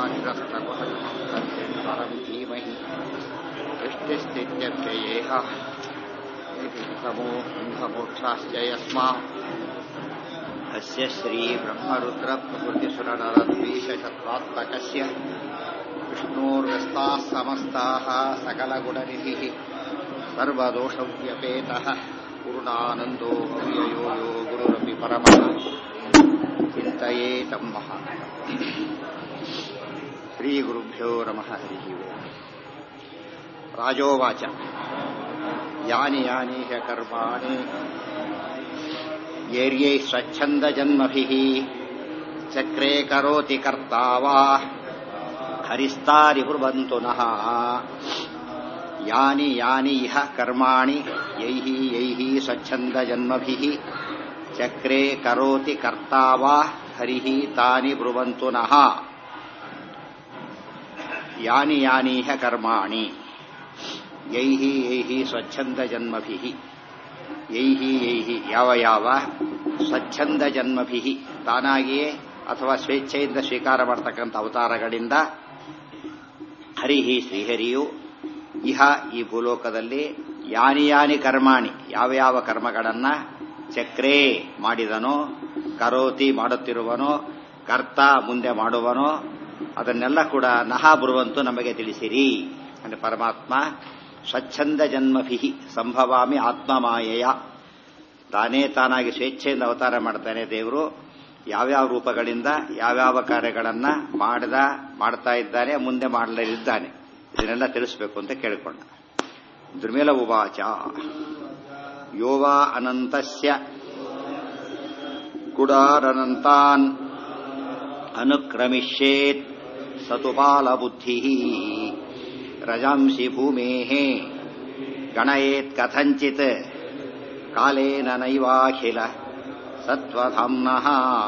निरस्तकुहरं धीमहि दृष्टिस्थित्यर्थयेह समूहमोक्षाश्च यस्मात् अस्य श्रीब्रह्मरुद्रप्रभृतिसुरनरद्वीषशत्वात्मकस्य विष्णोर्व्यस्ताः समस्ताः सकलगुणनिधिः सर्वदोषव्यपेतः पूर्णानन्दो व्ययो यो गुरुरपि परमः चिन्तये तं महा श्रीगुरुभ्यो नमः हरिः ओम् राजोवाच यानि यानि ह्यकर्माणि येर्यै स्वच्छन्दजन्मभिः चक्रे करोति कर्ता वा हरिस्तारिकुर्वन्तु नः यानि यानि इह कर्माणि यैः यैः स्वच्छन्दजन्मभिः चक्रे करोति कर्ता वा हरिः तानि ब्रुवन्तु नः यानि यानि इह कर्माणि ಯೈಹಿ ಯೈಹಿ ಸ್ವಚ್ಛಂದ ಜನ್ಮಭಿ ಯೈಹಿ ಯೈಹಿ ಯಾವ ಯಾವ ಸ್ವಚ್ಛಂದ ಜನ್ಮಭಿ ತಾನಾಗಿಯೇ ಅಥವಾ ಸ್ವೇಚ್ಛೆಯಿಂದ ಸ್ವೀಕಾರ ಮಾಡತಕ್ಕಂಥ ಅವತಾರಗಳಿಂದ ಹರಿಹಿ ಶ್ರೀಹರಿಯು ಇಹ ಈ ಭೂಲೋಕದಲ್ಲಿ ಯಾನಿ ಯಾನಿ ಕರ್ಮಾಣಿ ಯಾವ ಯಾವ ಕರ್ಮಗಳನ್ನ ಚಕ್ರೇ ಮಾಡಿದನೋ ಕರೋತಿ ಮಾಡುತ್ತಿರುವನೋ ಕರ್ತ ಮುಂದೆ ಮಾಡುವನೋ ಅದನ್ನೆಲ್ಲ ಕೂಡ ನಹ ಬರುವಂತೂ ನಮಗೆ ತಿಳಿಸಿರಿ ಅಂದರೆ ಪರಮಾತ್ಮ ಸ್ವಚ್ಛಂದ ಜನ್ಮಭಿ ಸಂಭವಾಮಿ ಆತ್ಮಮಾಯೆಯ ತಾನೇ ತಾನಾಗಿ ಸ್ವೇಚ್ಛೆಯಿಂದ ಅವತಾರ ಮಾಡ್ತಾನೆ ದೇವರು ಯಾವ್ಯಾವ ರೂಪಗಳಿಂದ ಯಾವ್ಯಾವ ಕಾರ್ಯಗಳನ್ನ ಮಾಡಿದ ಮಾಡ್ತಾ ಇದ್ದಾನೆ ಮುಂದೆ ಮಾಡಲಿದ್ದಾನೆ ಇದನ್ನೆಲ್ಲ ತಿಳಿಸಬೇಕು ಅಂತ ಕೇಳಿಕೊಂಡ ದುರ್ಮೇಲ ಉವಾಚ ಯೋವಾ ಅನಂತಸ್ಯ ಗುಡಾರನಂತಾನ್ ಅನುಕ್ರಮಿಷ್ಯೇತ್ ಸತುಪಾಲಬುದ್ಧಿ ರಜಾಂಸಿ ಭೂಮೇಃ ಗಣಯೇತ್ ಕಥಂಚಿತ್ ಕಾಲೇನ ನೈವಾಖಿಲ ಸತ್ವಧಾಮ್ನಃ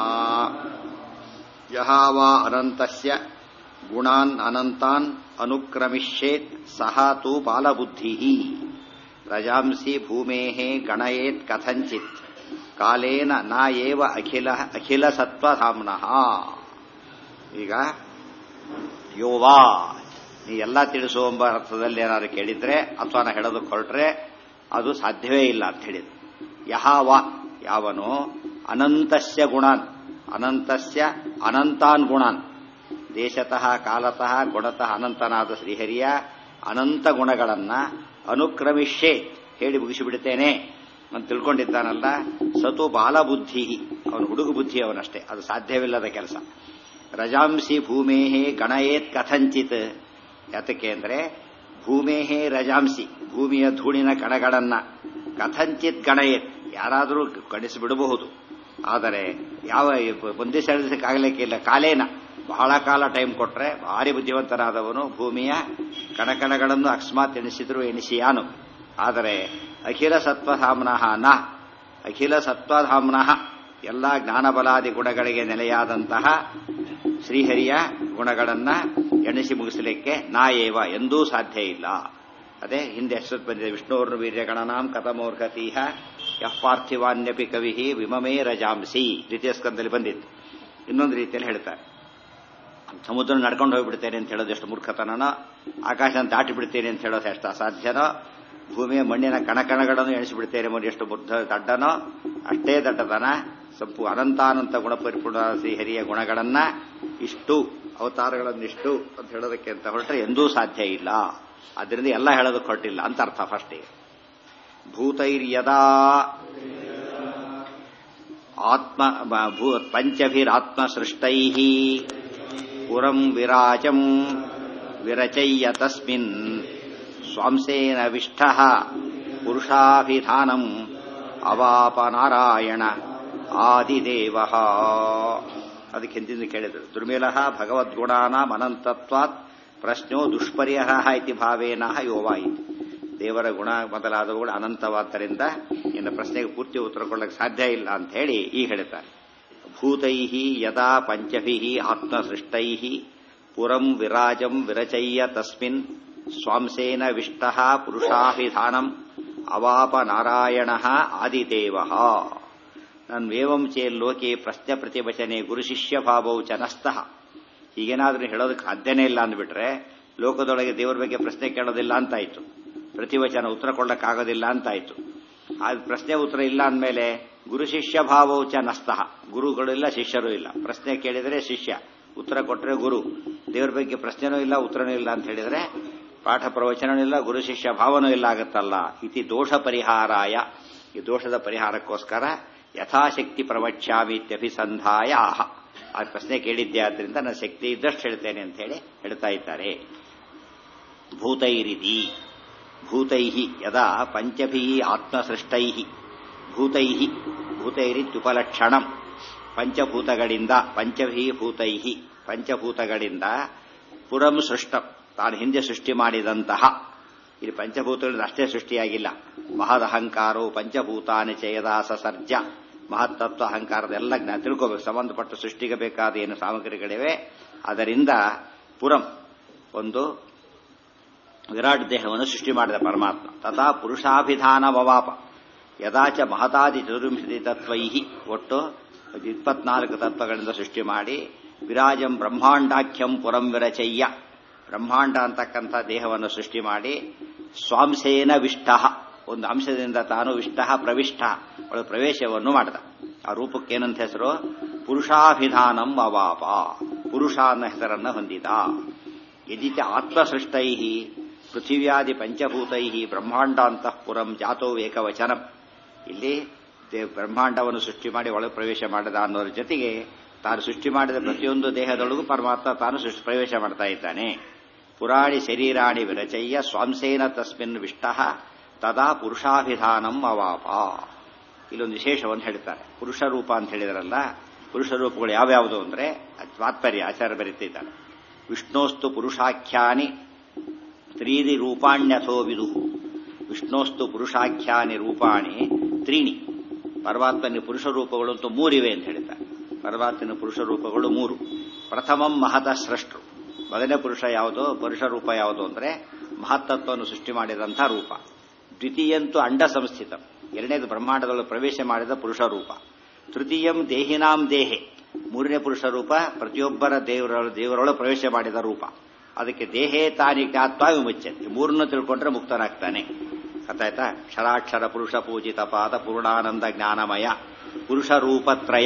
ಯಹ ವಾ ಅನಂತಸ್ಯ ಗುಣಾನ್ ಅನಂತಾನ್ ಅನುಕ್ರಮಿಷ್ಯೇತ್ ಸಹ ತು ಬಾಲಬುದ್ಧಿಃ ರಜಾಂಸಿ ಭೂಮೇಃ ಗಣಯೇತ್ ಕಥಂಚಿತ್ ಕಾಲೇನ ನ ಏವ ಅಖಿಲ ಅಖಿಲ ಸತ್ವಧಾಮ್ನಃ ಈಗ ಯೋವಾ ನೀ ಎಲ್ಲ ತಿಳಿಸು ಎಂಬ ಅರ್ಥದಲ್ಲಿ ಏನಾದ್ರು ಕೇಳಿದ್ರೆ ಅಥವಾ ನಾ ಹೇಳೋದಕ್ಕೆ ಹೊರಟ್ರೆ ಅದು ಸಾಧ್ಯವೇ ಇಲ್ಲ ಅಂತ ಹೇಳಿದ್ರು ಯಹಾವ ಯಾವನು ಅನಂತಸ್ಯ ಗುಣಾನ್ ಅನಂತಸ್ಯ ಅನಂತಾನ್ ಗುಣಾನ್ ದೇಶತಃ ಕಾಲತಃ ಗುಣತಃ ಅನಂತನಾದ ಶ್ರೀಹರಿಯ ಅನಂತ ಗುಣಗಳನ್ನ ಅನುಕ್ರಮಿಷ್ಯೆ ಹೇಳಿ ಮುಗಿಸಿಬಿಡುತ್ತೇನೆ ಅಂತ ತಿಳ್ಕೊಂಡಿದ್ದಾನಲ್ಲ ಸತು ಬಾಲಬುದ್ಧಿ ಅವನು ಹುಡುಗ ಬುದ್ಧಿ ಅವನಷ್ಟೇ ಅದು ಸಾಧ್ಯವಿಲ್ಲದ ಕೆಲಸ ರಜಾಂಸಿ ಭೂಮೇಹೇ ಗಣಯೇತ್ ಕಥಂಚಿತ್ ಯಾತಕ್ಕೆ ಅಂದ್ರೆ ಭೂಮೇಹೇ ರಜಾಂಸಿ ಭೂಮಿಯ ಧೂಳಿನ ಕಣಗಳನ್ನ ಕಥಂಚಿತ್ ಗಣಯೇತ್ ಯಾರಾದರೂ ಗಣಿಸಿಬಿಡಬಹುದು ಆದರೆ ಯಾವ ಒಂದೇ ಸೆಳೆದಕ್ಕಾಗಲಿಕ್ಕಿಲ್ಲ ಕಾಲೇನ ಬಹಳ ಕಾಲ ಟೈಮ್ ಕೊಟ್ರೆ ಭಾರಿ ಬುದ್ಧಿವಂತನಾದವನು ಭೂಮಿಯ ಕಣಕಣಗಳನ್ನು ಅಕಸ್ಮಾತ್ ಎಣಿಸಿದ್ರು ಎಣಿಸಿಯಾನು ಆದರೆ ಅಖಿಲ ಸತ್ವಧಾಮ್ನಃ ನ ಅಖಿಲ ಸತ್ವಧಾಮ್ನಃ ಎಲ್ಲ ಜ್ಞಾನಬಲಾದಿ ಗುಣಗಳಿಗೆ ನೆಲೆಯಾದಂತಹ ಶ್ರೀಹರಿಯ ಗುಣಗಳನ್ನ ಎಣಿಸಿ ಮುಗಿಸಲಿಕ್ಕೆ ನಾಯೇವ ಎಂದೂ ಸಾಧ್ಯ ಇಲ್ಲ ಅದೇ ಹಿಂದೆ ಹೆಸರು ಬಂದಿದೆ ವಿಷ್ಣುವರ್ಣ ವೀರ್ಯಗಣನಾಂ ಕಥಮೋರ್ಹತೀಹ ಯಃ ಪಾರ್ಥಿವಾನ್ಯಪಿ ಕವಿ ವಿಮಮೇ ರಜಾಂಸಿ ದ್ವಿತೀಯ ಸ್ಕಂದಲ್ಲಿ ಬಂದಿತ್ತು ಇನ್ನೊಂದು ರೀತಿಯಲ್ಲಿ ಹೇಳ್ತಾರೆ ಸಮುದ್ರ ನಡ್ಕೊಂಡು ಹೋಗ್ಬಿಡ್ತೇನೆ ಅಂತ ಹೇಳೋದು ಎಷ್ಟು ಮೂರ್ಖತನನೋ ಆಕಾಶ ದಾಟಿ ಬಿಡ್ತೇನೆ ಅಂತ ಹೇಳೋದು ಎಷ್ಟು ಅಸಾಧ್ಯನೋ ಭೂಮಿಯ ಮಣ್ಣಿನ ಕಣಕಣಗಳನ್ನು ಎಣಿಸಿಬಿಡ್ತೇನೆ ಮೊದಲು ಎಷ್ಟು ಬುದ್ಧ ದಡ್ಡನೋ ಅಷ್ಟೇ ದಡ್ಡತನ ಸಂಪು ಅನಂತಾನಂತ ಗುಣಪರಿಪೂರ್ಣ ಶ್ರೀಹರಿಯ ಗುಣಗಳನ್ನ ಇಷ್ಟು ಅವತಾರಗಳನ್ನಿಷ್ಟು ಅಂತ ಹೇಳೋದಕ್ಕೆ ಅಂತ ಹೊರಟ್ರೆ ಎಂದೂ ಸಾಧ್ಯ ಇಲ್ಲ ಅದರಿಂದ ಎಲ್ಲ ಹೇಳೋದಕ್ಕೆ ಹೊರಟಿಲ್ಲ ಅಂತ ಅರ್ಥ ಫಸ್ಟಿಗೆ ಭೂತೈರ್ಯದಾ ಆತ್ಮ ಪಂಚಭಿರಾತ್ಮ ಸೃಷ್ಟೈ ಪುರಂ ವಿರಾಜಂ ವಿರಚಯ್ಯ ತಸ್ಮಿನ್ ಸ್ವಾಂಸೇನ ವಿಷ್ಠ ಪುರುಷಾಭಿಧಾನಂ ಅವಾಪ ನಾರಾಯಣ ಆದಿದೇವ ಅದಕ್ಕೆ ಹಿಂದಿಂದ ಕೇಳಿದರು ದುರ್ಮಿಲ ಭಗವದ್ಗುಣಾನಾಂ ಅನಂತತ್ವಾತ್ ಪ್ರಶ್ನೋ ದುಷ್ಪರಿಹ ಇತಿ ಭಾವೇನ ಯೋವಾಯಿತು ದೇವರ ಗುಣ ಮೊದಲಾದವುಗಳು ಅನಂತವಾದ್ದರಿಂದ ಇನ್ನು ಪ್ರಶ್ನೆಗೆ ಪೂರ್ತಿ ಉತ್ತರ ಕೊಡಲಿಕ್ಕೆ ಸಾಧ್ಯ ಇಲ್ಲ ಅಂತ ಹೇಳಿ ಈಗ ಹೇಳ್ತಾರೆ ಭೂತೈ ಯದಾ ಪಂಚಭಿ ಆತ್ಮಸೃಷ್ಟೈ ಪುರಂ ವಿರಾಜಂ ವಿರಚಯ್ಯ ತಸ್ಮಿನ್ ಸ್ವಾಂಸೇನ ವಿಷ್ಟ ಪುರುಷಾಭಿಧಾನಂ ಅವಾಪ ನಾರಾಯಣ ಆದಿದೇವ ನನ್ವೇವಂ ಚೇಲ್ಲೋಕೆ ಪ್ರಶ್ನೆ ಪ್ರತಿವಚನೆ ಗುರುಶಿಷ್ಯ ಭಾವೌ ಚ ನಸ್ತಃ ಹೀಗೇನಾದ್ರೂ ಹೇಳೋದಕ್ಕೆ ಸಾಧ್ಯನೇ ಇಲ್ಲ ಅಂದ್ಬಿಟ್ರೆ ಲೋಕದೊಳಗೆ ದೇವರ ಬಗ್ಗೆ ಪ್ರಶ್ನೆ ಕೇಳೋದಿಲ್ಲ ಅಂತಾಯ್ತು ಪ್ರತಿವಚನ ಉತ್ತರ ಕೊಡಕ್ಕಾಗೋದಿಲ್ಲ ಅಂತಾಯ್ತು ಆ ಪ್ರಶ್ನೆ ಉತ್ತರ ಇಲ್ಲ ಅಂದಮೇಲೆ ಗುರು ಶಿಷ್ಯ ಭಾವವು ಚ ನಸ್ತಃ ಗುರುಗಳಿಲ್ಲ ಶಿಷ್ಯರು ಇಲ್ಲ ಪ್ರಶ್ನೆ ಕೇಳಿದರೆ ಶಿಷ್ಯ ಉತ್ತರ ಕೊಟ್ಟರೆ ಗುರು ದೇವರ ಬಗ್ಗೆ ಪ್ರಶ್ನೆನೂ ಇಲ್ಲ ಉತ್ತರನೂ ಇಲ್ಲ ಅಂತ ಹೇಳಿದ್ರೆ ಪಾಠ ಪ್ರವಚನನೂ ಇಲ್ಲ ಗುರು ಶಿಷ್ಯ ಭಾವನೂ ಇಲ್ಲ ಆಗುತ್ತಲ್ಲ ಇತಿ ದೋಷ ಪರಿಹಾರಾಯ ಈ ದೋಷದ ಪರಿಹಾರಕ್ಕೋಸ್ಕರ ಯಥಾಶಕ್ತಿ ಪ್ರವಕ್ಷ್ಯಾಮಿ ಇತ್ಯಭಿಸಂಧಾಯ ಆಹ ಆ ಪ್ರಶ್ನೆ ಕೇಳಿದ್ದೆ ಆದ್ರಿಂದ ನನ್ನ ಶಕ್ತಿ ಇದ್ದಷ್ಟು ಹೇಳ್ತೇನೆ ಅಂತ ಹೇಳಿ ಹೇಳ್ತಾ ಇದ್ದಾರೆ ಭೂತೈರಿತಿ ಭೂತೈ ಯದಾ ಪಂಚಭಿ ಆತ್ಮಸೃಷ್ಟೈ ಭೂತೈ ಭೂತೈರಿತ್ಯುಪಲಕ್ಷಣಂ ಪಂಚಭೂತಗಳಿಂದ ಪಂಚಭಿ ಭೂತೈ ಪಂಚಭೂತಗಳಿಂದ ಪುರಂ ಸೃಷ್ಟ ತಾನು ಹಿಂದೆ ಸೃಷ್ಟಿ ಮಾಡಿದಂತಹ ಇಲ್ಲಿ ಪಂಚಭೂತಗಳಿಂದ ಅಷ್ಟೇ ಸೃಷ್ಟಿಯಾಗಿಲ್ಲ ಮಹದಹಂಕಾರವು ಪಂಚಭೂತಾನಿ ಚಯದಾಸ ಸರ್ಜ ಮಹತ್ತತ್ವ ಅಹಂಕಾರದ ಎಲ್ಲ ಜ್ಞಾನ ತಿಳ್ಕೋಬೇಕು ಸಂಬಂಧಪಟ್ಟ ಸೃಷ್ಟಿಗೆ ಬೇಕಾದ ಏನು ಸಾಮಗ್ರಿಗಳಿವೆ ಅದರಿಂದ ಪುರಂ ಒಂದು ವಿರಾಟ್ ದೇಹವನ್ನು ಸೃಷ್ಟಿ ಮಾಡಿದ ಪರಮಾತ್ಮ ತಥಾ ಪುರುಷಾಭಿಧಾನ ವವಾಪ ಯದಾಚ ಮಹತಾದಿ ಚತುರ್ವಿಂಶತಿ ತತ್ವೈ ಒಟ್ಟು ಇಪ್ಪತ್ನಾಲ್ಕು ತತ್ವಗಳಿಂದ ಸೃಷ್ಟಿ ಮಾಡಿ ವಿರಾಜಂ ಬ್ರಹ್ಮಾಂಡಾಖ್ಯಂ ಪುರಂ ವಿರಚಯ್ಯ ಬ್ರಹ್ಮಾಂಡ ಅಂತಕ್ಕಂಥ ದೇಹವನ್ನು ಸೃಷ್ಟಿ ಮಾಡಿ ಸ್ವಾಂಸೇನ ವಿಷ್ಟ ಒಂದು ಅಂಶದಿಂದ ತಾನು ವಿಷ್ಟ ಪ್ರವಿಷ್ಟ ಅವಳ ಪ್ರವೇಶವನ್ನು ಮಾಡಿದ ಆ ರೂಪಕ್ಕೇನಂತ ಹೆಸರು ಪುರುಷಾಭಿಧಾನಂ ಅವಾಪ ಪುರುಷ ಅನ್ನೋ ಹೆಸರನ್ನು ಹೊಂದಿದ ಯದಿಚ ಆತ್ಮಸೃಷ್ಟೈ ಪೃಥಿವ್ಯಾದಿ ಪಂಚಭೂತೈ ಬ್ರಹ್ಮಾಂಡಾಂತಃಪುರಂ ಜಾತೋ ಏಕವಚನಂ ಇಲ್ಲಿ ಬ್ರಹ್ಮಾಂಡವನ್ನು ಸೃಷ್ಟಿ ಮಾಡಿ ಒಳಗೆ ಪ್ರವೇಶ ಮಾಡಿದ ಅನ್ನೋದ್ರ ಜೊತೆಗೆ ತಾನು ಸೃಷ್ಟಿ ಮಾಡಿದ ಪ್ರತಿಯೊಂದು ದೇಹದೊಳಗೂ ಪರಮಾತ್ಮ ತಾನು ಸೃಷ್ಟಿ ಪ್ರವೇಶ ಮಾಡ್ತಾ ಇದ್ದಾನೆ ಪುರಾಣಿ ಶರೀರಾಣಿ ವಿರಚಯ್ಯ ಸ್ವಾಂಸೇನ ತಸ್ಮಿನ್ ವಿಷ್ಟ ತದಾ ಪುರುಷಾಭಿಧಾನಂ ಅವಾಪ ಇಲ್ಲೊಂದು ವಿಶೇಷವನ್ನು ಹೇಳ್ತಾರೆ ಪುರುಷ ರೂಪ ಅಂತ ಹೇಳಿದ್ರಲ್ಲ ಪುರುಷ ರೂಪಗಳು ಯಾವ್ಯಾವುದು ಅಂದ್ರೆ ತಾತ್ಪರ್ಯ ಆಚಾರ್ಯ ಬರೀತಿದ್ದಾರೆ ವಿಷ್ಣೋಸ್ತು ಪುರುಷಾಖ್ಯಾನಿ ತ್ರೀದಿ ರೂಪಾಣ್ಯಥೋ ವಿದು ವಿಷ್ಣೋಸ್ತು ಪುರುಷಾಖ್ಯಾನಿ ರೂಪಾಣಿ ತ್ರೀಣಿ ಪರಮಾತ್ಮನ ಪುರುಷ ರೂಪಗಳು ಅಂತೂ ಮೂರಿವೆ ಅಂತ ಹೇಳ್ತಾರೆ ಪರಮಾತ್ಮನ ಪುರುಷ ರೂಪಗಳು ಮೂರು ಪ್ರಥಮಂ ಮಹತ ಸೃಷ್ಟರು ಮೊದಲನೇ ಪುರುಷ ಯಾವುದು ಪುರುಷ ರೂಪ ಯಾವುದು ಅಂದ್ರೆ ಮಹತ್ತತ್ವವನ್ನು ಸೃಷ್ಟಿ ಮಾಡಿದಂಥ ರೂಪ ದ್ವಿತೀಯಂತೂ ಅಂಡ ಸಂಸ್ಥಿತ ಎರಡನೇದು ಬ್ರಹ್ಮಾಂಡದೊಳಗೆ ಪ್ರವೇಶ ಮಾಡಿದ ಪುರುಷ ರೂಪ ತೃತೀಯಂ ದೇಹಿನಾಂ ದೇಹೆ ಮೂರನೇ ಪುರುಷ ರೂಪ ಪ್ರತಿಯೊಬ್ಬರ ದೇವರ ದೇವರೊಳಗೆ ಪ್ರವೇಶ ಮಾಡಿದ ರೂಪ ಅದಕ್ಕೆ ದೇಹೇ ತಾನಿಕಾತ್ವ ವಿಮುಚ್ಚತೆ ಮೂರನ್ನು ತಿಳ್ಕೊಂಡ್ರೆ ಮುಕ್ತನಾಗ್ತಾನೆ ಗೊತ್ತಾಯ್ತಾ ಕ್ಷರಾಕ್ಷರ ಪುರುಷ ಪೂಜಿತ ಪಾದ ಪೂರ್ಣಾನಂದ ಜ್ಞಾನಮಯ ಪುರುಷ ರೂಪತ್ರಯ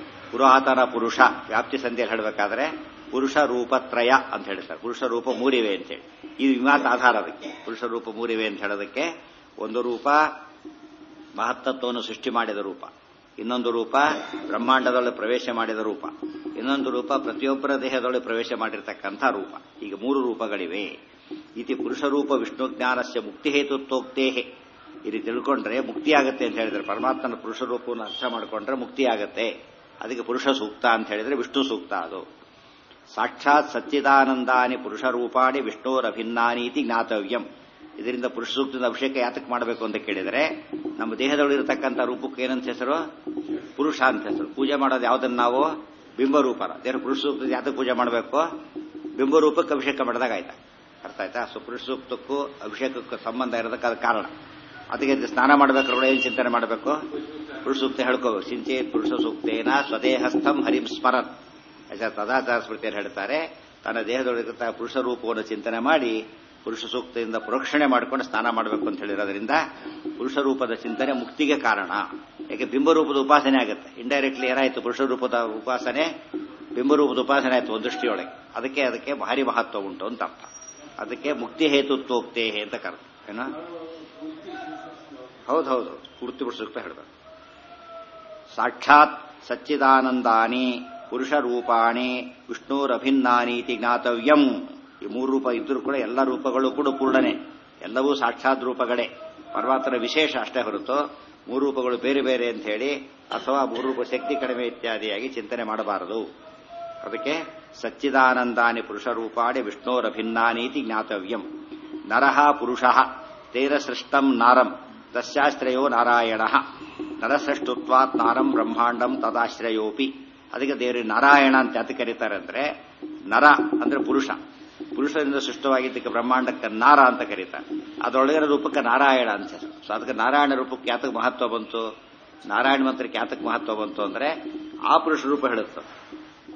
ಪುರಾತನ ಪುರುಷ ವ್ಯಾಪ್ತಿ ಸಂಧಿಯಲ್ಲಿ ಹೇಳಬೇಕಾದ್ರೆ ಪುರುಷ ರೂಪತ್ರಯ ಅಂತ ಹೇಳ್ತಾರೆ ಪುರುಷ ರೂಪ ಮೂರಿವೆ ಅಂತೇಳಿ ಇದು ವಿಮಾತ ಆಧಾರ ಅದಕ್ಕೆ ಪುರುಷ ರೂಪ ಮೂರಿವೆ ಅಂತ ಹೇಳೋದಕ್ಕೆ ಒಂದು ರೂಪ ಮಹತ್ತತ್ವವನ್ನು ಸೃಷ್ಟಿ ಮಾಡಿದ ರೂಪ ಇನ್ನೊಂದು ರೂಪ ಬ್ರಹ್ಮಾಂಡದೊಳಗೆ ಪ್ರವೇಶ ಮಾಡಿದ ರೂಪ ಇನ್ನೊಂದು ರೂಪ ಪ್ರತಿಯೊಬ್ಬರ ದೇಹದೊಳಗೆ ಪ್ರವೇಶ ಮಾಡಿರ್ತಕ್ಕಂಥ ರೂಪ ಈಗ ಮೂರು ರೂಪಗಳಿವೆ ಇತಿ ಪುರುಷ ರೂಪ ವಿಷ್ಣು ಜ್ಞಾನಸ್ಯ ಮುಕ್ತಿ ಹೇತುತ್ವೋಕ್ತೇಹೆ ಇದು ತಿಳ್ಕೊಂಡ್ರೆ ಮುಕ್ತಿ ಆಗುತ್ತೆ ಅಂತ ಹೇಳಿದ್ರೆ ಪರಮಾತ್ಮನ ಪುರುಷ ರೂಪವನ್ನು ಅರ್ಥ ಮಾಡಿಕೊಂಡ್ರೆ ಮುಕ್ತಿ ಆಗುತ್ತೆ ಅದಕ್ಕೆ ಪುರುಷ ಸೂಕ್ತ ಅಂತ ಹೇಳಿದ್ರೆ ವಿಷ್ಣು ಸೂಕ್ತ ಅದು ಸಾಕ್ಷಾತ್ ಸಚ್ಚಿದಾನಂದಾನಿ ಪುರುಷ ರೂಪಾಣಿ ವಿಷ್ಣೋರಭಿನ್ನಾನಿ ಇತಿ ಜ್ಞಾತವ್ಯಂ ಇದರಿಂದ ಪುರುಷ ಸೂಕ್ತದ ಅಭಿಷೇಕ ಯಾತಕ್ಕೆ ಮಾಡಬೇಕು ಅಂತ ಕೇಳಿದರೆ ನಮ್ಮ ದೇಹದೊಳಗಿರತಕ್ಕಂಥ ರೂಪಕ್ಕೆ ಏನಂತ ಹೆಸರು ಪುರುಷ ಅಂತ ಹೆಸರು ಪೂಜೆ ಮಾಡೋದು ಯಾವ್ದನ್ನ ನಾವು ಬಿಂಬರೂಪನ ದೇವರ ಪುರುಷ ಸೂಕ್ತದ ಯಾತಕ್ಕೆ ಪೂಜೆ ಮಾಡಬೇಕು ಬಿಂಬರೂಪಕ್ಕೆ ಅಭಿಷೇಕ ಮಾಡಿದಾಗ ಆಯ್ತಾ ಅರ್ಥ ಆಯ್ತಾ ಸೊ ಪುರುಷ ಸೂಕ್ತಕ್ಕೂ ಅಭಿಷೇಕಕ್ಕೂ ಸಂಬಂಧ ಇರೋದಕ್ಕೆ ಅದು ಕಾರಣ ಅದಕ್ಕೆ ಸ್ನಾನ ಮಾಡಬೇಕಾದ್ರೆ ಏನು ಚಿಂತನೆ ಮಾಡಬೇಕು ಪುರುಷ ಸೂಕ್ತ ಹೇಳ್ಕೋಬೇಕು ಸಿಂಚೆ ಪುರುಷ ಸೂಕ್ತೇನ ಸ್ವದೇಹಸ್ಥಂ ಹರಿಂ ಸ್ಮರನ್ ತದಾಚಾರ ಸ್ಮೃತಿಯಲ್ಲಿ ಹೇಳ್ತಾರೆ ತನ್ನ ದೇಹದೊಳಗಿರುತ್ತ ಪುರುಷ ರೂಪವನ್ನು ಚಿಂತನೆ ಮಾಡಿ ಪುರುಷ ಸೂಕ್ತದಿಂದ ಪ್ರೋಕ್ಷಣೆ ಮಾಡಿಕೊಂಡು ಸ್ನಾನ ಮಾಡಬೇಕು ಅಂತ ಹೇಳಿರೋದ್ರಿಂದ ಪುರುಷ ರೂಪದ ಚಿಂತನೆ ಮುಕ್ತಿಗೆ ಕಾರಣ ಯಾಕೆ ಬಿಂಬರೂಪದ ಉಪಾಸನೆ ಆಗುತ್ತೆ ಇಂಡೈರೆಕ್ಟ್ಲಿ ಏನಾಯ್ತು ಪುರುಷ ರೂಪದ ಉಪಾಸನೆ ಬಿಂಬರೂಪದ ಉಪಾಸನೆ ಆಯ್ತು ಒಂದು ದೃಷ್ಟಿಯೊಳಗೆ ಅದಕ್ಕೆ ಅದಕ್ಕೆ ಭಾರಿ ಮಹತ್ವ ಉಂಟು ಅಂತ ಅರ್ಥ ಅದಕ್ಕೆ ಮುಕ್ತಿ ಹೇತುತ್ವೋಕ್ತೇ ಅಂತ ಕರ್ತ ಏನ ಹೌದೌದು ಪೂರ್ತಿ ಪುರುಷ ಸೂಕ್ತ ಹೇಳ್ಬೇಕು ಸಾಕ್ಷಾತ್ ಸಚ್ಚಿದಾನಂದಾನಿ ಪುರುಷ ರೂಪಾಣಿ ವಿಷ್ಣುರಭಿನ್ನಾನಿ ಇತಿ ಜ್ಞಾತವ್ಯಂ ಈ ಮೂರು ರೂಪ ಇದ್ರೂ ಕೂಡ ಎಲ್ಲ ರೂಪಗಳು ಕೂಡ ಪೂರ್ಣನೆ ಎಲ್ಲವೂ ಸಾಕ್ಷಾತ್ ರೂಪಗಳೇ ಪರಮಾತ್ಮನ ವಿಶೇಷ ಅಷ್ಟೇ ಹೊರತು ಮೂರು ರೂಪಗಳು ಬೇರೆ ಬೇರೆ ಅಂತ ಹೇಳಿ ಅಥವಾ ಮೂರು ರೂಪ ಶಕ್ತಿ ಕಡಿಮೆ ಇತ್ಯಾದಿಯಾಗಿ ಚಿಂತನೆ ಮಾಡಬಾರದು ಅದಕ್ಕೆ ಸಚ್ಚಿದಾನಂದಾನಿ ಪುರುಷ ರೂಪಾಣಿ ವಿಷ್ಣೋರಭಿನ್ನಾನೀತಿ ಜ್ಞಾತವ್ಯಂ ನರಃ ಪುರುಷ ತೇರ ಸೃಷ್ಟಂ ನಾರಂ ತಸ್ಯಾಶ್ರಯೋ ನಾರಾಯಣ ನರಸೃಷ್ಟುತ್ವಾತ್ ನಾರಂ ಬ್ರಹ್ಮಾಂಡಂ ತದಾಶ್ರಯೋಪಿ ಅದಕ್ಕೆ ದೇವರಿಗೆ ನಾರಾಯಣ ಅಂತ ಯಾತ ಕರೀತಾರೆ ಅಂದ್ರೆ ನರ ಅಂದ್ರೆ ಪುರುಷ ಪುರುಷರಿಂದ ಸೃಷ್ಟವಾಗಿದ್ದಕ್ಕೆ ಬ್ರಹ್ಮಾಂಡಕ್ಕೆ ನಾರ ಅಂತ ಕರೀತಾರೆ ಅದರೊಳಗಿನ ರೂಪಕ್ಕೆ ನಾರಾಯಣ ಅಂತ ಸೊ ಅದಕ್ಕೆ ನಾರಾಯಣ ರೂಪಕ್ಕೆ ಯಾತಕ್ಕೆ ಮಹತ್ವ ಬಂತು ನಾರಾಯಣ ಮಂತ್ರಕ್ಕೆ ಯಾತಕ್ಕೆ ಮಹತ್ವ ಬಂತು ಅಂದ್ರೆ ಆ ಪುರುಷ ರೂಪ ಹೇಳುತ್ತೆ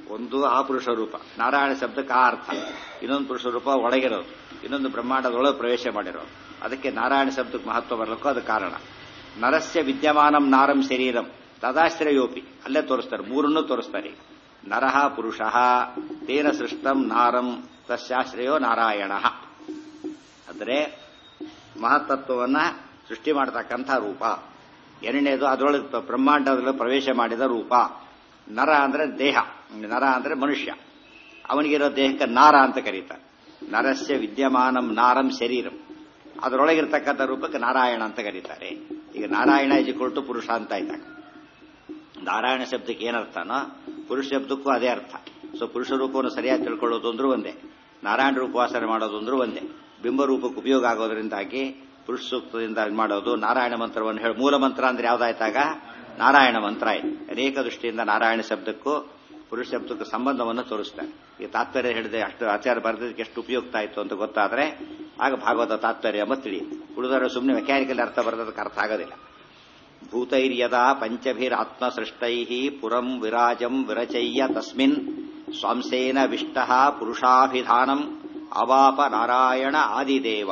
ಒಂದು ಆ ಪುರುಷ ರೂಪ ನಾರಾಯಣ ಶಬ್ದಕ್ಕೆ ಆ ಅರ್ಥ ಇನ್ನೊಂದು ಪುರುಷ ರೂಪ ಒಳಗಿರೋದು ಇನ್ನೊಂದು ಬ್ರಹ್ಮಾಂಡದೊಳಗೆ ಪ್ರವೇಶ ಮಾಡಿರೋದು ಅದಕ್ಕೆ ನಾರಾಯಣ ಶಬ್ದಕ್ಕೆ ಮಹತ್ವ ಬರಲಿಕ್ಕೂ ಅದು ಕಾರಣ ನರಸ್ಯ ವಿದ್ಯಮಾನಂ ನಾರಂ ಶರೀರಂ ತದಾಶ್ರಯೋಪಿ ಅಲ್ಲೇ ತೋರಿಸ್ತಾರೆ ಮೂರನ್ನು ತೋರಿಸ್ತಾರೆ ನರಹ ಪುರುಷ ತೇನ ಸೃಷ್ಟಂ ನಾರಂ ತಸ್ಯಾಶ್ರಯೋ ನಾರಾಯಣ ಅಂದರೆ ಮಹತ್ತತ್ವವನ್ನ ಸೃಷ್ಟಿ ಮಾಡತಕ್ಕಂಥ ರೂಪ ಎರಡನೇದು ಅದರೊಳಗೆ ಬ್ರಹ್ಮಾಂಡದಲ್ಲಿ ಪ್ರವೇಶ ಮಾಡಿದ ರೂಪ ನರ ಅಂದ್ರೆ ದೇಹ ನರ ಅಂದ್ರೆ ಮನುಷ್ಯ ಅವನಿಗಿರೋ ದೇಹಕ್ಕೆ ನಾರ ಅಂತ ಕರೀತಾರೆ ನರಸ್ಯ ವಿದ್ಯಮಾನಂ ನಾರಂ ಶರೀರಂ ಅದರೊಳಗಿರ್ತಕ್ಕಂಥ ರೂಪಕ್ಕೆ ನಾರಾಯಣ ಅಂತ ಕರೀತಾರೆ ಈಗ ನಾರಾಯಣ ಇಜಿಕೊಳ್ತು ಪುರುಷ ಅಂತ ಆಯ್ತಾಗ ನಾರಾಯಣ ಶಬ್ದಕ್ಕೆ ಏನರ್ಥನೋ ಪುರುಷ ಶಬ್ದಕ್ಕೂ ಅದೇ ಅರ್ಥ ಸೊ ಪುರುಷ ರೂಪವನ್ನು ಸರಿಯಾಗಿ ತಿಳ್ಕೊಳ್ಳೋದು ಅಂದ್ರೂ ಒಂದೇ ನಾರಾಯಣ ರೂಪವಾಸನೆ ಮಾಡೋದು ಅಂದ್ರೂ ಒಂದೇ ಬಿಂಬ ರೂಪಕ್ಕೆ ಉಪಯೋಗ ಆಗೋದ್ರಿಂದಾಗಿ ಪುರುಷ ಸೂಕ್ತದಿಂದ ಇದ್ ಮಾಡೋದು ನಾರಾಯಣ ಮಂತ್ರವನ್ನು ಹೇಳಿ ಮೂಲ ಮಂತ್ರ ಅಂದ್ರೆ ಯಾವ್ದಾಯ್ತಾಗ ನಾರಾಯಣ ಮಂತ್ರ ಆಯ್ತು ಅನೇಕ ದೃಷ್ಟಿಯಿಂದ ನಾರಾಯಣ ಶಬ್ದಕ್ಕೂ ಪುರುಷ ಶಬ್ದಕ್ಕೂ ಸಂಬಂಧವನ್ನು ತೋರಿಸ್ತಾರೆ ಈ ತಾತ್ಪರ್ಯ ಹೇಳಿದೆ ಅಷ್ಟು ಆಚಾರ ಬರೆದಕ್ಕೆ ಎಷ್ಟು ಉಪಯುಕ್ತ ಆಯಿತು ಅಂತ ಗೊತ್ತಾದ್ರೆ ಆಗ ಭಾಗವತ ತಾತ್ಪರ್ಯ ಎಂಬ ತಿಳಿ ಉಳಿದವರು ಸುಮ್ಮನೆ ಮೆಕ್ಯಾನಿಕಲ್ ಅರ್ಥ ಬರೆದದಕ್ಕೆ ಅರ್ಥ ಆಗೋದಿಲ್ಲ ಭೂತೈರ್ಯದ ಪಂಚಭಿರಾತ್ಮಸೃಷ್ಟೈ ಪುರಂ ವಿರಾಜಂ ವಿರಚಯ್ಯ ತಸ್ಮಿನ್ ಸ್ವಾಂಸೇನ ವಿಷ್ಟ ಪುರುಷಾಭಿಧಾನಂ ಅವಾಪ ನಾರಾಯಣ ಆದಿದೇವ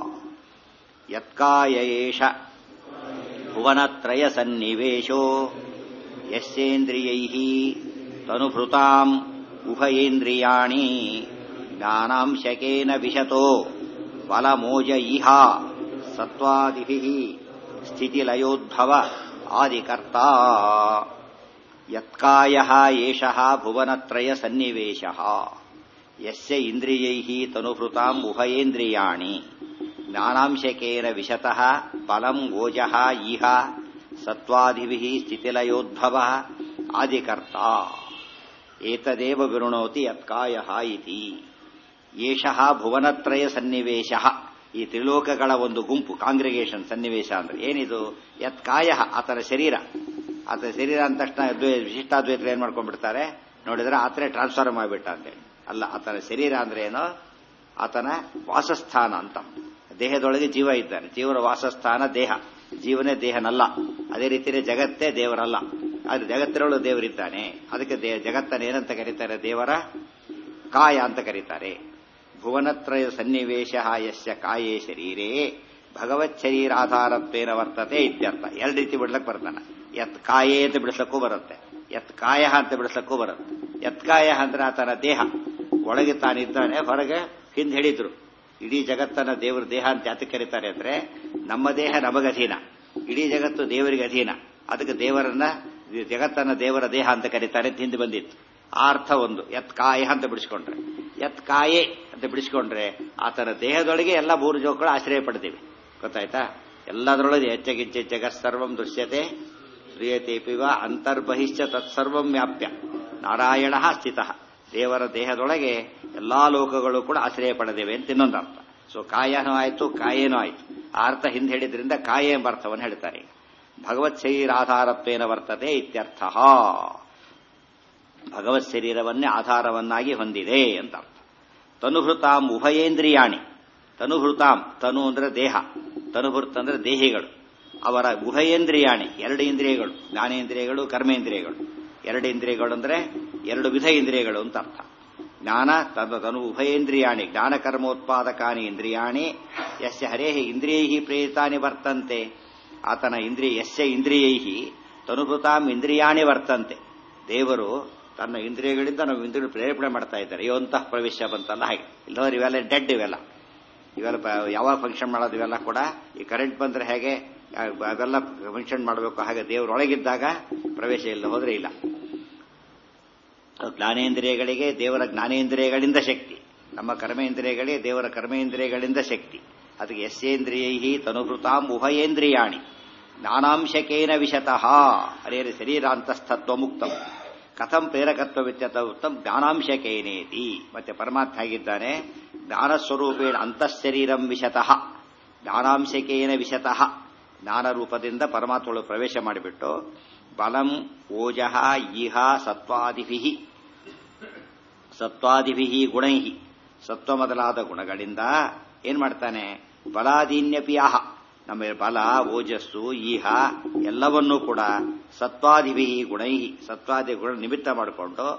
ಯತ್ಕಾಯೇಷ ಭುವನತ್ರಯ ಸನ್ನಿವೇಶೋ ಯಸ್ಯೇಂದ್ರಿಯೈ ತನುಭೃತಾಂ ಉಭಯೇಂದ್ರಿಯಾಣಿ ಜ್ಞಾನಾಂಶಕೇನ ವಿಶತೋ ಬಲಮೋಜ ಇಹ ಸತ್ವಾದಿಭಿ ಸ್ಥಿತಿಲಯೋದ್ಭವ ಆದಿಕರ್ತ ಯತ್ಕಾಯ ಏಷ ಭುವನತ್ರಯ ಸನ್ನಿವೇಶ ಯಸ್ಯ ಇಂದ್ರಿಯೈ ತನುಭೃತಾಂ ಉಭಯೇಂದ್ರಿಯಾಣಿ ಜ್ಞಾನಾಂಶಕೇನ ವಿಶತಃ ಬಲಂ ಓಜಃ ಇಹ ಸತ್ವಾದಿಭಿ ಸ್ಥಿತಿಲಯೋದ್ಭವ ಆದಿಕರ್ತ ಏತದೇವ ವಿರುಣೋತಿ ಯತ್ಕಾಯ ಇತಿ ಏಷಃ ಭುವನತ್ರಯ ಸನ್ನಿವೇಶ ಈ ತ್ರಿಲೋಕಗಳ ಒಂದು ಗುಂಪು ಕಾಂಗ್ರಿಗೇಷನ್ ಸನ್ನಿವೇಶ ಅಂದ್ರೆ ಏನಿದು ಯತ್ಕಾಯ ಆತನ ಶರೀರ ಆತನ ಶರೀರ ಅಂದ ತಕ್ಷಣ ವಿಶಿಷ್ಟಾದ್ವೈತರು ಏನ್ ಮಾಡ್ಕೊಂಡ್ಬಿಡ್ತಾರೆ ನೋಡಿದ್ರೆ ಆತನೇ ಟ್ರಾನ್ಸ್ಫರ್ ಮಾಡಿಬಿಟ್ಟ ಅಂತೇಳಿ ಅಲ್ಲ ಆತನ ಶರೀರ ಅಂದ್ರೆ ಏನೋ ಆತನ ವಾಸಸ್ಥಾನ ಅಂತ ದೇಹದೊಳಗೆ ಜೀವ ಇದ್ದಾನೆ ಜೀವನ ವಾಸಸ್ಥಾನ ದೇಹ ಜೀವನೇ ದೇಹನಲ್ಲ ಅದೇ ರೀತಿಯೇ ಜಗತ್ತೇ ದೇವರಲ್ಲ ಆದ್ರೆ ಜಗತ್ತಿನೊಳಗೆ ದೇವರಿದ್ದಾನೆ ಅದಕ್ಕೆ ಜಗತ್ತನ್ನು ಏನಂತ ಕರೀತಾರೆ ದೇವರ ಕಾಯ ಅಂತ ಕರೀತಾರೆ ಭುವನತ್ರಯ ಸನ್ನಿವೇಶ ಯಸ್ಯ ಕಾಯೇ ಶರೀರೇ ಭಗವತ್ ಶರೀರಾಧಾರತ್ವೇನ ವರ್ತತೆ ಇತ್ಯರ್ಥ ಎರಡು ರೀತಿ ಬಿಡ್ಲಕ್ ಬರ್ತಾನೆ ಯತ್ ಕಾಯೇ ಅಂತ ಬಿಡಿಸ್ಲಕ್ಕೂ ಬರುತ್ತೆ ಯತ್ ಕಾಯ ಅಂತ ಬಿಡಿಸ್ಲಕ್ಕೂ ಬರುತ್ತೆ ಯತ್ ಕಾಯ ಅಂದ್ರೆ ಆತನ ದೇಹ ಒಳಗೆ ತಾನಿದ್ದಾನೆ ಹೊರಗೆ ಹಿಂದೆ ಹಿಡಿದ್ರು ಇಡೀ ಜಗತ್ತನ್ನ ದೇವರ ದೇಹ ಅಂತ ಯಾತಕ್ಕೆ ಕರೀತಾರೆ ಅಂದ್ರೆ ನಮ್ಮ ದೇಹ ನಮಗಧೀನ ಇಡೀ ಜಗತ್ತು ದೇವರಿಗೆ ಅಧೀನ ಅದಕ್ಕೆ ದೇವರನ್ನ ಜಗತ್ತನ್ನ ದೇವರ ದೇಹ ಅಂತ ಕರೀತಾರೆ ಅಂತ ಹಿಂದೆ ಬಂದಿತ್ತು ಆ ಅರ್ಥ ಒಂದು ಯತ್ ಕಾಯ ಅಂತ ಬಿಡಿಸ್ಕೊಂಡ್ರೆ ಯತ್ ಕಾಯೆ ಅಂತ ಬಿಡಿಸ್ಕೊಂಡ್ರೆ ಆತನ ದೇಹದೊಳಗೆ ಎಲ್ಲ ಮೂರು ಜೋಕಗಳು ಆಶ್ರಯ ಪಡ್ತೀವಿ ಗೊತ್ತಾಯ್ತಾ ಎಲ್ಲದರೊಳಗೆ ಹೆಚ್ಚಗಿಚ್ಚೆ ಜಗತ್ಸರ್ವಂ ದೃಶ್ಯತೆ ಶ್ರೀಯತೆ ಪಿವ ಅಂತರ್ಬಹಿಶ್ಚ ತತ್ಸರ್ವಂ ವ್ಯಾಪ್ಯ ನಾರಾಯಣ ಸ್ಥಿತ ದೇವರ ದೇಹದೊಳಗೆ ಎಲ್ಲಾ ಲೋಕಗಳು ಕೂಡ ಆಶ್ರಯ ಪಡೆದಿವೆ ಅಂತ ಇನ್ನೊಂದು ಅರ್ಥ ಸೊ ಕಾಯನೂ ಆಯ್ತು ಕಾಯೇನೂ ಆಯ್ತು ಆ ಅರ್ಥ ಹಿಂದೆ ಹೇಳಿದ್ರಿಂದ ಕಾಯೆ ಎಂಬ ಅರ್ಥವನ್ನು ಹೇಳ್ತಾರೆ ಭಗವತ್ ಶರೀರಾಧಾರತ್ವೇನ ವರ್ತತೆ ಇತ್ಯರ್ಥ ಭಗವತ್ ಶರೀರವನ್ನೇ ಆಧಾರವನ್ನಾಗಿ ಹೊಂದಿದೆ ಅಂತ ಅರ್ಥ ತನುಭೃತಾಂ ಉಭಯೇಂದ್ರಿಯಾಣಿ ತನುಭೃತಾಂ ತನು ಅಂದ್ರೆ ದೇಹ ತನುಭೃತ್ ಅಂದ್ರೆ ದೇಹಿಗಳು ಅವರ ಉಭಯೇಂದ್ರಿಯಾಣಿ ಎರಡು ಇಂದ್ರಿಯಗಳು ಜ್ಞಾನೇಂದ್ರಿಯಗಳು ಕರ್ಮೇಂದ್ರಿಯಗಳು ಎರಡು ಇಂದ್ರಿಯಗಳು ಅಂದ್ರೆ ಎರಡು ವಿಧ ಇಂದ್ರಿಯಗಳು ಅಂತ ಅರ್ಥ ಜ್ಞಾನ ತನ್ನ ತನು ಉಭಯೇಂದ್ರಿಯಾಣಿ ಜ್ಞಾನ ಕರ್ಮೋತ್ಪಾದಕಾನಿ ಇಂದ್ರಿಯಾಣಿ ಯಸ್ಯ ಹರೇ ಇಂದ್ರಿಯೈ ಪ್ರೇರಿತಾನಿ ವರ್ತಂತೆ ಆತನ ಇಂದ್ರಿಯ ಯಸ್ಯ ಇಂದ್ರಿಯೈ ತನುಭೃತಾಂ ಇಂದ್ರಿಯಾಣಿ ವರ್ತಂತೆ ದೇವರು ತನ್ನ ಇಂದ್ರಿಯಗಳಿಂದ ನಾವು ಇಂದ್ರಿಯ ಪ್ರೇರೇಪಣೆ ಮಾಡ್ತಾ ಇದ್ದಾರೆ ಯೋಂತಹ ಪ್ರವೇಶ ಬಂತಲ್ಲ ಹಾಗೆ ಇಲ್ಲದವ್ರು ಇವೆಲ್ಲ ಡೆಡ್ ಇವೆಲ್ಲ ಇವೆಲ್ಲ ಯಾವಾಗ ಫಂಕ್ಷನ್ ಮಾಡೋದು ಇವೆಲ್ಲ ಕೂಡ ಈ ಕರೆಂಟ್ ಬಂದ್ರೆ ಹೇಗೆ ಅವೆಲ್ಲ ಫಂಕ್ಷನ್ ಮಾಡಬೇಕು ಹಾಗೆ ದೇವರೊಳಗಿದ್ದಾಗ ಪ್ರವೇಶ ಇಲ್ಲ ಹೋದ್ರೆ ಇಲ್ಲ ಜ್ಞಾನೇಂದ್ರಿಯಗಳಿಗೆ ದೇವರ ಜ್ಞಾನೇಂದ್ರಿಯಗಳಿಂದ ಶಕ್ತಿ ನಮ್ಮ ಕರ್ಮೇಂದ್ರಿಯಗಳಿಗೆ ದೇವರ ಕರ್ಮೇಂದ್ರಿಯಗಳಿಂದ ಶಕ್ತಿ ಅದಕ್ಕೆ ಯಸ್ಯೇಂದ್ರಿಯೈ ತನುಭೃತಾಂ ಉಭಯೇಂದ್ರಿಯಾಣಿ ಜ್ಞಾನಾಂಶಕೇನ ವಿಶತಃ ಅರೇ ಶರೀರಾಂತಸ್ಥತ್ವ ಮುಕ್ತಂ ಕಥಂ ಪ್ರೇರಕತ್ವವಿತ್ಯತ ಉತ್ತಮ್ ಜ್ಞಾನಾಂಶಕೇನೇತಿ ಮತ್ತೆ ಪರಮಾತ್ಮ ಆಗಿದ್ದಾನೆ ಜ್ಞಾನಸ್ವರೂಪೇಣ ಅಂತಃಶರೀರಂ ವಿಶತಃ ಜ್ಞಾನಾಂಶಕೇನ ವಿಶತಃ ಜ್ಞಾನ ರೂಪದಿಂದ ಪರಮಾತ್ಮಗಳು ಪ್ರವೇಶ ಮಾಡಿಬಿಟ್ಟು ಬಲಂ ಓಜಃ ಈಹ ಸತ್ವಾದಿಭಿ ಸತ್ವಾದಿಭಿ ಗುಣೈ ಸತ್ವ ಮೊದಲಾದ ಗುಣಗಳಿಂದ ಏನ್ ಮಾಡ್ತಾನೆ ಬಲಾದೀನ್ಯಪಿ ಆಹ ನಮ್ಮ ಬಲ ಓಜಸ್ಸು ಈಹ ಎಲ್ಲವನ್ನೂ ಕೂಡ ಸತ್ವಾದಿಭಿ ಗುಣೈ ಸತ್ವಾದಿ ಗುಣ ನಿಮಿತ್ತ ಮಾಡಿಕೊಂಡು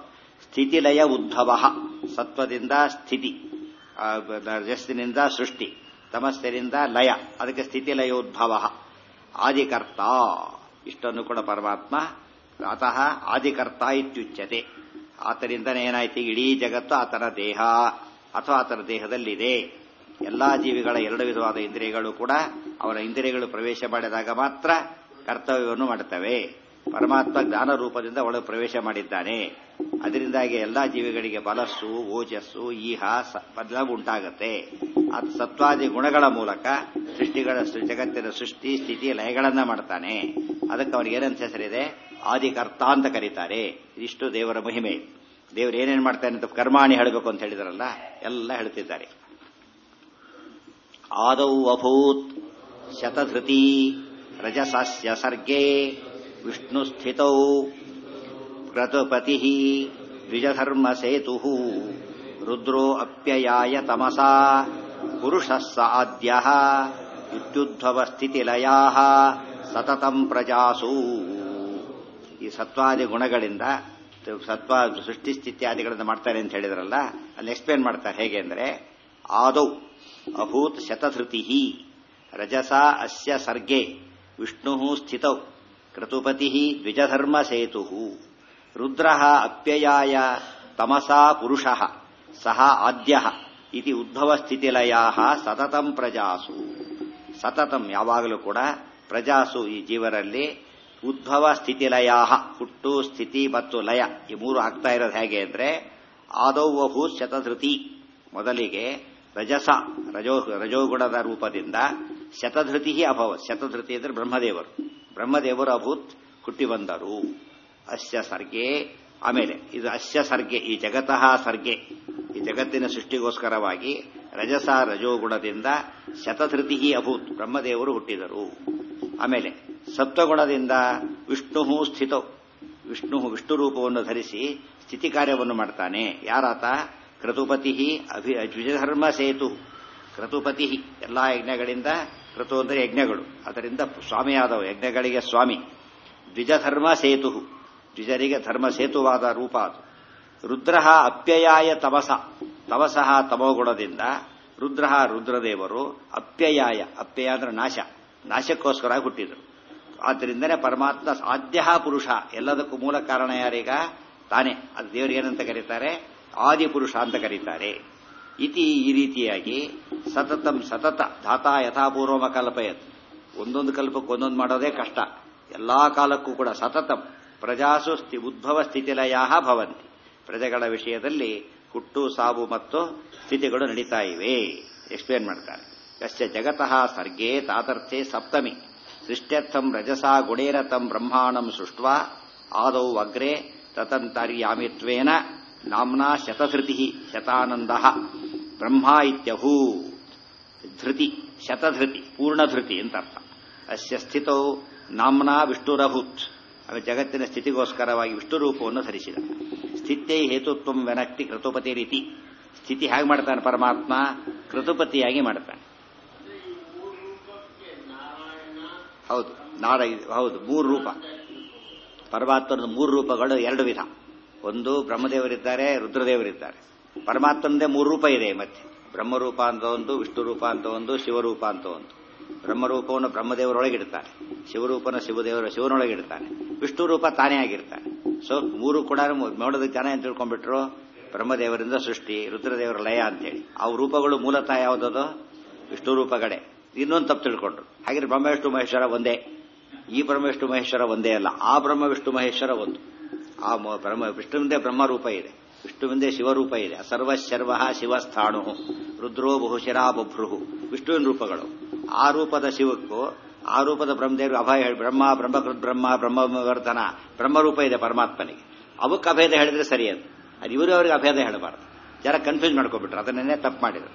ಸ್ಥಿತಿಲಯ ಉದ್ಭವ ಸತ್ವದಿಂದ ಸ್ಥಿತಿ ಆ, ರಜಸ್ಸಿನಿಂದ ಸೃಷ್ಟಿ ತಮಸ್ಸಿನಿಂದ ಲಯ ಅದಕ್ಕೆ ಸ್ಥಿತಿಲಯೋದ್ಭವ ಆದಿಕರ್ತ ಇಷ್ಟನ್ನು ಕೂಡ ಪರಮಾತ್ಮ ಅತಃ ಆದಿಕರ್ತ ಇತ್ಯುಚ್ಯತೆ ಆತನಿಂದನೇ ಏನಾಯ್ತು ಇಡೀ ಜಗತ್ತು ಆತನ ದೇಹ ಅಥವಾ ಆತನ ದೇಹದಲ್ಲಿದೆ ಎಲ್ಲಾ ಜೀವಿಗಳ ಎರಡು ವಿಧವಾದ ಇಂದ್ರಿಯಗಳು ಕೂಡ ಅವನ ಇಂದ್ರಿಯಗಳು ಪ್ರವೇಶ ಮಾಡಿದಾಗ ಮಾತ್ರ ಕರ್ತವ್ಯವನ್ನು ಮಾಡುತ್ತವೆ ಪರಮಾತ್ಮ ಜ್ಞಾನ ರೂಪದಿಂದ ಒಳಗೆ ಪ್ರವೇಶ ಮಾಡಿದ್ದಾನೆ ಅದರಿಂದಾಗಿ ಎಲ್ಲಾ ಜೀವಿಗಳಿಗೆ ಬಲಸ್ಸು ಓಜಸ್ಸು ಈಹ ಸ- ಬದಲಾವ್ ಉಂಟಾಗತ್ತೆ ಅದು ಸತ್ವಾದಿ ಗುಣಗಳ ಮೂಲಕ ಸೃಷ್ಟಿಗಳ ಸೃ- ಜಗತ್ತಿನ ಸೃಷ್ಟಿ ಸ್ಥಿತಿ ಲಯಗಳನ್ನ ಮಾಡ್ತಾನೆ ಅದಕ್ಕೆ ಅವನಿಗೆ ಏನಂತ ಹೆಸರಿದೆ ಆದಿಕರ್ತ ಅಂತ ಕರೀತಾರೆ ಇದಿಷ್ಟು ದೇವರ ಮಹಿಮೆ ದೇವರು ಏನೇನು ಮಾಡ್ತಾನೆ ಅಂತ ಕರ್ಮಾಣಿ ಹೇಳಬೇಕು ಅಂತ ಹೇಳಿದಾರಲ್ಲ ಎಲ್ಲ ಹೇಳ್ತಿದ್ದಾರೆ ಆದೌ ಅಭೂತ್ ಶತಧೃತಿ ರಜಸಸ್ಯ ಸರ್ಗೆ ವಿಷ್ಣು ಸ್ಥಿತೌ ಕ್ರತುಪತಿ ದ್ವಿಜಧರ್ಮ ಸೇತು ರುದ್ರೋ ಅಪ್ಯಯಾಯ ತಮಸಾ ಪುರುಷ ಸ ಆದ್ಯ ಇತ್ಯುದ್ಭವ ಸ್ಥಿತಿಲಯಾ ಸತತಂ ಪ್ರಜಾಸು ಈ ಸತ್ವಾದಿ ಗುಣಗಳಿಂದ ಸತ್ವ ಸೃಷ್ಟಿ ಸ್ಥಿತ್ಯಾದಿಗಳಿಂದ ಮಾಡ್ತಾರೆ ಅಂತ ಹೇಳಿದ್ರಲ್ಲ ಅಲ್ಲಿ ಎಕ್ಸ್ಪ್ಲೇನ್ ಮಾಡ್ತಾರೆ ಹೇಗೆ ಅಂದ್ರೆ ಆದೌ ಅಭೂತ್ ಶತಧೃತಿ ರಜಸ ಅಸ್ಯ ಸರ್ಗೆ ವಿಷ್ಣು ಸ್ಥಿತೌ ಕ್ರತುಪತಿ ದ್ವಿಜಧರ್ಮ ಸೇತು ರುದ್ರ ಅಪ್ಯಯಾಯ ತಮಸಾ ಪುರುಷ ಸಹ ಆದ್ಯ ಇತಿ ಉದ್ಭವ ಸ್ಥಿತಿಲಯಾ ಸತತಂ ಪ್ರಜಾಸು ಸತತಂ ಯಾವಾಗಲೂ ಕೂಡ ಪ್ರಜಾಸು ಈ ಜೀವರಲ್ಲಿ ಉದ್ಭವ ಸ್ಥಿತಿಲಯ ಹುಟ್ಟು ಸ್ಥಿತಿ ಮತ್ತು ಲಯ ಈ ಮೂರು ಆಗ್ತಾ ಇರೋದು ಹೇಗೆ ಅಂದ್ರೆ ಆದೌವಹು ಶತಧೃತಿ ಮೊದಲಿಗೆ ರಜಸ ರಜೋ ರಜೋಗುಣದ ರೂಪದಿಂದ ಶತಧೃತಿ ಅಭವ ಶತಧೃತಿ ಅಂದ್ರೆ ಬ್ರಹ್ಮದೇವರು ಬ್ರಹ್ಮದೇವರು ಅಭೂತ್ ಹುಟ್ಟಿ ಬಂದರು ಅಸ್ಯ ಸರ್ಗೆ ಆಮೇಲೆ ಇದು ಅಸ್ಯ ಸರ್ಗೆ ಈ ಜಗತಃ ಸರ್ಗೆ ಈ ಜಗತ್ತಿನ ಸೃಷ್ಟಿಗೋಸ್ಕರವಾಗಿ ರಜಸ ರಜೋಗುಣದಿಂದ ಶತಧೃತಿ ಅಭೂತ್ ಬ್ರಹ್ಮದೇವರು ಹುಟ್ಟಿದರು ಆಮೇಲೆ ಸಪ್ತಗುಣದಿಂದ ವಿಷ್ಣು ಸ್ಥಿತೌ ವಿಷ್ಣು ವಿಷ್ಣು ರೂಪವನ್ನು ಧರಿಸಿ ಸ್ಥಿತಿ ಕಾರ್ಯವನ್ನು ಮಾಡ್ತಾನೆ ಯಾರಾತ ಕ್ರತುಪತಿ ಅಭಿ ದ್ವಿಜಧರ್ಮ ಸೇತು ಕ್ರತುಪತಿ ಎಲ್ಲಾ ಯಜ್ಞಗಳಿಂದ ಕ್ರತು ಅಂದರೆ ಯಜ್ಞಗಳು ಅದರಿಂದ ಸ್ವಾಮಿಯಾದವು ಯಜ್ಞಗಳಿಗೆ ಸ್ವಾಮಿ ದ್ವಿಜಧರ್ಮ ಸೇತು ದ್ವಿಜರಿಗೆ ಧರ್ಮ ಸೇತುವಾದ ರೂಪ ಅದು ರುದ್ರ ಅಪ್ಯಯಾಯ ತಮಸ ತಮಸಃ ತಮೋಗುಣದಿಂದ ರುದ್ರ ರುದ್ರದೇವರು ಅಪ್ಯಯಾಯ ಅಪ್ಯಯ ಅಂದ್ರೆ ನಾಶ ನಾಶಕ್ಕೋಸ್ಕರ ಹುಟ್ಟಿದರು ಆದ್ದರಿಂದನೇ ಪರಮಾತ್ಮ ಆದ್ಯ ಪುರುಷ ಎಲ್ಲದಕ್ಕೂ ಮೂಲ ಕಾರಣ ಯಾರೀಗ ತಾನೇ ಅದು ದೇವರು ಏನಂತ ಕರೀತಾರೆ ಆದಿ ಪುರುಷ ಅಂತ ಕರೀತಾರೆ ಇತಿ ಈ ರೀತಿಯಾಗಿ ಸತತಂ ಸತತ ಧಾತಾ ಯಥಾಪೂರ್ವಮ ಕಲ್ಪಯತ್ ಒಂದೊಂದು ಕಲ್ಪಕ್ಕೆ ಒಂದೊಂದು ಮಾಡೋದೇ ಕಷ್ಟ ಎಲ್ಲಾ ಕಾಲಕ್ಕೂ ಕೂಡ ಸತತಂ ಪ್ರಜಾಸು ಸ್ಥಿ ಉದ್ಭವ ಸ್ಥಿತಿಲಯಾ ಭವಂತಿ ಪ್ರಜೆಗಳ ವಿಷಯದಲ್ಲಿ ಹುಟ್ಟು ಸಾವು ಮತ್ತು ಸ್ಥಿತಿಗಳು ನಡೀತಾ ಇವೆ ಎಕ್ಸ್ಪ್ಲೇನ್ ಮಾಡ್ತಾರೆ ಯಶ್ಚ ಜಗತಃ ಸರ್ಗೇ ತಾತರ್ಥೆ ಸಪ್ತಮಿ ಸೃಷ್ಟ್ಯರ್ಥಂ ರಜಸಾ ಗುಣೇನ ತಂ ಬ್ರಹ್ಮಾಣಂ ಸೃಷ್ಟ್ವಾ ಆದೌ ಅಗ್ರೆ ತತಂತರ್ಯಾಮಿತ್ವೇನ ನಾಮ್ನಾ ಶತಧೃತಿ ಶತಾನಂದ ಬ್ರಹ್ಮ ಇತ್ಯಹೂ ಧೃತಿ ಶತಧೃತಿ ಪೂರ್ಣಧೃತಿ ಅಂತ ಅರ್ಥ ಅಸ್ಯ ಸ್ಥಿತೌ ನಾಮ್ನಾ ವಿಷ್ಣುರಭೂತ್ ಆಮೇಲೆ ಜಗತ್ತಿನ ಸ್ಥಿತಿಗೋಸ್ಕರವಾಗಿ ವಿಷ್ಣು ರೂಪವನ್ನು ಧರಿಸಿದ ಸ್ಥಿತ್ಯೈ ಹೇತುತ್ವ ವೆನಕ್ತಿ ಕೃತುಪತಿ ರೀತಿ ಸ್ಥಿತಿ ಹೇಗೆ ಮಾಡ್ತಾನೆ ಪರಮಾತ್ಮ ಕೃತುಪತಿಯಾಗಿ ಮಾಡ್ತಾನೆ ಹೌದು ನಾಡ ಹೌದು ಮೂರು ರೂಪ ಪರಮಾತ್ಮನ ಮೂರು ರೂಪಗಳು ಎರಡು ವಿಧ ಒಂದು ಬ್ರಹ್ಮದೇವರಿದ್ದಾರೆ ರುದ್ರದೇವರಿದ್ದಾರೆ ಪರಮಾತ್ಮನದೇ ಮೂರು ರೂಪ ಇದೆ ಮತ್ತೆ ಬ್ರಹ್ಮರೂಪ ಅಂತ ಒಂದು ವಿಷ್ಣು ರೂಪ ಅಂತ ಒಂದು ಶಿವರೂಪ ಅಂತ ಒಂದು ಬ್ರಹ್ಮರೂಪವನ್ನು ಬ್ರಹ್ಮದೇವರೊಳಗಿಡ್ತಾನೆ ಶಿವರೂಪನ ಶಿವದೇವರ ಶಿವನೊಳಗಿಡ್ತಾನೆ ವಿಷ್ಣು ರೂಪ ತಾನೇ ಆಗಿರ್ತಾನೆ ಸೊ ಮೂರು ಕೂಡ ನೋಡೋದಕ್ಕೆ ಜನ ಏನು ತಿಳ್ಕೊಂಡ್ಬಿಟ್ರು ಬ್ರಹ್ಮದೇವರಿಂದ ಸೃಷ್ಟಿ ರುದ್ರದೇವರ ಲಯ ಅಂತೇಳಿ ಆ ರೂಪಗಳು ಮೂಲತಃ ಯಾವುದದು ವಿಷ್ಣು ರೂಪಗಳೇ ಇನ್ನೊಂದು ತಪ್ಪು ತಿಳ್ಕೊಂಡ್ರು ಹಾಗೆ ಬ್ರಹ್ಮ ವಿಷ್ಣು ಮಹೇಶ್ವರ ಒಂದೇ ಈ ಬ್ರಹ್ಮ ವಿಷ್ಣು ಮಹೇಶ್ವರ ಒಂದೇ ಅಲ್ಲ ಆ ಬ್ರಹ್ಮ ವಿಷ್ಣು ಮಹೇಶ್ವರ ಒಂದು ಆ ಮ- ಬ್ರಹ್ಮ ವಿಷ್ಣುವಿಂದೇ ಬ್ರಹ್ಮ ರೂಪ ಇದೆ ವಿಷ್ಣುವಿಂದೇ ಶಿವರೂಪ ಇದೆ ಸರ್ವಶರ್ವ ಶಿವಸ್ಥಾಣು ರುದ್ರೋ ಬಹುಶಿರಾ ಬಭ್ರುಹು ವಿಷ್ಣುವಿನ ರೂಪಗಳು ಆ ರೂಪದ ಶಿವಕ್ಕೂ ಆ ರೂಪದ ಬ್ರಹ್ಮದೇವರು ಅಭಯ ಹೇಳಿ ಬ್ರಹ್ಮ ಬ್ರಹ್ಮಕೃತ್ ಬ್ರಹ್ಮ ಬ್ರಹ್ಮವರ್ಧನ ಬ್ರಹ್ಮರೂಪ ಇದೆ ಪರಮಾತ್ಮನಿಗೆ ಅವಕ್ಕೆ ಅಭೇದ ಹೇಳಿದ್ರೆ ಸರಿ ಅದು ಅದು ಇವರು ಅವರಿಗೆ ಅಭೇದ ಹೇಳಬಾರ್ದು ಜನ ಕನ್ಫ್ಯೂಸ್ ಮಾಡ್ಕೊಬಿಟ್ರು ಅದನ್ನೇ ತಪ್ಪು ಮಾಡಿದ್ರು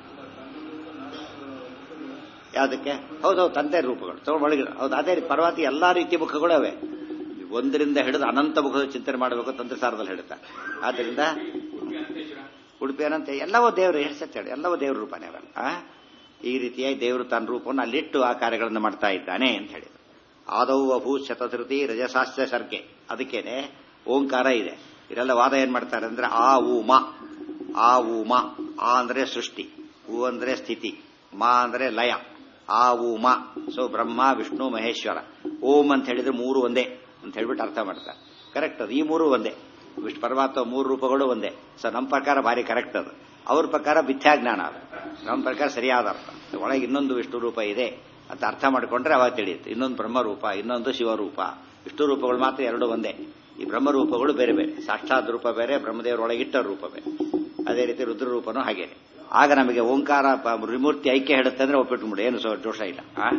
ಯಾವುದಕ್ಕೆ ಹೌದೌದು ತಂದೆ ರೂಪಗಳು ತಗೊಂಡು ಒಳಗೆ ಹೌದು ಅದೇ ರೀತಿ ಪರ್ವತಿ ಎಲ್ಲಾ ರೀತಿಯ ಮುಖಗಳು ಅವೆ ಒಂದರಿಂದ ಹಿಡಿದು ಅನಂತ ಮುಖದ ಚಿಂತನೆ ಮಾಡಬೇಕು ತಂತ್ರಸಾರದಲ್ಲಿ ಹೇಳುತ್ತಾರೆ ಆದ್ದರಿಂದ ಉಡುಪಿ ಅನಂತ ಎಲ್ಲವೂ ದೇವರು ಎಷ್ಟು ಹೇಳಿ ಎಲ್ಲವೂ ದೇವ್ರ ರೂಪನೇ ಅವೆಲ್ಲ ಆ? ಈ ರೀತಿಯಾಗಿ ದೇವರು ತನ್ನ ರೂಪವನ್ನು ಅಲ್ಲಿಟ್ಟು ಆ ಕಾರ್ಯಗಳನ್ನು ಮಾಡ್ತಾ ಇದ್ದಾನೆ ಅಂತ ಹೇಳಿದ್ರು ಆದೌ ಅಭೂ ಶತಧೃತಿ ರಜಸಾಸ್ಯ ಸರ್ಗೆ ಅದಕ್ಕೇನೆ ಓಂಕಾರ ಇದೆ ಇದೆಲ್ಲ ವಾದ ಏನ್ ಮಾಡ್ತಾರೆ ಅಂದ್ರೆ ಆ ಉ ಮ ಆ ಉ ಮ ಆ ಅಂದ್ರೆ ಸೃಷ್ಟಿ ಉ ಅಂದ್ರೆ ಸ್ಥಿತಿ ಮಾ ಅಂದ್ರೆ ಲಯ ಆ ಉ ಮ ಸೊ ಬ್ರಹ್ಮ ವಿಷ್ಣು ಮಹೇಶ್ವರ ಓಂ ಅಂತ ಹೇಳಿದ್ರೆ ಮೂರು ಒಂದೇ ಅಂತ ಹೇಳ್ಬಿಟ್ಟು ಅರ್ಥ ಮಾಡ್ತಾರೆ ಕರೆಕ್ಟ್ ಅದು ಈ ಮೂರು ಒಂದೇ ವಿಷ್ಣು ಪರಮಾತ್ಮ ಮೂರು ರೂಪಗಳು ಒಂದೇ ಸೊ ನಮ್ಮ ಪ್ರಕಾರ ಭಾರಿ ಕರೆಕ್ಟ್ ಅದು ಅವ್ರ ಪ್ರಕಾರ ಮಿಥ್ಯಾಜ್ಞಾನ ಅದು ನಮ್ಮ ಪ್ರಕಾರ ಸರಿಯಾದ ಅರ್ಥ ಒಳಗೆ ಇನ್ನೊಂದು ವಿಷ್ಣು ರೂಪ ಇದೆ ಅಂತ ಅರ್ಥ ಮಾಡ್ಕೊಂಡ್ರೆ ಅವಾಗ ತಿಳಿಯುತ್ತೆ ಇನ್ನೊಂದು ಬ್ರಹ್ಮರೂಪ ಇನ್ನೊಂದು ಶಿವರೂಪ ವಿಷ್ಣು ರೂಪಗಳು ಮಾತ್ರ ಎರಡು ಒಂದೇ ಈ ಬ್ರಹ್ಮರೂಪಗಳು ಬೇರೆ ಬೇರೆ ಸಾಕ್ಷಾತ್ ರೂಪ ಬೇರೆ ಬ್ರಹ್ಮದೇವರ ಒಳಗಿಟ್ಟ ರೂಪ ಬೇರೆ ಅದೇ ರೀತಿ ರುದ್ರ ರೂಪನೂ ಹಾಗೇನೆ ಆಗ ನಮಗೆ ಓಂಕಾರ ತ್ರಿಮೂರ್ತಿ ಐಕ್ಯ ಹೇಳುತ್ತೆ ಅಂದ್ರೆ ಒಪ್ಪಿಟ್ಬಿಡಿ ಏನು ಸೊ ದೋಷ ಇಲ್ಲ ಆ?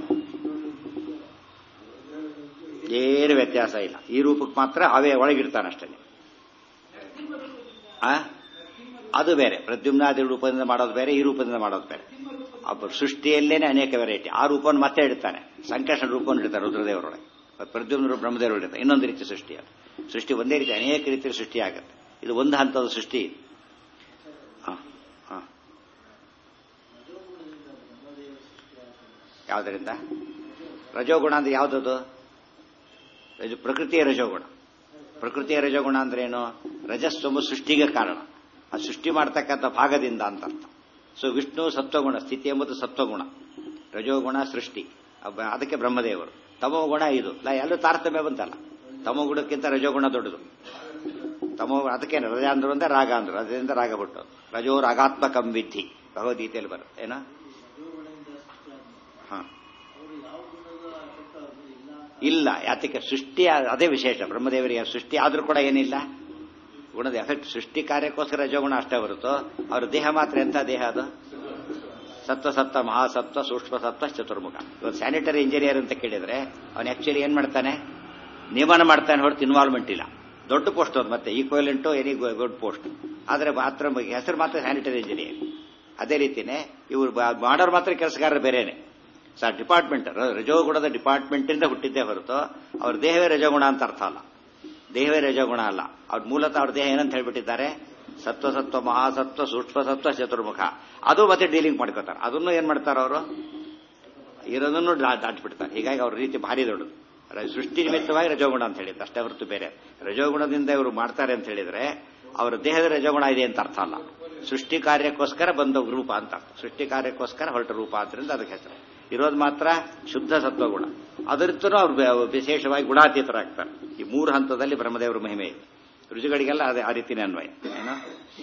ಏನು ವ್ಯತ್ಯಾಸ ಇಲ್ಲ ಈ ರೂಪಕ್ಕೆ ಮಾತ್ರ ಅವೇ ಒಳಗಿಡ್ತಾನಷ್ಟೇ ಆ ಅದು ಬೇರೆ ಪ್ರದ್ಯುಮ್ನಾದಿ ರೂಪದಿಂದ ಮಾಡೋದು ಬೇರೆ ಈ ರೂಪದಿಂದ ಮಾಡೋದು ಬೇರೆ ಒಬ್ಬ ಸೃಷ್ಟಿಯಲ್ಲೇನೆ ಅನೇಕ ವೆರೈಟಿ ಆ ರೂಪವನ್ನು ಮತ್ತೆ ಇಡ್ತಾನೆ ಸಂಕರ್ಷಣ ರೂಪವನ್ನು ಇಡ್ತಾರೆ ರುದ್ರದೇವರೊಳಗೆ ಪ್ರದ್ಯುಮ್ನ ಬ್ರಹ್ಮದೇವರು ಇಡ್ತಾರೆ ಇನ್ನೊಂದು ರೀತಿ ಸೃಷ್ಟಿ ಅದು ಸೃಷ್ಟಿ ಒಂದೇ ರೀತಿ ಅನೇಕ ರೀತಿಯ ಸೃಷ್ಟಿ ಆಗುತ್ತೆ ಇದು ಒಂದು ಹಂತದ ಸೃಷ್ಟಿ ಹ, ಹ. ಯಾವುದರಿಂದ ರಜೋಗುಣ ಅಂದ್ರೆ ಯಾವುದದು ರಜ ಪ್ರಕೃತಿಯ ರಜೋಗುಣ ಪ್ರಕೃತಿಯ ರಜೋಗುಣ ಅಂದ್ರೆ ಏನು ರಜಸ್ವಮ ಸೃಷ್ಟಿಗೆ ಕಾರಣ ಆ ಸೃಷ್ಟಿ ಮಾಡ್ತಕ್ಕಂಥ ಭಾಗದಿಂದ ಅಂತ ಅರ್ಥ ಸೊ ವಿಷ್ಣು ಸತ್ವಗುಣ ಸ್ಥಿತಿ ಎಂಬುದು ಸತ್ವಗುಣ ರಜೋಗುಣ ಸೃಷ್ಟಿ ಅಬ್ಬ- ಅದಕ್ಕೆ ಬ್ರಹ್ಮದೇವರು ತಮೋ ಗುಣ ಇದು ಇಲ್ಲ ಎಲ್ಲೂ ತಾರತಮ್ಯ ಬಂತಲ್ಲ ತಮೋ ಗುಣಕ್ಕಿಂತ ರಜೋಗುಣ ದೊಡ್ಡದು ತಮೋ ಅದಕ್ಕೆ ರಜ ಅಂದ್ರು ಅಂದ್ರೆ ರಾಗ ಅಂದ್ರು ಅದರಿಂದ ರಾಗ ಬಿಟ್ಟು ರಜೋ ರಾಗಾತ್ಮಕಂ ವಿಧಿ ಭಗವದ್ಗೀತೆಯಲ್ಲಿ ಬರುತ್ತೆ ಏನೋ ಹಾ ಇಲ್ಲ ಯಾತಕ್ಕೆ ಸೃಷ್ಟಿ ಆ- ಅದೇ ವಿಶೇಷ ಬ್ರಹ್ಮದೇವರಿಗೆ ಸೃಷ್ಟಿ ಆದ್ರೂ ಕೂಡ ಏನಿಲ್ಲ ಗುಣದ ಎಫೆಕ್ಟ್ ಸೃಷ್ಟಿ ಕಾರ್ಯಕ್ಕೋಸ್ಕರ ರಜೋಗುಣ ಅಷ್ಟೇ ಹೊರತು ಅವ್ರ ದೇಹ ಮಾತ್ರ ಎಂಥ ದೇಹ ಅದು ಸತ್ವ ಸತ್ವ ಮಹಾಸತ್ವ ಸೂಕ್ಷ್ಮ ಸತ್ವ ಚತುರ್ಮುಖ ಇವತ್ತು ಸ್ಯಾನಿಟರಿ ಇಂಜಿನಿಯರ್ ಅಂತ ಕೇಳಿದ್ರೆ ಅವನು ಆಕ್ಚುಲಿ ಏನ್ ಮಾಡ್ತಾನೆ ನಿಯಮನ ಮಾಡ್ತಾನೆ ಹೊರತು ಇನ್ವಾಲ್ವ್ಮೆಂಟ್ ಇಲ್ಲ ದೊಡ್ಡ ಪೋಸ್ಟ್ ಅದು ಮತ್ತೆ ಈಕ್ವಲೆಂಟು ಎನಿ ಗುಡ್ ಪೋಸ್ಟ್ ಆದ್ರೆ ಮಾತ್ರ ಹೆಸರು ಮಾತ್ರ ಸ್ಯಾನಿಟರಿ ಇಂಜಿನಿಯರ್ ಅದೇ ರೀತಿನೇ ಇವರು ಮಾಡೋರು ಮಾತ್ರ ಕೆಲಸಗಾರರು ಬೇರೆನೆ ಸರ್ ಡಿಪಾರ್ಟ್ಮೆಂಟ್ ರಜೋಗುಣದ ಡಿಪಾರ್ಟ್ಮೆಂಟ್ ಇಂದ ಹುಟ್ಟಿದ್ದೇ ಹೊರತು ಅವ್ರ ದೇಹವೇ ರಜೋಗುಣ ಅಂತ ಅರ್ಥ ಅಲ್ಲ ದೇಹವೇ ರಜೋಗುಣ ಅಲ್ಲ ಅವ್ರ ಮೂಲತಃ ಅವ್ರ ದೇಹ ಏನಂತ ಹೇಳ್ಬಿಟ್ಟಿದ್ದಾರೆ ಸತ್ವ ಸತ್ವ ಮಹಾಸತ್ವ ಸೂಕ್ಷ್ಮ ಸತ್ವ ಚತುರ್ಮುಖ ಅದು ಮತ್ತೆ ಡೀಲಿಂಗ್ ಮಾಡ್ಕೋತಾರೆ ಅದನ್ನು ಏನ್ ಮಾಡ್ತಾರೆ ಅವರು ಇರೋದನ್ನು ದಾ- ದಾಟ್ಬಿಡ್ತಾರೆ ಹೀಗಾಗಿ ಅವ್ರ ರೀತಿ ಭಾರಿ ದೊಡ್ಡದು ರ- ಸೃಷ್ಟಿ ನಿಮಿತ್ತವಾಗಿ ರಜೋಗುಣ ಅಂತ ಹೇಳಿದ್ದು ಅಷ್ಟೇ ಹೊರತು ಬೇರೆ ರಜೋಗುಣದಿಂದ ಇವರು ಮಾಡ್ತಾರೆ ಅಂತ ಹೇಳಿದ್ರೆ ಅವರ ದೇಹದ ರಜೋಗುಣ ಇದೆ ಅಂತ ಅರ್ಥ ಅಲ್ಲ ಸೃಷ್ಟಿ ಕಾರ್ಯಕ್ಕೋಸ್ಕರ ಬಂದ ರೂಪ ಅಂತ ಅರ್ಥ ಸೃಷ್ಟಿ ಕಾರ್ಯಕ್ಕೋಸ್ಕರ ಹೊರಟ ರೂಪ ಆದ್ದರಿಂದ ಅದಕ್ಕೆ ಹೆಸರು ಇರೋದು ಮಾತ್ರ ಶುದ್ಧ ಸತ್ವಗುಣ ಅದರಿಂದನೂ ಅವ್ರು ಬೆ- ವಿಶೇಷವಾಗಿ ಗುಣಾತೀತರಾಗ್ತಾರೆ ಈ ಮೂರು ಹಂತದಲ್ಲಿ ಬ್ರಹ್ಮದೇವರ ಮಹಿಮೆ ಇದೆ ರುಜುಗಳಿಗೆಲ್ಲ ಅದೇ ಆ ರೀತಿನೇ ಅನ್ವಯ ಏನೋ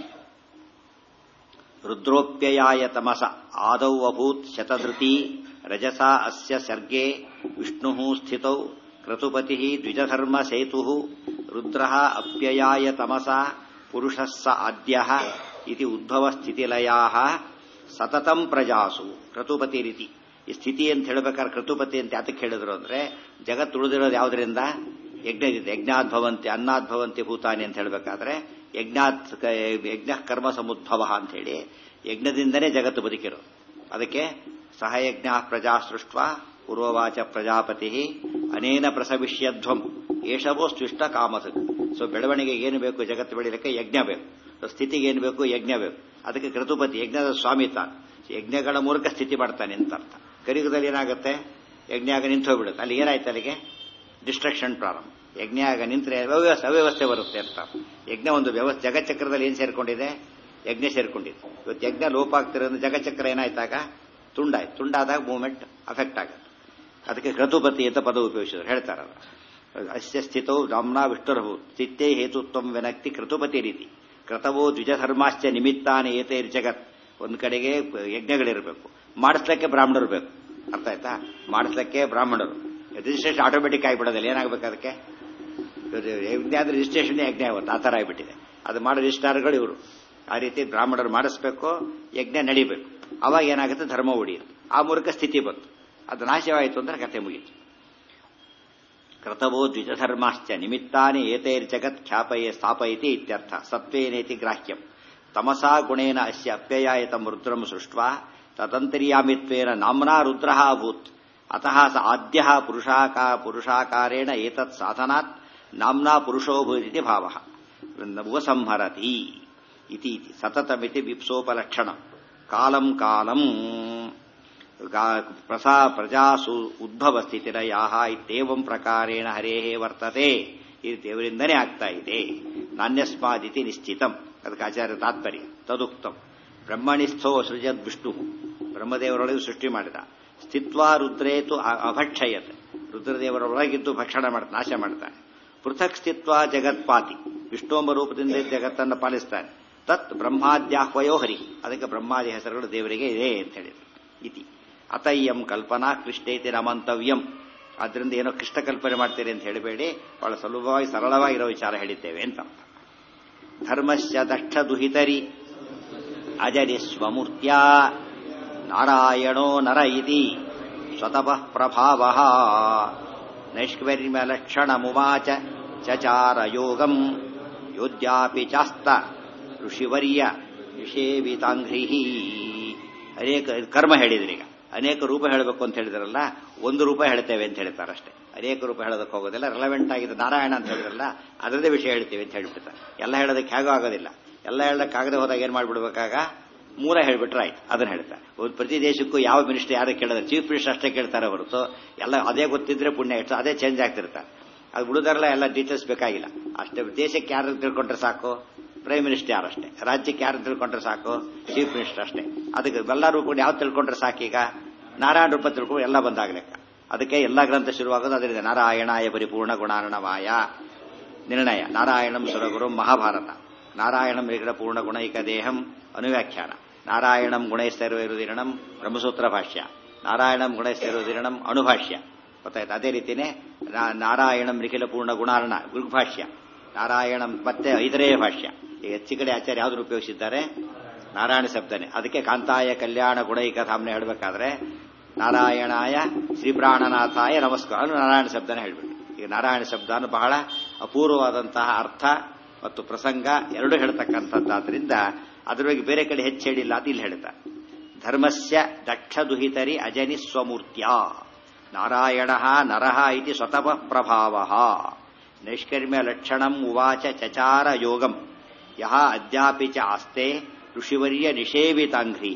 ರುದ್ರೋಪ್ಯಯಾಯ ತಮಸ ಆದೌ ಅಭೂತ್ ಶತಧೃತಿ ರಜಸಾ ಅಸ್ಯ ಸರ್ಗೆ ವಿಷ್ಣು ಸ್ಥಿತೌ ಕ್ರತುಪತಿ ದ್ವಿಜಧರ್ಮ ಸೇತು ರುದ್ರ ಅಪ್ಯಯಾಯ ತಮಸ ಪುರುಷಸ್ಸ ಆದ್ಯ ಇತಿ ಉದ್ಭವ ಸ್ಥಿತಿಲಯಾ ಸತತಂ ಪ್ರಜಾಸು ಕ್ರತುಪತಿ ರೀತಿ ಈ ಸ್ಥಿತಿ ಅಂತ ಹೇಳ್ಬೇಕಾದ್ರೆ ಕ್ರತುಪತಿ ಅಂತ ಯಾತಕ್ಕೆ ಹೇಳಿದ್ರು ಅಂದ್ರೆ ಜಗತ್ತು ಉಳಿದಿರೋದು ಯಾವುದರಿಂದ ಯಜ್ಞದಿಂದ ಯಜ್ಞಾದ್ಭವಂತಿ ಅನ್ನಾದ್ಭವಂತಿ ಭೂತಾನಿ ಅಂತ ಹೇಳ್ಬೇಕಾದ್ರೆ ಯಜ್ಞಾತ್ ಯಜ್ಞ ಕರ್ಮ ಸಮುದ್ಭವ ಅಂತ ಹೇಳಿ ಯಜ್ಞದಿಂದನೇ ಜಗತ್ತು ಬದುಕಿರೋದು ಅದಕ್ಕೆ ಸಹಯಜ್ಞ ಪ್ರಜಾ ಸೃಷ್ಟ ಪೂರ್ವವಾಚ ಪ್ರಜಾಪತಿ ಅನೇನ ಪ್ರಸವಿಷ್ಯಧ್ವಂ ಏಷವೋ ಸ್ವಿಷ್ಟ ಕಾಮಧಕ್ ಸೊ ಬೆಳವಣಿಗೆಗೆ ಏನು ಬೇಕು ಜಗತ್ತು ಬೆಳೀಲಿಕ್ಕೆ ಯಜ್ಞ ಬೇಕು ಸೊ ಸ್ಥಿತಿಗೆ ಏನು ಬೇಕು ಯಜ್ಞ ಬೇಕು ಅದಕ್ಕೆ ಕ್ರತುಪತಿ ಯಜ್ಞದ ಸ್ವಾಮಿ ತಾನು ಯಜ್ಞಗಳ ಮೂಲಕ ಸ್ಥಿತಿ ಮಾಡ್ತಾನೆ ಅಂತ ಅರ್ಥ ಕರಿಯುಗದಲ್ಲಿ ಏನಾಗುತ್ತೆ ಯಜ್ಞ ಆಗ ನಿಂತು ಹೋಗ್ಬಿಡುತ್ತೆ ಅಲ್ಲಿ ಏನಾಯ್ತು ಅಲ್ಲಿಗೆ ಡಿಸ್ಟ್ರಕ್ಷನ್ ಪ್ರಾರಂಭ ಯಜ್ಞ ಆಗ ನಿಂತರೆ ಅವ್ಯವಸ್ಥೆ ಅವ್ಯವಸ್ಥೆ ಬರುತ್ತೆ ಅಂತ ಯಜ್ಞ ಒಂದು ವ್ಯವಸ್ಥೆ ಜಗಚ್ಚಕ್ರದಲ್ಲಿ ಏನು ಸೇರ್ಕೊಂಡಿದೆ ಯಜ್ಞ ಸೇರ್ಕೊಂಡಿದೆ ಇವತ್ತು ಯಜ್ಞ ಲೋಪ ಆಗ್ತಿರೋದು ಜಗಚ್ಚಕ್ರ ಏನಾಯ್ತಾಗ ತುಂಡಾಯ್ತು ತುಂಡಾದಾಗ ಮೂವ್ಮೆಂಟ್ ಅಫೆಕ್ಟ್ ಆಗುತ್ತೆ ಅದಕ್ಕೆ ಕ್ರತುಪತಿ ಅಂತ ಪದ ಉಪಯೋಗಿಸಿದ್ರು ಹೇಳ್ತಾರೆ ಅಸ್ಯ ಸ್ಥಿತೌ ರಾಮ್ನಾ ವಿಷ್ಣುರಭು ಚಿತ್ತೇ ಹೇತುತ್ವ ವಿನಕ್ತಿ ಕ್ರತುಪತಿ ರೀತಿ ಕ್ರತವೋ ದ್ವಿಜಧರ್ಮಾಶ್ಚ ನಿಮಿತ್ತಾನೆ ಏತೈರ್ ಜಗತ್ ಒಂದ್ ಕಡೆಗೆ ಯಜ್ಞಗಳಿರಬೇಕು ಮಾಡಿಸ್ಲಿಕ್ಕೆ ಬ್ರಾಹ್ಮಣರು ಬೇಕು ಅರ್ಥ ಆಯ್ತಾ ಮಾಡಿಸ್ಲಿಕ್ಕೆ ಬ್ರಾಹ್ಮಣರು ರಿಜಿಸ್ಟ್ರೇಷನ್ ಆಟೋಮೆಟಿಕ್ ಆಗಿಬಿಡೋದಿಲ್ಲ ಏನಾಗಬೇಕು ಅದಕ್ಕೆ ಯಜ್ಞ ಆದ್ರೆ ರಿಜಿಸ್ಟ್ರೇಷನ್ ಯಜ್ಞ ಇವತ್ತು ಆ ಥರ ಆಗಿಬಿಟ್ಟಿದೆ ಅದು ಮಾಡೋ ರಿಜಿಸ್ಟ್ರಾರ್ಗಳು ಇವರು ಆ ರೀತಿ ಬ್ರಾಹ್ಮಣರು ಮಾಡಿಸ್ಬೇಕು ಯಜ್ಞ ನಡಿಬೇಕು ಅವಾಗ ಏನಾಗುತ್ತೆ ಧರ್ಮ ಉಳಿಯುತ್ತೆ ಆ ಮೂಲಕ ಸ್ಥಿತಿ ಬಂತು ಅದು ನಾಶವಾಯಿತು ಅಂದ್ರೆ ಕಥೆ ಮುಗೀತು ಕ್ರತವೋ ದ್ವಿಜಧರ್ಮಾಶ್ಚ ನಿಮಿತ್ತಾನಿ ಏತೈರ್ ಜಗತ್ ಖ್ಯಾಪಯೇ ಸ್ಥಾಪಯತಿ ಇತ್ಯರ್ಥ ಸತ್ವೇನೇತಿ ಗ್ರಾಹ್ಯಂ ತಮಸಾ ಗುಣೇನ ಅಸ್ಯ ಅಪ್ಯಯಾಯತಂ ರುದ್ರಂ ಸೃಷ್ಟ್ವಾ ತದಂತರ್ಯಾಮಿತ್ವೇನ ನಾಮ್ನಾ ರುದ್ರ ಅಭೂತ್ ಅತಃ ಸ ಆದ್ಯ ಪುರುಷಾಕಾ ಪುರುಷಾಕಾರೇಣ ಏತತ್ ಸಾಧನಾತ್ ನಾಮ್ನಾ ಪುರುಷೋಭೂತಿ ಭಾವ ಉಪಸಂಹರತಿ ಇತಿ ಇತಿ ಸತತಮಿತಿ ವಿಪ್ಸೋಪಲಕ್ಷಣ ಕಾಲಂ ಕಾಲಂ ಪ್ರಸಾ ಪ್ರಜಾಸು ಉದ್ಭವ ಸ್ಥಿತಿರಯಾಹ ಇತ್ಯೇವಂ ಪ್ರಕಾರೇಣ ಹರೇ ವರ್ತತೆ ಇದು ದೇವರಿಂದನೇ ಆಗ್ತಾ ಇದೆ ನಾನ್ಯಸ್ಮಾದಿತಿ ನಿಶ್ಚಿತಂ ಅದಕ್ಕೆ ಆಚಾರ್ಯ ತಾತ್ಪರ್ಯ ತದುಕ್ತಂ ಬ್ರಹ್ಮಣಿಸ್ಥೋ ಸೃಜದ್ ವಿಷ್ಣು ಬ್ರಹ್ಮದೇವರೊಳಗೆ ಸೃಷ್ಟಿ ಮಾಡಿದ ಸ್ಥಿತ್ವ ರುದ್ರೇತು ಅಭಕ್ಷಯತ್ ರುದ್ರದೇವರೊಳಗಿದ್ದು ಭಕ್ಷಣ ಮಾಡ ನಾಶ ಮಾಡ್ತಾನೆ ಪೃಥಕ್ ಸ್ಥಿತ್ವ ಜಗತ್ಪಾತಿ ವಿಷ್ಣುಂಬ ರೂಪದಿಂದ ಜಗತ್ತನ್ನು ಪಾಲಿಸ್ತಾನೆ ತತ್ ಬ್ರಹ್ಮಾದ್ಯಾಹ್ವಯೋ ಹರಿ ಅದಕ್ಕೆ ಬ್ರಹ್ಮಾದಿ ಹೆಸರುಗಳು ದೇವರಿಗೆ ಇದೆ ಅಂತ ಹೇಳಿದ್ರು ಇತಿ ಅತಯ್ಯಂ ಕಲ್ಪನಾ ಕೃಷ್ಟೇತಿ ನಮಂತವ್ಯಂ ಆದ್ರಿಂದ ಏನೋ ಕೃಷ್ಣ ಕಲ್ಪನೆ ಮಾಡ್ತೀರಿ ಅಂತ ಹೇಳಬೇಡಿ ಬಹಳ ಸುಲಭವಾಗಿ ಸರಳವಾಗಿರೋ ವಿಚಾರ ಹೇಳಿದ್ದೇವೆ ಅಂತ ಧರ್ಮಶ್ಚ ದಕ್ಷ ದುಹಿತರಿ ಅಜರಿ ಸ್ವಮೂರ್ತ್ಯ ನಾರಾಯಣೋ ನರ ಇತಿ ಸ್ವತಃ ಪ್ರಭಾವ ನೈಷ್ಕರ್ಮ್ಯ ಲಕ್ಷಣ ಮುವಾಚ ಚಚಾರ ಯೋಗಂ ಯೋಧ್ಯಾಪಿ ಚಾಸ್ತ ಋಷಿವರ್ಯ ವಿಷೇವಿತಾಂಘ್ರಿ ಅನೇಕ ಕರ್ಮ ಹೇಳಿದ್ರಿ ಈಗ ಅನೇಕ ರೂಪ ಹೇಳಬೇಕು ಅಂತ ಹೇಳಿದ್ರಲ್ಲ ಒಂದು ರೂಪ ಹೇಳ್ತೇವೆ ಅಂತ ಹೇಳ್ತಾರೆ ಅಷ್ಟೇ ಅನೇಕ ರೂಪ ಹೇಳೋದಕ್ಕೆ ಹೋಗೋದಿಲ್ಲ ರೆಲವೆಂಟ್ ಆಗಿದೆ ನಾರಾಯಣ ಅಂತ ಹೇಳಿದ್ರಲ್ಲ ಅದರದೇ ವಿಷಯ ಹೇಳ್ತೀವಿ ಅಂತ ಹೇಳ್ಬಿಡ್ತಾರೆ ಎಲ್ಲ ಹೇಳೋದಕ್ಕೆ ಹೇಗೋ ಆಗೋದಿಲ್ಲ ಎಲ್ಲ ಹೇಳೋದಕ್ಕಾಗದೆ ಹೋದಾಗ ಏನ್ ಮಾಡ್ಬಿಡ್ಬೇಕಾಗ ಮೂಲ ಹೇಳ್ಬಿಟ್ರೆ ಆಯ್ತು ಅದನ್ನ ಹೇಳ್ತಾರೆ ಒಂದು ಪ್ರತಿ ದೇಶಕ್ಕೂ ಯಾವ ಮಿನಿಸ್ಟರ್ ಯಾರು ಕೇಳಿದ್ರೆ ಚೀಫ್ ಮಿನಿಸ್ಟರ್ ಅಷ್ಟೇ ಕೇಳ್ತಾರೆ ಹೊರತು ಎಲ್ಲ ಅದೇ ಗೊತ್ತಿದ್ರೆ ಪುಣ್ಯ ಎಷ್ಟು ಅದೇ ಚೇಂಜ್ ಆಗ್ತಿರ್ತಾರೆ ಅದು ಬಿಡುದಾರಲ್ಲ ಎಲ್ಲ ಡೀಟೇಲ್ಸ್ ಬೇಕಾಗಿಲ್ಲ ಅಷ್ಟೇ ದೇಶಕ್ಕೆ ಯಾರು ತಿಳ್ಕೊಂಡ್ರೆ ಸಾಕು ಪ್ರೈಮ್ ಮಿನಿಸ್ಟರ್ ಯಾರಷ್ಟೇ ರಾಜ್ಯಕ್ಕೆ ಯಾರು ತಿಳ್ಕೊಂಡ್ರೆ ಸಾಕು ಚೀಫ್ ಮಿನಿಸ್ಟರ್ ಅಷ್ಟೇ ಅದಕ್ಕೆ ಎಲ್ಲರೂ ಕೂಡ ಯಾವ ತಿಳ್ಕೊಂಡ್ರೆ ಸಾಕೀಗ ನಾರಾಯಣ ರೂಪ ತಿಳ್ಕೊಂಡು ಎಲ್ಲ ಬಂದಾಗ್ಲೆಕ್ಕ ಅದಕ್ಕೆ ಎಲ್ಲ ಗ್ರಂಥ ಶುರುವಾಗೋದು ಅದರಿಂದ ನಾರಾಯಣಾಯ ಪರಿಪೂರ್ಣ ಗುಣಾರ್ಣವಾಯ ನಿರ್ಣಯ ನಾರಾಯಣಂ ಸುರಗುರು ಮಹಾಭಾರತ ನಾರಾಯಣಂ ವಿಗ್ರಹ ಪೂರ್ಣ ಗುಣೈಕ ದೇಹಂ ಅನುವ್ಯಾಖ್ಯಾನ ನಾರಾಯಣಂ ಗುಣೈಸ್ತೈರುದಿರಣಂ ಬ್ರಹ್ಮಸೂತ್ರ ಭಾಷ್ಯ ನಾರಾಯಣಂ ಗುಣೈಸ್ತೈರುದಿರಣಂ ಅಣುಭಾಷ್ಯ ಗೊತ್ತಾಯ್ತು ಅದೇ ರೀತಿನೇ ನಾರಾಯಣಂ ನಿಖಿಲ ಪೂರ್ಣ ಗುಣಾರ್ಣ ಗುರುಭಾಷ್ಯ ನಾರಾಯಣಂ ಮತ್ತೆ ಐದರೆಯ ಭಾಷ್ಯ ಈಗ ಹೆಚ್ಚು ಕಡೆ ಆಚಾರ್ಯ ಯಾವ್ದು ಉಪಯೋಗಿಸಿದ್ದಾರೆ ನಾರಾಯಣ ಶಬ್ದನೆ ಅದಕ್ಕೆ ಕಾಂತಾಯ ಕಲ್ಯಾಣ ಗುಣೈಕ ಧಾಮ್ನೆ ಹೇಳಬೇಕಾದ್ರೆ ನಾರಾಯಣಾಯ ಶ್ರೀಪ್ರಾಣನಾಥಾಯ ನಮಸ್ಕಾರ ನಾರಾಯಣ ಶಬ್ದನೇ ಹೇಳ್ಬಿಟ್ಟು ಈಗ ನಾರಾಯಣ ಶಬ್ದ ಬಹಳ ಅಪೂರ್ವವಾದಂತಹ ಅರ್ಥ ಮತ್ತು ಪ್ರಸಂಗ ಎರಡು ಹೇಳ್ತಕ್ಕಂಥದ್ದಾದ್ರಿಂದ ಅದ್ರ ಬಗ್ಗೆ ಬೇರೆ ಕಡೆ ಹೆಚ್ಚು ಹೇಳಿಲ್ಲ ಅದು ಇಲ್ಲಿ ಹೇಳ್ತಾ ಧರ್ಮಸ್ಯ ದಕ್ಷ ದುಹಿತರಿ ಅಜನಿ ಸ್ವಮೂರ್ತ್ಯ ನಾರಾಯಣ ನರಃ ಇತಿ ಸ್ವತಃ ಪ್ರಭಾವ ನೈಷ್ಕರ್ಮ್ಯ ಲಕ್ಷಣಂ ಉವಾಚ ಚಚಾರ ಯೋಗಂ ಯಹ ಅದ್ಯಾಪಿ ಚ ಆಸ್ತೆ ಋಷಿವರ್ಯ ನಿಷೇವಿತಾಂಘ್ರಿ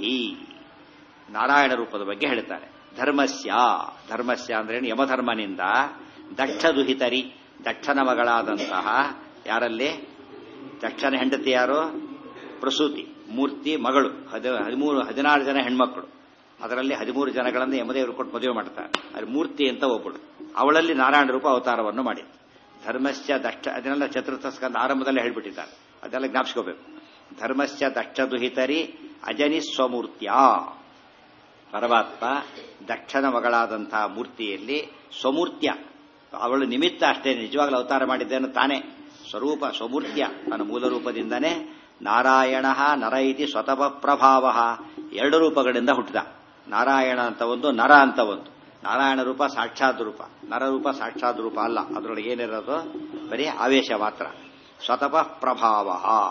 ನಾರಾಯಣ ರೂಪದ ಬಗ್ಗೆ ಹೇಳ್ತಾರೆ ಧರ್ಮಸ್ಯ ಧರ್ಮಸ್ಯ ಅಂದ್ರೆ ಯಮಧರ್ಮನಿಂದ ದಕ್ಷ ದುಹಿತರಿ ದಕ್ಷನ ಮಗಳಾದಂತಹ ಯಾರಲ್ಲಿ ದಕ್ಷನ ಹೆಂಡತಿ ಯಾರು ಪ್ರಸೂತಿ ಮೂರ್ತಿ ಮಗಳು ಹದಿಮೂರು ಹದಿನಾರು ಜನ ಹೆಣ್ಮಕ್ಳು ಅದರಲ್ಲಿ ಹದಿಮೂರು ಜನಗಳನ್ನು ಯಮದೇವರು ಕೊಟ್ಟು ಮದುವೆ ಮಾಡ್ತಾರೆ ಅದು ಮೂರ್ತಿ ಅಂತ ಒಬ್ಬಳು ಅವಳಲ್ಲಿ ನಾರಾಯಣ ರೂಪ ಅವತಾರವನ್ನು ಮಾಡಿ ಧರ್ಮಶ್ಚ ದಕ್ಷ ಅದನ್ನೆಲ್ಲ ಚತುರ್ಥ ಸ್ಕಂದ ಆರಂಭದಲ್ಲೇ ಹೇಳ್ಬಿಟ್ಟಿದ್ದಾರೆ ಅದೆಲ್ಲ ಜ್ಞಾಪಿಸ್ಕೋಬೇಕು ಧರ್ಮಶ್ಚ ದಕ್ಷ ದುಹಿತರಿ ಅಜನಿ ಸ್ವಮೂರ್ತ್ಯ ಪರಮಾತ್ಮ ದಕ್ಷನ ಮಗಳಾದಂತಹ ಮೂರ್ತಿಯಲ್ಲಿ ಸ್ವಮೂರ್ತ್ಯ ಅವಳು ನಿಮಿತ್ತ ಅಷ್ಟೇ ನಿಜವಾಗ್ಲೂ ಅವತಾರ ಮಾಡಿದ್ದೇನು ತಾನೇ ಸ್ವರೂಪ ಸ್ವಮೂರ್ತ್ಯ ತನ್ನ ಮೂಲ ರೂಪದಿಂದನೇ ನಾರಾಯಣ ನರ ಇತಿ ಸ್ವತಃ ಪ್ರಭಾವ ಎರಡು ರೂಪಗಳಿಂದ ಹುಟ್ಟಿದ ನಾರಾಯಣ ಅಂತ ಒಂದು ನರ ಅಂತ ಒಂದು ನಾರಾಯಣ ರೂಪ ಸಾಕ್ಷಾತ್ ರೂಪ ನರರೂಪ ಸಾಕ್ಷಾತ್ ರೂಪ ಅಲ್ಲ ಅದರೊಳಗೆ ಏನಿರೋದು ಬರೀ ಆವೇಶ ಮಾತ್ರ ಸ್ವತಃ ಪ್ರಭಾವ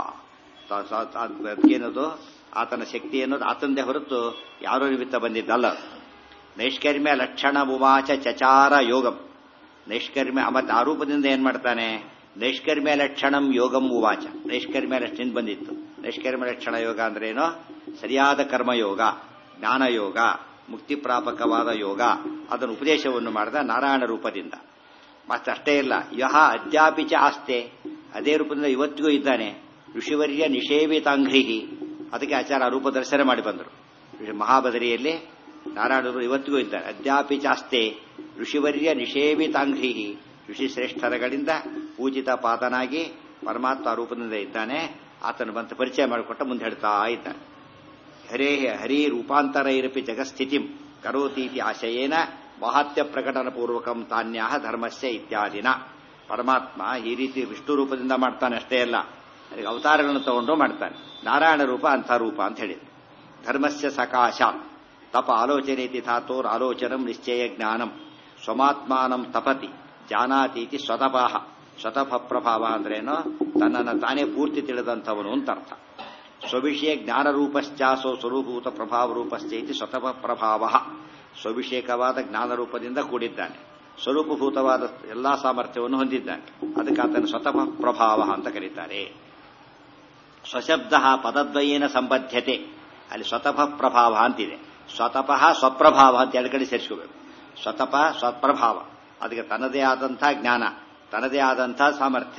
ಏನದು ಆತನ ಶಕ್ತಿ ಅನ್ನೋದು ಆತಂದೇ ಹೊರತು ಯಾರೋ ನಿಮಿತ್ತ ಬಂದಿದ್ದಲ್ಲ ನೈಷ್ಕರ್ಮ್ಯ ಲಕ್ಷಣ ಉವಾಚ ಚಚಾರ ಯೋಗಂ ನೈಷ್ಕರ್ಮ್ಯ ಮತ್ತೆ ಆ ರೂಪದಿಂದ ಏನ್ ಮಾಡ್ತಾನೆ ನೈಷ್ಕರ್ಮ್ಯ ಲಕ್ಷಣಂ ಯೋಗಂ ಉವಾಚ ನೈಷ್ಕರ್ಮ್ಯ ಲಕ್ಷಣ ಬಂದಿತ್ತು ನೈಷ್ಕರ್ಮ್ಯ ಲಕ್ಷಣ ಯೋಗ ಅಂದ್ರೆ ಏನೋ ಸರಿಯಾದ ಕರ್ಮಯೋಗ ಜ್ಞಾನಯೋಗ ಮುಕ್ತಿ ಪ್ರಾಪಕವಾದ ಯೋಗ ಅದನ್ನು ಉಪದೇಶವನ್ನು ಮಾಡಿದ ನಾರಾಯಣ ರೂಪದಿಂದ ಮತ್ತೆ ಅಷ್ಟೇ ಇಲ್ಲ ಯಹ ಅದ್ಯಾಪಿ ಚ ಆಸ್ತೆ ಅದೇ ರೂಪದಿಂದ ಇವತ್ತಿಗೂ ಇದ್ದಾನೆ ಋಷಿವರ್ಯ ನಿಷೇವಿತಾಂಘ್ರಿ ಅದಕ್ಕೆ ಆಚಾರ ರೂಪ ದರ್ಶನ ಮಾಡಿ ಬಂದರು ಮಹಾಬದರಿಯಲ್ಲಿ ನಾರಾಯಣರು ಇವತ್ತಿಗೂ ಇದ್ದಾರೆ ಅದ್ಯಾಪಿ ಚಾಸ್ತೆ ಋಷಿವರ್ಯ ನಿಷೇವಿತಾಂಘ್ರಿ ಋಷಿ ಶ್ರೇಷ್ಠರಗಳಿಂದ ಪೂಜಿತ ಪಾದನಾಗಿ ಪರಮಾತ್ಮ ರೂಪದಿಂದ ಇದ್ದಾನೆ ಆತನ ಬಂತ ಪರಿಚಯ ಮಾಡಿಕೊಟ್ಟ ಮುಂದೆ ಹೇಳ್ತಾ ಇದ್ದಾನೆ ಹರೇ ಹರಿ ರೂಪಾಂತರ ಇರಪಿ ಜಗಸ್ಥಿತಿಂ ಕರೋತೀತಿ ಆಶಯೇನ ಮಹಾತ್ಯ ಪ್ರಕಟನ ಪೂರ್ವಕಂ ತಾನ್ಯಾಹ ಧರ್ಮಸ್ಯ ಇತ್ಯಾದಿನ ಪರಮಾತ್ಮ ಈ ರೀತಿ ವಿಷ್ಣು ರೂಪದಿಂದ ಮಾಡ್ತಾನೆ ಅಷ್ಟೇ ಅಲ್ಲ ಅದಕ್ಕೆ ಅವತಾರಗಳನ್ನು ತಗೊಂಡು ಮಾಡ್ತಾನೆ ನಾರಾಯಣ ರೂಪ ಅಂಥ ರೂಪ ಅಂತ ಹೇಳಿದ್ರು ಧರ್ಮಸ್ಯ ಸಕಾಶ ತಪ ಆಲೋಚನೇತಿ ಧಾತೋರ್ ಆಲೋಚನಂ ನಿಶ್ಚಯ ಜ್ಞಾನಂ ಸ್ವಮಾತ್ಮಾನಂ ತಪತಿ ಜಾನಾತೀತಿ ಸ್ವತಪಃ ಸ್ವತಃ ಪ್ರಭಾವ ಅಂದ್ರೇನು ತನ್ನನ್ನು ತಾನೇ ಪೂರ್ತಿ ತಿಳಿದಂಥವನು ಅಂತ ಅರ್ಥ ಸ್ವವಿಷಯ ಜ್ಞಾನರೂಪಶ್ಚಾಸೋ ಸ್ವರೂಪಭೂತ ಪ್ರಭಾವ ರೂಪಶ್ಚೈತಿ ಸ್ವತಃ ಪ್ರಭಾವ ಸ್ವವಿಷೇಕವಾದ ಜ್ಞಾನರೂಪದಿಂದ ಕೂಡಿದ್ದಾನೆ ಸ್ವರೂಪಭೂತವಾದ ಎಲ್ಲಾ ಸಾಮರ್ಥ್ಯವನ್ನು ಹೊಂದಿದ್ದಾನೆ ಅದಕ್ಕೆ ಆತನ ಸ್ವತಃ ಪ್ರಭಾವ ಅಂತ ಕರೀತಾರೆ ಸ್ವಶಬ್ದ ಪದದ್ವಯೇನ ಸಂಬದ್ಧತೆ ಅಲ್ಲಿ ಸ್ವತಃ ಪ್ರಭಾವ ಅಂತಿದೆ ಸ್ವತಃ ಸ್ವಪ್ರಭಾವ ಅಂತ ಎರಡು ಕಡೆ ಸೇರಿಸ್ಕೋಬೇಕು ಸ್ವತಃ ಸ್ವಪ್ರಭಾವ ಅದಕ್ಕೆ ತನ್ನದೇ ಆದಂತಹ ಜ್ಞಾನ ತನ್ನದೇ ಆದಂತಹ ಸಾಮರ್ಥ್ಯ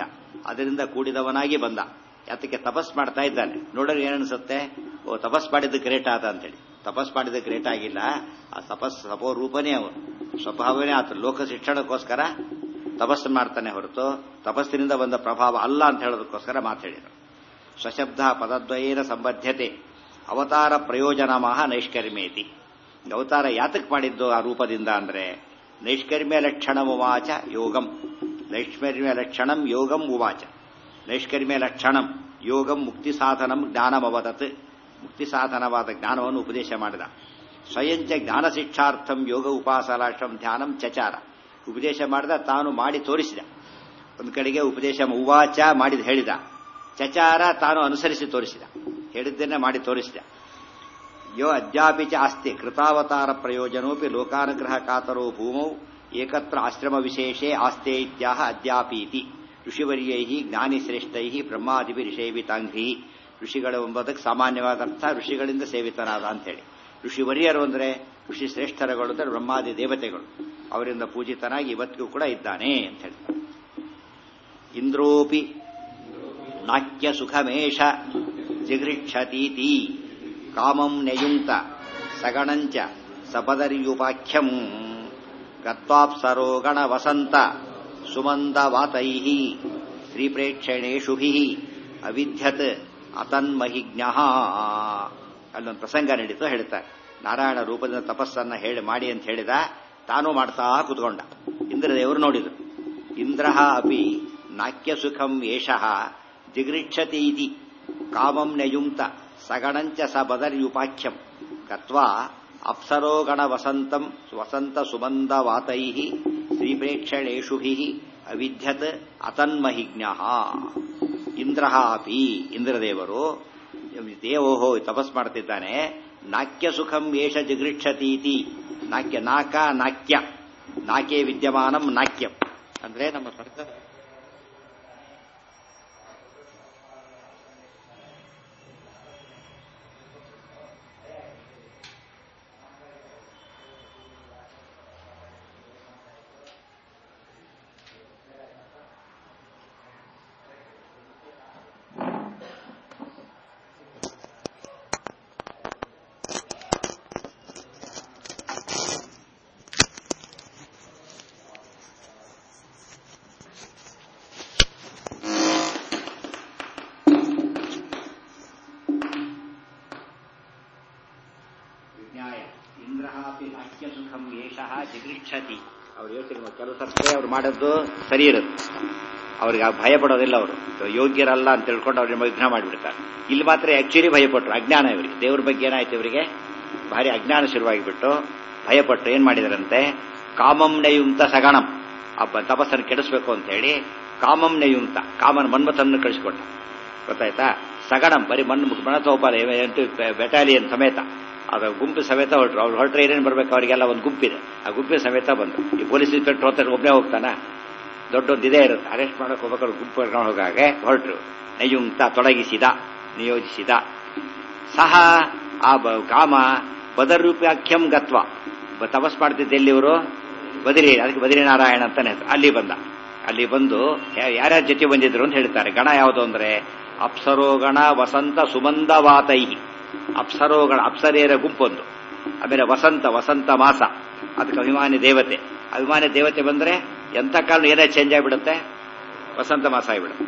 ಅದರಿಂದ ಕೂಡಿದವನಾಗಿ ಬಂದ ಯಾತಕ್ಕೆ ತಪಸ್ ಮಾಡ್ತಾ ಇದ್ದಾನೆ ನೋಡೋರು ಏನನ್ಸುತ್ತೆ ಓ ತಪಸ್ ಮಾಡಿದ್ದು ಗ್ರೇಟ್ ಆದ ಅಂತೇಳಿ ತಪಸ್ ಮಾಡಿದ ಗ್ರೇಟ್ ಆಗಿಲ್ಲ ಆ ತಪಸ್ ತಪೋ ರೂಪನೇ ಅವನು ಸ್ವಭಾವನೇ ಆತ ಲೋಕ ಶಿಕ್ಷಣಕ್ಕೋಸ್ಕರ ತಪಸ್ಸು ಮಾಡ್ತಾನೆ ಹೊರತು ತಪಸ್ಸಿನಿಂದ ಬಂದ ಪ್ರಭಾವ ಅಲ್ಲ ಅಂತ ಹೇಳೋದಕ್ಕೋಸ್ಕರ ಮಾತಾಡಿದರು ಸ್ವಶಬ್ದ ಪದದ್ವಯೇನ ಸಂಬದ್ಧತೆ ಅವತಾರ ಪ್ರಯೋಜನಮಃ ನೈಷ್ಕರ್ಮೇತಿ ಅವತಾರ ಯಾತಕ್ ಮಾಡಿದ್ದು ಆ ರೂಪದಿಂದ ಅಂದ್ರೆ ನೈಷ್ಕರ್ಮ್ಯ ಲಕ್ಷಣಂ ಉವಾಚ ಯೋಗಂ ನೈಷ್ಕರ್ಮ್ಯ ಲಕ್ಷಣಂ ಯೋಗಂ ಉವಾಚ ನೈಷ್ಕರ್ಮ್ಯ ಲಕ್ಷಣಂ ಯೋಗಂ ಮುಕ್ತಿ ಸಾಧನಂ ಜ್ಞಾನಮವದತ್ ಮುಕ್ತಿ ಸಾಧನವಾದ ಜ್ಞಾನವನ್ನು ಉಪದೇಶ ಮಾಡಿದ ಸ್ವಯಂಚ ಜ್ಞಾನ ಶಿಕ್ಷಾರ್ಥಂ ಯೋಗ ಉಪಾಸಲಾಕ್ಷಂ ಧ್ಯಾನಂ ಚಚಾರ ಉಪದೇಶ ಮಾಡಿದ ತಾನು ಮಾಡಿ ತೋರಿಸಿದ ಒಂದು ಕಡೆಗೆ ಉಪದೇಶ ಉವಾಚ ಮಾಡಿದ ಹೇಳಿದ ಚಚಾರ ತಾನು ಅನುಸರಿಸಿ ತೋರಿಸಿದ ಹೇಳಿದ್ದನ್ನೇ ಮಾಡಿ ತೋರಿಸಿದ ಯೋ ಅದ್ಯಾಪಿ ಚ ಅಸ್ತಿ ಕೃತಾವತಾರ ಪ್ರಯೋಜನೋಪಿ ಲೋಕಾನುಗ್ರಹ ಕಾತರೋ ಭೂಮೌ ಏಕತ್ರ ಆಶ್ರಮ ವಿಶೇಷೇ ಆಸ್ತೆ ಇತ್ಯಾಹ ಅದ್ಯಾಪೀತಿ ಋಷಿವರ್ಯೈ ಜ್ಞಾನಿಶ್ರೇಷ್ಠೈ ಬ್ರಹ್ಮಾದಿಪಿ ಋಷೇವಿತಾಂಘ್ರಿ ಋಷಿಗಳು ಎಂಬುದಕ್ಕೆ ಸಾಮಾನ್ಯವಾದ ಅರ್ಥ ಋಷಿಗಳಿಂದ ಸೇವಿತನಾದ ಅಂತೇಳಿ ಋಷಿವರ್ಯರು ಅಂದರೆ ಋಷಿ ಶ್ರೇಷ್ಠರಗಳು ಅಂದರೆ ಬ್ರಹ್ಮಾದಿ ದೇವತೆಗಳು ಅವರಿಂದ ಪೂಜಿತನಾಗಿ ಇವತ್ತಿಗೂ ಕೂಡ ಇದ್ದಾನೆ ಅಂತ ಹೇಳ್ತಾರೆ ಇಂದ್ರೋಪಿ ನಾಟ್ಯ ಸುಖಮೇಶ ಜಿಗೃಕ್ಷತೀತಿ ಕಾಮಂ ನೆಯುಂಕ್ತ ಸಗಣಂಚ ಸಪದರ್ಯುಪಾಖ್ಯಂ ಗತ್ವಾಪ್ಸರೋ ಗಣ ವಸಂತ ಸುಮಂದ ವಾತೈ ಶ್ರೀಪ್ರೇಕ್ಷಣೇಶುಭಿ ಅವಿದ್ಯತ್ ಅತನ್ಮಹಿಜ್ಞ ಅಲ್ಲೊಂದು ಪ್ರಸಂಗ ನಡೀತು ಹೇಳ್ತಾರೆ ನಾರಾಯಣ ರೂಪದಿಂದ ತಪಸ್ಸನ್ನ ಹೇಳಿ ಮಾಡಿ ಅಂತ ಹೇಳಿದ ತಾನು ಮಾಡ್ತಾ ಕೂತ್ಕೊಂಡ ಇಂದ್ರದೇವರು ನೋಡಿದರು ಇಂದ್ರ ಅಪಿ ನಾಕ್ಯ ಸುಖಂ ಏಷಃ ಜಿಗೃಕ್ಷತಿ ಇತಿ ಕಾಮಂ ನಯುಂಕ್ತ ಸಗಣಂಚ ಸ ಬದರ್ಯುಪಾಖ್ಯಂ ಗತ್ವಾ ಅಪ್ಸರೋಗಣ ವಸಂತಂ ವಸಂತ ಸುಮಂದ ವಾತೈ ಶ್ರೀಪ್ರೇಕ್ಷಣೇಶುಭಿ ಅವಿದ್ಯತ್ ಅತನ್ಮಹಿಜ್ಞ ಇಂದ್ರ ಅಪಿ ಇಂದ್ರದೇವರು ದೇವೋಹೋ ತಪಸ್ ಮಾಡ್ತಿದ್ದಾನೆ ನಾಕ್ಯ ಸುಖಂ ಏಷ ಜಿಗೃಕ್ಷತೀತಿ ನಾಕ್ಯ ನಾಕ ನಾಕ್ಯ ನಾಕೆ ವಿದ್ಯಮಾನಂ ನಾಕ್ಯಂ ಅಂದ್ರೆ ನಮ್ಮ ಸರ್ಕಾರ ವಿಜ್ಞಾಯ ಇಂದ್ರ ಅಪಿ ನಾಟ್ಯ ಸುಖಂ ಏಷಃ ಜಿಗೃಕ್ಷತಿ ಅವ್ರು ಯೋಚನೆ ಮಾಡಿ ಕೆಲವು ಸರ್ತೆ ಅವ್ರು ಮಾಡೋದು ಸರಿ ಇರುತ್ತೆ ಅವ್ರಿಗೆ ಆ ಭಯ ಪಡೋದಿಲ್ಲ ಅವರು ಯೋಗ್ಯರಲ್ಲ ಅಂತ ತಿಳ್ಕೊಂಡು ಅವ್ರಿಗೆ ವಿಘ್ನ ಮಾಡಿಬಿಡ್ತಾರೆ ಇಲ್ಲಿ ಮಾತ್ರ ಆಕ್ಚುಲಿ ಭಯಪಟ್ಟರು ಅಜ್ಞಾನ ಇವರಿಗೆ ದೇವ್ರ ಬಗ್ಗೆ ಏನಾಯ್ತು ಇವರಿಗೆ ಭಾರಿ ಅಜ್ಞಾನ ಶುರುವಾಗಿಬಿಟ್ಟು ಭಯಪಟ್ಟರು ಏನ್ ಮಾಡಿದಾರಂತೆ ಕಾಮಂ ನೆಯುಂತ ಸಗಣಂ ಅಬ್ಬ ತಪಸ್ಸನ್ನು ಕೆಡಿಸ್ಬೇಕು ಅಂತ ಹೇಳಿ ಕಾಮಂ ನೆಯುಂತ ಕಾಮನ್ ಮನ್ಮಥನ್ನು ಕಳಿಸ್ಕೊಟ್ಟ ಗೊತ್ತಾಯ್ತಾ ಸಗಣಂ ಬರೀ ಮಣ್ಣು ಮಣತೋಪಾಲ ಬೆಟಾಲಿಯನ್ ಸಮೇತ ಅದು ಗುಂಪು ಸಮೇತ ಹೊರಟ್ರು ಅವ್ರು ಹೊರಟ್ರೆ ಏನೇನು ಬರ್ಬೇಕು ಅವರಿಗೆಲ್ಲ ಒಂದು ಗುಂಪಿದೆ ಆ ಗುಂಪಿನ ಸಮೇತ ಬಂದು ಈ ಪೊಲೀಸ್ ಇನ್ಸ್ಪೆಕ್ಟರ್ ಹೋಗ್ತಾರೆ ಒಬ್ಬನೇ ಹೋಗ್ತಾನ ದೊಡ್ಡೊಂದು ಇದೇ ಇರುತ್ತೆ ಅರೆಸ್ಟ್ ಮಾಡಕ್ ಹೋಗ್ಬೇಕಾದ್ರೆ ಗುಂಪು ಕರ್ಕೊಂಡು ಹೋಗಾಗೆ ಹೊರಟ್ರು ನಯುಂಕ್ತ ತೊಡಗಿಸಿದ ನಿಯೋಜಿಸಿದ ಸಹ ಆ ಬ- ಕಾಮ ಬದರೂಪಾಖ್ಯಂ ಗತ್ವ ಬ- ತಪಸ್ ಮಾಡ್ತಿದ್ದೆ ಎಲ್ಲಿ ಇವರು ಬದರಿ ಅದಕ್ಕೆ ಬದರಿನಾರಾಯಣ ಅಂತಾನೆ ಹೆಸರು. ಅಲ್ಲಿ ಬಂದ ಅಲ್ಲಿ ಬಂದು ಯಾ- ಯಾರ್ಯಾರ ಜೊತೆ ಬಂದಿದ್ರು ಅಂತ ಹೇಳ್ತಾರೆ ಗಣ ಯಾವುದು ಅಂದ್ರೆ ಅಪ್ಸರೋಗಣ ವಸಂತ ಸುಮಂದವಾತೈಹಿ ಅಪ್ಸರೋಗಣ ಅಪ್ಸರೆಯರ ಗುಂಪೊಂದು ಆಮೇಲೆ ವಸಂತ ವಸಂತ ಮಾಸ ಅದಕ್ಕೆ ಅಭಿಮಾನಿ ದೇವತೆ ಅಭಿಮಾನಿ ದೇವತೆ ಬಂದ್ರೆ ಎಂಥ ಕಾಲ ಏನೇ ಚೇಂಜ್ ಆಗಿಬಿಡುತ್ತೆ ವಸಂತ ಮಾಸ ಆಗಿಬಿಡುತ್ತೆ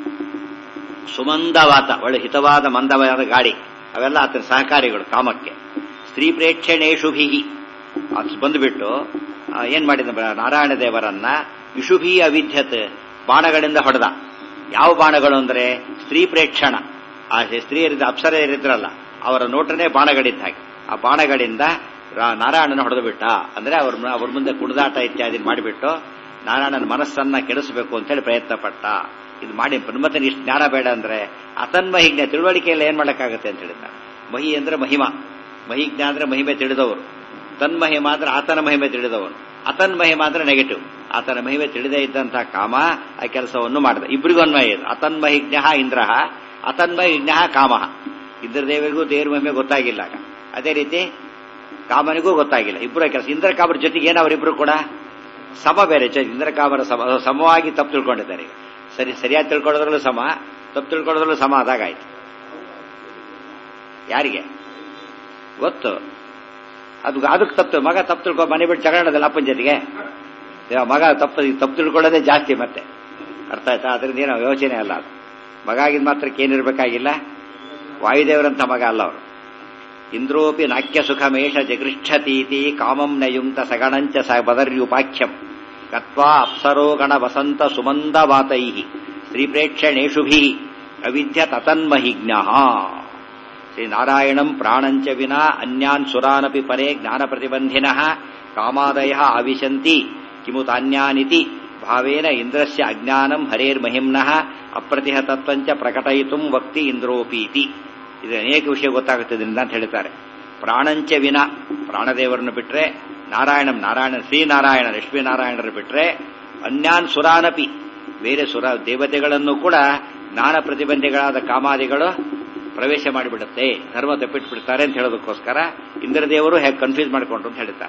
ಸುಮಂದವಾತ ಒಳ್ಳೆ ಹಿತವಾದ ಮಂದವಾದ ಗಾಡಿ ಅವೆಲ್ಲ ಆತನ ಸಹಕಾರಿಗಳು ಕಾಮಕ್ಕೆ ಸ್ತ್ರೀ ಪ್ರೇಕ್ಷಣೇಶುಭಿ ಅದು ಬಂದುಬಿಟ್ಟು ಆ, ಏನ್ ಮಾಡಿದ ಬ- ನಾರಾಯಣ ದೇವರನ್ನ ವಿಶುಭಿ ಅವಿದ್ಯತ್ ಬಾಣಗಳಿಂದ ಹೊಡೆದ ಯಾವ ಬಾಣಗಳು ಅಂದ್ರೆ ಸ್ತ್ರೀ ಪ್ರೇಕ್ಷಣ ಆ ಸ್ತ್ರೀಯರಿದ್ದ ಅಪ್ಸರೆಯರಿದ್ರಲ್ಲ ಅವರ ನೋಟನೇ ಬಾಣಗಳಿದ್ದ ಹಾಗೆ ಆ ಬಾಣಗಳಿಂದ ರಾ- ನಾರಾಯಣನ ಹೊಡೆದು ಬಿಟ್ಟ ಅಂದ್ರೆ ಅವ್ರ ಮು- ಅವ್ರ ಮುಂದೆ ಕುಣಿದಾಟ ಇತ್ಯಾದಿ ಮಾಡಿಬಿಟ್ಟು ನಾರಾಯಣನ ಮನಸ್ಸನ್ನ ಕೆಡಿಸಬೇಕು ಅಂತ ಹೇಳಿ ಪ್ರಯತ್ನ ಪಟ್ಟ ಇದು ಮಾಡಿ ಮತ್ತೆ ಇಷ್ಟು ಜ್ಞಾನ ಬೇಡ ಅಂದ್ರೆ ಅತನ್ಮಹಿಜ್ಞ ತಿಳುವಳಿಕೆಯಲ್ಲಿ ಏನ್ ಮಾಡಕ್ಕಾಗತ್ತೆ ಅಂತ ಹೇಳಿದ ಮಹಿ ಅಂದ್ರೆ ಮಹಿಮಾ ಮಹಿಜ್ಞ ಅಂದ್ರೆ ಮಹಿಮೆ ತಿಳಿದವರು ತನ್ಮಹಿಮ ಅಂದ್ರೆ ಆತನ ಮಹಿಮೆ ತಿಳಿದವನು ಅತನ್ಮಹಿಮ ಅಂದ್ರೆ ನೆಗೆಟಿವ್ ಆತನ ಮಹಿಮೆ ತಿಳಿದೇ ಇದ್ದಂತಹ ಕಾಮ ಆ ಕೆಲಸವನ್ನು ಮಾಡಿದ ಇಬ್ಬರಿಗೂ ಅನ್ವಯ ಇದೆ ಅತನ್ಮಹಿಜ್ಞ ಇಂದ್ರ ಅತನ್ಮಹಿಜ್ಞ ಕಾಮ ಇಂದ್ರದೇವರಿಗೂ ದೇವ್ರ ಮಹಿಮೆ ಗೊತ್ತಾಗಿಲ್ಲ ಆಗ ಅದೇ ರೀತಿ ಕಾಮನಿಗೂ ಗೊತ್ತಾಗಿಲ್ಲ ಇಬ್ಬರ ಕೆಲಸ ಇಂದ್ರ ಕಾಮರ ಜೊತೆಗೆ ಏನು ಅವರಿಬ್ರು ಕೂಡ ಸಮ ಬೇರೆ ಚ- ಇಂದ್ರ ಕಾಮರ ಸಮ ಸಮವಾಗಿ ತಪ್ಪು ತಿಳ್ಕೊಂಡಿದ್ದಾರೆ ಈಗ. ಸರಿ ಸರಿಯಾಗಿ ತಿಳ್ಕೊಳ್ಳೋದ್ರಲ್ಲೂ ಸಮ ತಪ್ಪು ತಿಳ್ಕೊಳ್ಳೋದ್ರಲ್ಲೂ ಸಮ ಆದಾಗಾಯ್ತು ಯಾರಿಗೆ ಗೊತ್ತು ಅದು ಅದಕ್ಕೆ ತಪ್ಪು ಮಗ ತಪ್ಪು ತಿಳ್ಕೊ ಮನೆ ಬಿಟ್ಟು ಜಗಳೋದಲ್ಲ ಅಪ್ಪನ ಜೊತೆಗೆ ಇವಾಗ ಮಗ ತಪ್ಪು ತಪ್ಪು ತಿಳ್ಕೊಳ್ಳೋದೇ ಜಾಸ್ತಿ ಮತ್ತೆ ಅರ್ಥ ಆಯ್ತಾ ಅದರಿಂದ ಏನೋ ಯೋಚನೆ ಅಲ್ಲ ಅದು ಮಗ ಆಗಿದ್ ಮಾತ್ರಕ್ಕೆ ಏನಿರ್ಬೇಕಾಗಿಲ್ಲ ವಾಯುದೇವರಂತ ಮಗ ಅಲ್ಲ ಅವರು ಇಂದ್ರೋಪಿ ನಾಕ್ಯ ಸುಖಮೇಶ ಜಗೃಷ್ಠತೀತಿ ಕಾಮಂ ನಯುಂಕ್ತ ಸಗಣಂಚ ಸ ಬದರ್ಯುಪಾಖ್ಯಂ ಗತ್ವಾ ಅಪ್ಸರೋ ಗಣ ವಸಂತ ಸುಮಂದ ವಾತೈ ಶ್ರೀಪ್ರೇಕ್ಷಣೇಷುಭಿ ಅವಿದ್ಯ ತತನ್ಮಹಿಜ್ಞ ಶ್ರೀನಾರಾಯಣಂ ಪ್ರಾಣಂಚ ವಿನಾ ಅನ್ಯಾನ್ ಸುರಾನಪಿ ಪರೇ ಜ್ಞಾನ ಪ್ರತಿಬಂಧಿನ ಕಾಮಾದಯ ಆವಿಶಂತಿ ಕಿಮು ತಾನ್ಯಾನಿತಿ ಭಾವೇನ ಇಂದ್ರಸ್ಯ ಅಜ್ಞಾನಂ ಹರೇರ್ಮಹಿಮ್ನಃ ಅಪ್ರತಿಹತತ್ವಂಚ ಪ್ರಕಟಯಿತು ವಕ್ತಿ ಇಂದ್ರೋಪೀತಿ ಇದು ಅನೇಕ ವಿಷಯ ಗೊತ್ತಾಗುತ್ತದ್ರಿಂದ ಅಂತ ಹೇಳ್ತಾರೆ ಪ್ರಾಣಂಚ ವಿನ ಪ್ರಾಣದೇವರನ್ನು ಬಿಟ್ರೆ ನಾರಾಯಣಂ ನಾರಾಯಣ ಶ್ರೀನಾರಾಯಣ ಲಕ್ಷ್ಮೀನಾರಾಯಣರು ಬಿಟ್ರೆ ಅನ್ಯಾನ್ ಸುರಾನಪಿ ಬೇರೆ ಸುರ ದೇವತೆಗಳನ್ನು ಕೂಡ ಜ್ಞಾನ ಪ್ರತಿಬಂಧಿಗಳಾದ ಕಾಮಾದಿಗಳು ಪ್ರವೇಶ ಮಾಡಿಬಿಡುತ್ತೆ ಧರ್ಮ ತಪ್ಪಿಟ್ಬಿಡ್ತಾರೆ ಅಂತ ಹೇಳೋದಕ್ಕೋಸ್ಕರ ಇಂದ್ರದೇವರು ಹೇಗೆ ಕನ್ಫ್ಯೂಸ್ ಮಾಡಿಕೊಂಡ್ರು ಅಂತ ಹೇಳ್ತಾರೆ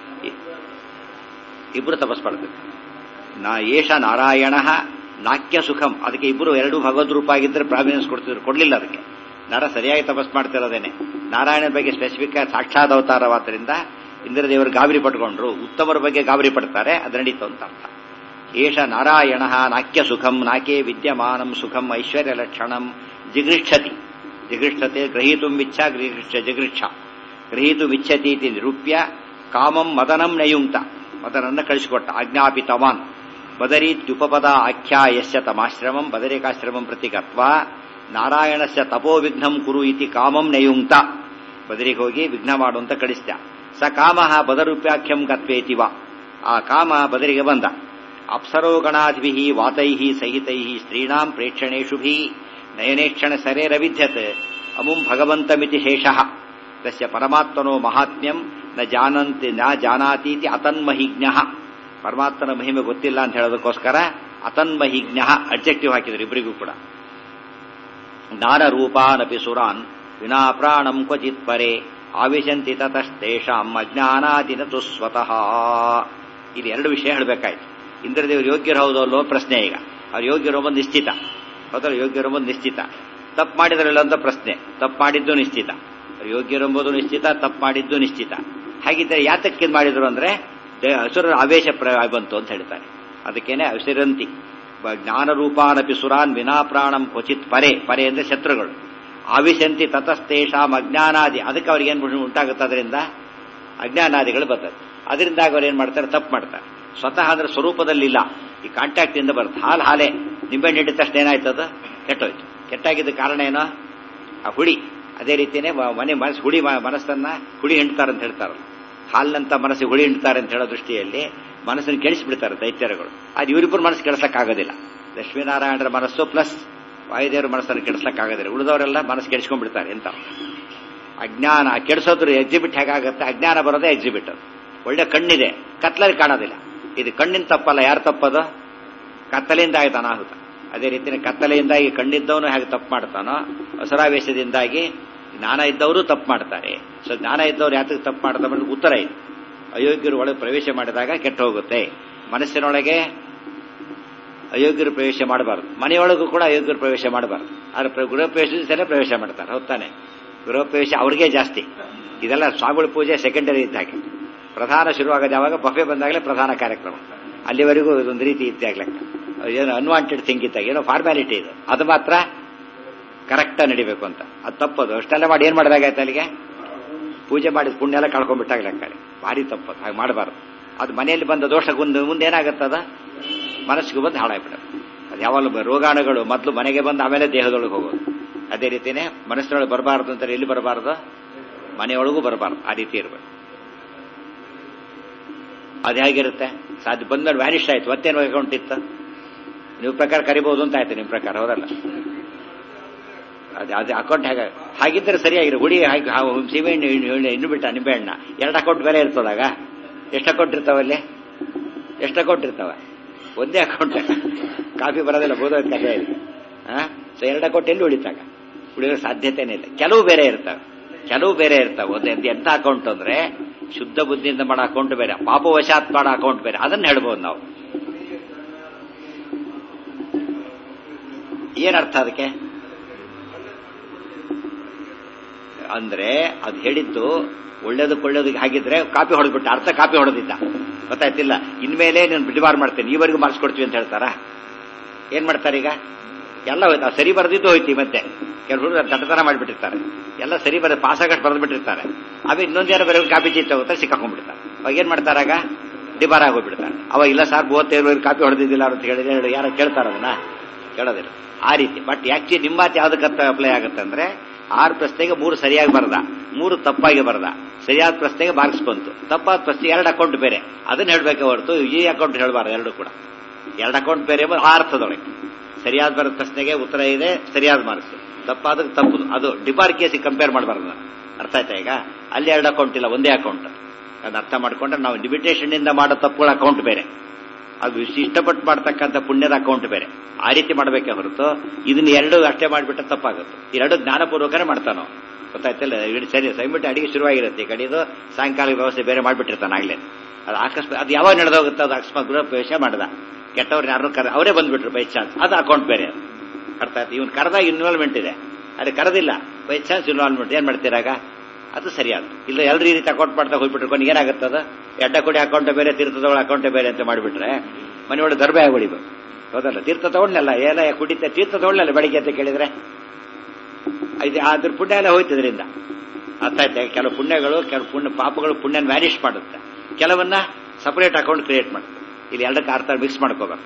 ಇಬ್ಬರು ತಪಸ್ ಮಾಡ್ತಾರೆ ನಾ ಏಷ ನಾರಾಯಣ ನಾಕ್ಯ ಸುಖಂ ಅದಕ್ಕೆ ಇಬ್ಬರು ಎರಡು ಭಗವದ್ ರೂಪ ಆಗಿದ್ರೆ ಪ್ರಾವಿನೆನ್ಸ್ ಕೊಡ್ತಿದ್ರು ಕೊಡ್ಲಿಲ್ಲ ಅದಕ್ಕೆ ನರ ಸರಿಯಾಗಿ ತಪಸ್ ಮಾಡ್ತಿರೋದೇನೆ ನಾರಾಯಣನ ಬಗ್ಗೆ ಸ್ಪೆಸಿಫಿಕ್ ಆಗಿ ಸಾಕ್ಷಾತ್ ಅವತಾರವಾದ್ದರಿಂದ ಇಂದ್ರದೇವರು ಗಾಬರಿ ಪಟ್ಕೊಂಡ್ರು ಉತ್ತಮರ ಬಗ್ಗೆ ಗಾಬರಿ ಪಡ್ತಾರೆ ಅದು ನಡೀತು ಅಂತ ಅರ್ಥ ಏಷ ನಾರಾಯಣ ನಾಕ್ಯ ಸುಖಂ ನಾಕೆ ವಿದ್ಯಮಾನಂ ಸುಖಂ ಐಶ್ವರ್ಯ ಲಕ್ಷಣಂ ಜಿಗೃಕ್ಷತಿ ಜಿಗೃಕ್ಷತೆ ಗ್ರಹೀತುಂಬಿಚ್ಛ ಗೃಹೃಕ್ಷ ಜಿಗೃಕ್ಷ ಗ್ರಹೀತುಮಿಚ್ಛತಿ ಇತಿ ನಿರೂಪ್ಯ ಕಾಮಂ ಮದನಂ ನಯುಂಕ್ತ ಮದನನ್ನ ಕಳಿಸಿಕೊಟ್ಟ ಆಜ್ಞಾಪಿತವಾನ್ ಬದರೀತ್ಯುಪಪದ ಆಖ್ಯಾಯಸ್ಯ ತಮಾಶ್ರಮಂ ಬದರಿಕಾಶ್ರಮಂ ಪ್ರತಿ ಗತ್ವಾ ನಾರಾಯಣಸ್ಯ ತಪೋವಿಘ್ನಂ ಕುರು ಇತಿ ಕಾಮಂ ನಯುಂಕ್ತ ಬದರಿಗೆ ಹೋಗಿ ವಿಘ್ನ ಮಾಡು ಅಂತ ಕಳಿಸ್ದ ಸ ಕಾಮ ಬದರೂಪ್ಯಾಖ್ಯಂ ಗತ್ವೇತಿವ ಆ ಕಾಮ ಬದರಿಗೆ ಬಂದ ಅಪ್ಸರೋಗಣಾದಿಭಿ ವಾತೈ ಸಹಿತೈ ಸ್ತ್ರೀಣಾಂ ಪ್ರೇಕ್ಷಣೇಷುಭಿ ನಯನೇಕ್ಷಣ ಸರೇರವಿದ್ಯತ್ ಅಮುಂ ಭಗವಂತಮಿತಿ ಶೇಷಃ ತಸ್ಯ ಪರಮಾತ್ಮನೋ ಮಹಾತ್ಮ್ಯಂ ನ ಜಾನಂತಿ ನ ಜಾನಾತೀತಿ ಅತನ್ಮಹಿಜ್ಞ ಪರಮಾತ್ಮನ ಮಹಿಮೆ ಗೊತ್ತಿಲ್ಲ ಅಂತ ಹೇಳೋದಕ್ಕೋಸ್ಕರ ಅತನ್ಮಹಿಜ್ಞ ಅಬ್ಜೆಕ್ಟಿವ್ ಹಾಕಿದ್ರು ಇಬ್ಬರಿಗೂ ಕೂಡ ಜ್ಞಾನರೂಪಾನಪಿ ಸುರಾನ್ ವಿನಾ ಪ್ರಾಣಂ ಕ್ವಚಿತ್ ಪರೆ ಆವಿಶಂತಿ ತತಸ್ತೇಷಾಂ ಅಜ್ಞಾನಾದಿನ ತು ಸ್ವತಃ ಇಲ್ಲಿ ಎರಡು ವಿಷಯ ಹೇಳಬೇಕಾಯ್ತು ಇಂದ್ರದೇವರು ಯೋಗ್ಯರು ಹೌದು ಅಲ್ಲೋ ಪ್ರಶ್ನೆ ಈಗ ಅವ್ರು ಯೋಗ್ಯರು ಒಂದು ನಿಶ್ಚಿತ ಹೌದಲ್ಲ ಯೋಗ್ಯರು ಒಂದು ನಿಶ್ಚಿತ ತಪ್ಪು ಮಾಡಿದ್ರಲ್ಲ ಅಂತ ಪ್ರಶ್ನೆ ತಪ್ಪು ಮಾಡಿದ್ದು ನಿಶ್ಚಿತ ಅವ್ರು ಯೋಗ್ಯರೆಂಬುದು ನಿಶ್ಚಿತ ತಪ್ಪು ಮಾಡಿದ್ದು ನಿಶ್ಚಿತ ಹಾಗಿದ್ದರೆ ಯಾತಕ್ಕೆ ಇದು ಮಾಡಿದ್ರು ಅಂದ್ರೆ ಹಸುರ ಆವೇಶ ಬಂತು ಅಂತ ಹೇಳ್ತಾರೆ ಅದಕ್ಕೇನೆ ಹಸಿರಂತಿ ಜ್ಞಾನರೂಪಾನಪಿ ಸುರಾನ್ ವಿನಾ ಪ್ರಾಣಂ ಕ್ವಚಿತ್ ಪರೆ ಪರೆ ಅಂದ್ರೆ ಶತ್ರುಗಳು ಆವಿಶಂತಿ ತತಸ್ತೇಷಾಂ ಅಜ್ಞಾನಾದಿ ಅದಕ್ಕೆ ಅವ್ರಿಗೆ ಏನು ಉಂಟಾಗುತ್ತೆ ಅದರಿಂದ ಅಜ್ಞಾನಾದಿಗಳು ಬರ್ತದೆ ಅದರಿಂದಾಗಿ ಅವ್ರು ಏನ್ ಮಾಡ್ತಾರೆ ತಪ್ಪು ಮಾಡ್ತಾರೆ ಸ್ವತಃ ಅಂದ್ರೆ ಸ್ವರೂಪದಲ್ಲಿಲ್ಲ ಈ ಕಾಂಟ್ಯಾಕ್ಟ್ ಇಂದ ಬರುತ್ತೆ ಹಾಲು ಹಾಲೆ ನಿಂಬೆಹಣ್ಣು ಹಿಡಿದ ತಕ್ಷಣ ಏನಾಯ್ತದ ಕೆಟ್ಟೋಯ್ತು ಕೆಟ್ಟಾಗಿದ್ದ ಕಾರಣ ಏನೋ ಆ ಹುಳಿ ಅದೇ ರೀತಿಯೇ ಮನೆ ಮನಸ್ಸು ಹುಳಿ ಮನಸ್ಸನ್ನ ಹುಳಿ ಹಿಂಡ್ತಾರೆ ಅಂತ ಹೇಳ್ತಾರಲ್ಲ ಹಾಲಿನಂತ ಮನಸ್ಸಿಗೆ ಹುಳಿ ಹಿಂಡ್ತಾರೆ ಅಂತ ಹೇಳೋ ದೃಷ್ಟಿಯಲ್ಲಿ ಮನಸ್ಸನ್ನು ಕೆಡಿಸಿಬಿಡ್ತಾರೆ ದೈತ್ಯರುಗಳು ಅದು ಇವರಿಬ್ಬರು ಮನಸ್ಸು ಕೆಡಿಸಕ್ಕಾಗೋದಿಲ್ಲ ಲಕ್ಷ್ಮೀನಾರಾಯಣರ ಮನಸ್ಸು ಪ್ಲಸ್ ವಾಯುದೇವರ ಮನಸ್ಸನ್ನು ಕೆಡಿಸಕ್ಕಾಗೋದಿಲ್ಲ ಉಳಿದವರೆಲ್ಲ ಮನಸ್ಸು ಕೆಡಿಸ್ಕೊಂಡ್ಬಿಡ್ತಾರೆ ಅಂತ ಅಜ್ಞಾನ ಕೆಡಿಸೋದ್ರ ಎಕ್ಸಿಬಿಟ್ ಹೇಗಾಗುತ್ತೆ ಅಜ್ಞಾನ ಬರೋದೇ ಎಕ್ಸಿಬಿಟ್ ಅದು ಒಳ್ಳೆ ಕಣ್ಣಿದೆ ಕತ್ಲಲ್ಲಿ ಕಾಣೋದಿಲ್ಲ ಇದು ಕಣ್ಣಿನ ತಪ್ಪಲ್ಲ ಯಾರು ತಪ್ಪದು ಕತ್ತಲೆಯಿಂದ ಆಯ್ತು ಅನಾಹುತ ಅದೇ ರೀತಿ ಕತ್ತಲೆಯಿಂದಾಗಿ ಕಣ್ಣಿದ್ದವನು ಹೇಗೆ ತಪ್ಪು ಮಾಡ್ತಾನೋ ಹಸರಾವೇಶದಿಂದಾಗಿ ಜ್ಞಾನ ಇದ್ದವರು ತಪ್ಪು ಮಾಡ್ತಾರೆ ಸೊ ಜ್ಞಾನ ಇದ್ದವ್ರು ಯಾತಕ್ಕೆ ತಪ್ಪು ಮಾಡ್ತಾರೆ ಉತ್ತರ ಇದೆ ಅಯೋಗ್ಯರು ಒಳಗೆ ಪ್ರವೇಶ ಮಾಡಿದಾಗ ಕೆಟ್ಟ ಹೋಗುತ್ತೆ ಮನಸ್ಸಿನೊಳಗೆ ಅಯೋಗ್ಯರು ಪ್ರವೇಶ ಮಾಡಬಾರದು ಮನೆಯೊಳಗೂ ಕೂಡ ಅಯೋಗ್ಯರು ಪ್ರವೇಶ ಮಾಡಬಾರದು ಆದ್ರೆ ಗೃಹ ಪ್ರವೇಶದಿಂದಲೇ ಪ್ರವೇಶ ಮಾಡ್ತಾರೆ ಹೌದಾನೆ ಗೃಹ ಪ್ರವೇಶ ಅವ್ರಿಗೆ ಜಾಸ್ತಿ ಇದೆಲ್ಲ ಸ್ವಾಮಿಗಳ ಪೂಜೆ ಸೆಕೆಂಡರಿ ಇದ್ದಾಗೆ ಪ್ರಧಾನ ಶುರುವಾಗೋದು ಯಾವಾಗ ಬಫೆ ಬಂದಾಗಲೇ ಪ್ರಧಾನ ಕಾರ್ಯಕ್ರಮ ಅಲ್ಲಿವರೆಗೂ ಇದೊಂದು ರೀತಿ ಇದ್ದಾಗ್ಲೆಕ್ಕ ಏನೋ ಅನ್ವಾಂಟೆಡ್ ಥಿಂಗ್ ಇದ್ದಾಗ ಏನೋ ಫಾರ್ಮ್ಯಾಲಿಟಿ ಇದು ಅದು ಮಾತ್ರ ಕರೆಕ್ಟಾಗಿ ನಡಿಬೇಕು ಅಂತ ಅದು ತಪ್ಪದು ಅಷ್ಟೆಲ್ಲ ಮಾಡಿ ಏನ್ ಮಾಡಿದಾಗಾಯ್ತು ಅಲ್ಲಿಗೆ ಪೂಜೆ ಮಾಡಿದ ಪುಣ್ಯ ಎಲ್ಲ ಕಳ್ಕೊಂಡ್ಬಿಟ್ಟಾಗ ಲೆಕ್ಕ ಭಾರಿ ತಪ್ಪದು ಹಾಗೆ ಮಾಡಬಾರ್ದು ಅದು ಮನೆಯಲ್ಲಿ ಬಂದ ದೋಷ ಮುಂದೆ ಮುಂದೆ ಏನಾಗುತ್ತದ ಮನಸ್ಸಿಗೆ ಬಂದು ಹಾಳಾಗ್ಬಿಡೋದು ಅದು ಯಾವಾಗ ರೋಗಾಣುಗಳು ಮೊದಲು ಮನೆಗೆ ಬಂದು ಆಮೇಲೆ ದೇಹದೊಳಗೆ ಹೋಗೋದು ಅದೇ ರೀತಿನೇ ಮನಸ್ಸಿನೊಳಗೆ ಬರಬಾರ್ದು ಅಂತಾರೆ ಎಲ್ಲಿ ಬರಬಾರ್ದು ಮನೆಯೊಳಗೂ ಬರಬಾರ್ದು ಆ ರೀತಿ ಇರಬೇಕು ಅದು ಹೇಗಿರುತ್ತೆ ಸಾಧ್ಯ ಬಂದ್ಮೇಲೆ ವ್ಯಾನಿಷ್ ಆಯ್ತು ಮತ್ತೇನು ಅಕೌಂಟ್ ಇತ್ತು ನೀವು ಪ್ರಕಾರ ಕರಿಬಹುದು ಅಂತ ಆಯ್ತು ನಿಮ್ಮ ಪ್ರಕಾರ ಹೌದಲ್ಲ ಅದೇ ಅದೇ ಅಕೌಂಟ್ ಹೇಗೆ ಹಾಗಿದ್ದರೆ ಸರಿಯಾಗಿರೋ ಹುಡಿ ಸೀಮೆಹಣ್ಣು ಇನ್ನು ಬಿಟ್ಟ ನಿಂಬೆಹಣ್ಣ ಎರಡು ಅಕೌಂಟ್ ಬೇರೆ ಇರ್ತದಾಗ ಎಷ್ಟು ಅಕೌಂಟ್ ಇರ್ತಾವಲ್ಲಿ ಎಷ್ಟು ಅಕೌಂಟ್ ಇರ್ತಾವ ಒಂದೇ ಅಕೌಂಟ್ ಕಾಫಿ ಬರೋದಿಲ್ಲ ಬೋಧೋದ್ ಕಥೆ ಇದೆ ಸೊ ಎರಡು ಅಕೌಂಟ್ ಎಲ್ಲಿ ಉಳಿತಾಗ ಉಳಿಯೋ ಸಾಧ್ಯತೆನೇ ಇಲ್ಲ ಕೆಲವು ಬೇರೆ ಇರ್ತವೆ ಕೆಲವು ಬೇರೆ ಇರ್ತಾವೆ ಒಂದು ಎಂತ ಅಕೌಂಟ್ ಅಂದ್ರೆ ಶುದ್ಧ ಬುದ್ಧಿಯಿಂದ ಮಾಡೋ ಅಕೌಂಟ್ ಬೇರೆ ಪಾಪವಶಾತ್ ಮಾಡೋ ಅಕೌಂಟ್ ಬೇರೆ ಅದನ್ನ ಹೇಳ್ಬೋದು ನಾವು ಏನ್ ಅರ್ಥ ಅದಕ್ಕೆ ಅಂದ್ರೆ ಅದು ಹೇಳಿದ್ದು ಒಳ್ಳೇದಕ್ಕೆ ಒಳ್ಳೇದಕ್ಕೆ ಹಾಗಿದ್ರೆ ಕಾಪಿ ಹೊಡೆದ್ಬಿಟ್ಟು ಅರ್ಥ ಕಾಪಿ ಹೊಡೆದಿದ್ದ ಗೊತ್ತಾಯ್ತಿಲ್ಲ ಇನ್ಮೇಲೆ ನೀನು ಬಿಡಿಬಾರ್ ಮಾಡ್ತೇನೆ ಈವರೆಗೂ ಮಾಡಿಸ್ಕೊಡ್ತೀವಿ ಅಂತ ಹೇಳ್ತಾರ ಏನ್ ಮಾಡ್ತಾರೆ ಈಗ ಎಲ್ಲ ಹೋಯ್ತು ಆ ಸರಿ ಬರೆದಿದ್ದು ಹೋಯ್ತು ಮತ್ತೆ ಕೆಲವರು ದಟ್ಟತನ ಮಾಡಿಬಿಟ್ಟಿರ್ತಾರೆ ಎಲ್ಲ ಸರಿ ಬರ ಪಾಸ್ ಆಗಷ್ಟು ಬರೆದು ಬಿಟ್ಟಿರ್ತಾರೆ ಆಮೇಲೆ ಇನ್ನೊಂದು ಯಾರು ಬರೋ ಕಾಪಿ ಚೀಟ್ ಹೋಗುತ್ತೆ ಸಿಕ್ಕಾಕೊಂಡ್ಬಿಡ್ತಾರೆ ಅವಾಗ ಏನ್ ಮಾಡ್ತಾರಾಗ ಡಿಬಾರ್ ಆಗೋಗ್ಬಿಡ್ತಾರೆ ಅವಾಗ ಇಲ್ಲ ಸರ್ ಮೂವತ್ತೈದು ಕಾಪಿ ಹೊಡೆದಿದ್ದಿಲ್ಲ ಅಂತ ಹೇಳಿದ್ರೆ ಯಾರು ಕೇಳ್ತಾರ ಅದನ್ನ ಕೇಳೋದಿಲ್ಲ ಆ ರೀತಿ ಬಟ್ ಆಕ್ಚುಲಿ ನಿಮ್ಮ ಮಾತು ಯಾವ್ದಕ್ಕೆ ಅಪ್ಲೈ ಆಗುತ್ತೆ ಅಂದ್ರೆ ಆರು ಪ್ರಶ್ನೆಗೆ ಮೂರು ಸರಿಯಾಗಿ ಬರದ ಮೂರು ತಪ್ಪಾಗಿ ಬರದ ಸರಿಯಾದ ಪ್ರಶ್ನೆಗೆ ಮಾರ್ಕ್ಸ್ ಬಂತು ತಪ್ಪಾದ ಪ್ರಶ್ನೆ ಎರಡು ಅಕೌಂಟ್ ಬೇರೆ ಅದನ್ನ ಹೇಳ್ಬೇಕೆ ಹೊರತು ಈ ಅಕೌಂಟ್ ಹೇಳ್ಬಾರ್ದು ಎರಡು ಕೂಡ ಎರಡು ಅಕೌಂಟ್ ಬೇರೆ ಎಂಬುದು ಆ ಅರ್ಥದೊಳಗೆ ಸರಿಯಾದ ಬರೋ ಪ್ರಶ್ನೆಗೆ ಉತ್ತರ ಇದೆ ಸರಿಯಾದ ಮಾರ್ಕ್ಸ್ ತಪ್ಪಾದ ತಪ್ಪುದು ಅದು ಡಿಪಾರ್ ಕೇಸಿಗೆ ಕಂಪೇರ್ ಮಾಡಬಾರ್ದು ನಾನು ಅರ್ಥ ಆಯ್ತಾ ಈಗ ಅಲ್ಲಿ ಎರಡು ಅಕೌಂಟ್ ಇಲ್ಲ ಒಂದೇ ಅಕೌಂಟ್ ಅದನ್ನ ಅರ್ಥ ಮಾಡ್ಕೊಂಡ್ರೆ ನಾವು ಲಿಮಿಟೇಷನ್ ಇಂದ ಮಾಡೋ ತಪ್ಪುಗಳ ಅಕೌಂಟ್ ಬೇರೆ ಅದು ಇಷ್ಟಪಟ್ಟು ಮಾಡ್ತಕ್ಕಂಥ ಪುಣ್ಯದ ಅಕೌಂಟ್ ಬೇರೆ ಆ ರೀತಿ ಮಾಡಬೇಕೆ ಹೊರತು ಇದನ್ನ ಎರಡು ಅಷ್ಟೇ ಮಾಡಿಬಿಟ್ರೆ ತಪ್ಪಾಗುತ್ತೆ ಎರಡು ಜ್ಞಾನಪೂರ್ವಕನೇ ಮಾಡ್ತಾನೋ ಗೊತ್ತಾಯ್ತಲ್ಲ ಇಡೀ ಸರಿ ಸೈಮಿಟ್ಟು ಅಡಿಗೆ ಶುರುವಾಗಿರುತ್ತೆ ಈ ಕಡೆದು ಸಾಯಂಕಾಲ ವ್ಯವಸ್ಥೆ ಬೇರೆ ಮಾಡಿಬಿಟ್ಟಿರ್ತಾನೆ ಆಗ್ಲೇ ಅದು ಅಕಸ್ಮಾತ್ ಅದು ಯಾವಾಗ ನಡೆದೋಗುತ್ತೆ ಅದು ಅಕಸ್ಮಾತ್ ಗೃಹ ಪ್ರವೇಶ ಮಾಡ್ದ ಕೆಟ್ಟವ್ರು ಯಾರು ಕರ ಅವರೇ ಬಂದ್ಬಿಟ್ರು ಬೈ ಚಾನ್ಸ್ ಅದು ಅಕೌಂಟ್ ಬೇರೆ ಅದು ಅರ್ಥ ಆಯ್ತು ಇವನ್ ಕರೆದಾಗ ಇನ್ವಾಲ್ವ್ಮೆಂಟ್ ಇದೆ ಅದೇ ಕರೆದಿಲ್ಲ ಬೈ ಚಾನ್ಸ್ ಇನ್ವಾಲ್ವ್ಮೆಂಟ್ ಏನ್ ಮಾಡ್ತೀರಾಗ ಅದು ಸರಿಯಾದ ಇಲ್ಲ ಎಲ್ಲರೂ ಈ ರೀತಿ ಅಕೌಂಟ್ ಮಾಡ್ತಾ ಹೋಗ್ಬಿಟ್ರೆ ಕೊನೆಗೆ ಏನಾಗುತ್ತೆ ಅದು ಎಡ್ಡ ಕೊಡಿ ಅಕೌಂಟ್ ಬೇರೆ ತೀರ್ಥದವಳ ಅಕೌಂಟ್ ಬೇರೆ ಅಂತ ಮಾಡಿಬಿಟ್ರೆ ಮನೆಯೊಳಗೆ ದರ್ಬೆ ಆಗ್ಬಿಡಿಬೇಕು ಹೌದಲ್ಲ ತೀರ್ಥ ತಗೊಂಡ್ನಲ್ಲ ಏನ ಕುಡಿತ ತೀರ್ಥ ತಗೊಂಡಲ್ಲ ಬೆಳಿಗ್ಗೆ ಅಂತ ಕೇಳಿದ್ರೆ ಇದು ಅದ್ರ ಪುಣ್ಯ ಎಲ್ಲ ಹೋಯ್ತು ಇದರಿಂದ ಅರ್ಥ ಆಯ್ತಾ ಕೆಲವು ಪುಣ್ಯಗಳು ಕೆಲವು ಪುಣ್ಯ ಪಾಪಗಳು ಪುಣ್ಯನ ವ್ಯಾನಿಷ್ ಮಾಡುತ್ತೆ ಕೆಲವನ್ನ ಸಪರೇಟ್ ಅಕೌಂಟ್ ಕ್ರಿಯೇಟ್ ಮಾಡುತ್ತೆ ಇಲ್ಲಿ ಎರಡಕ್ಕೆ ಅರ್ಥ ಮಿಕ್ಸ್ ಮಾಡ್ಕೋಬೇಕು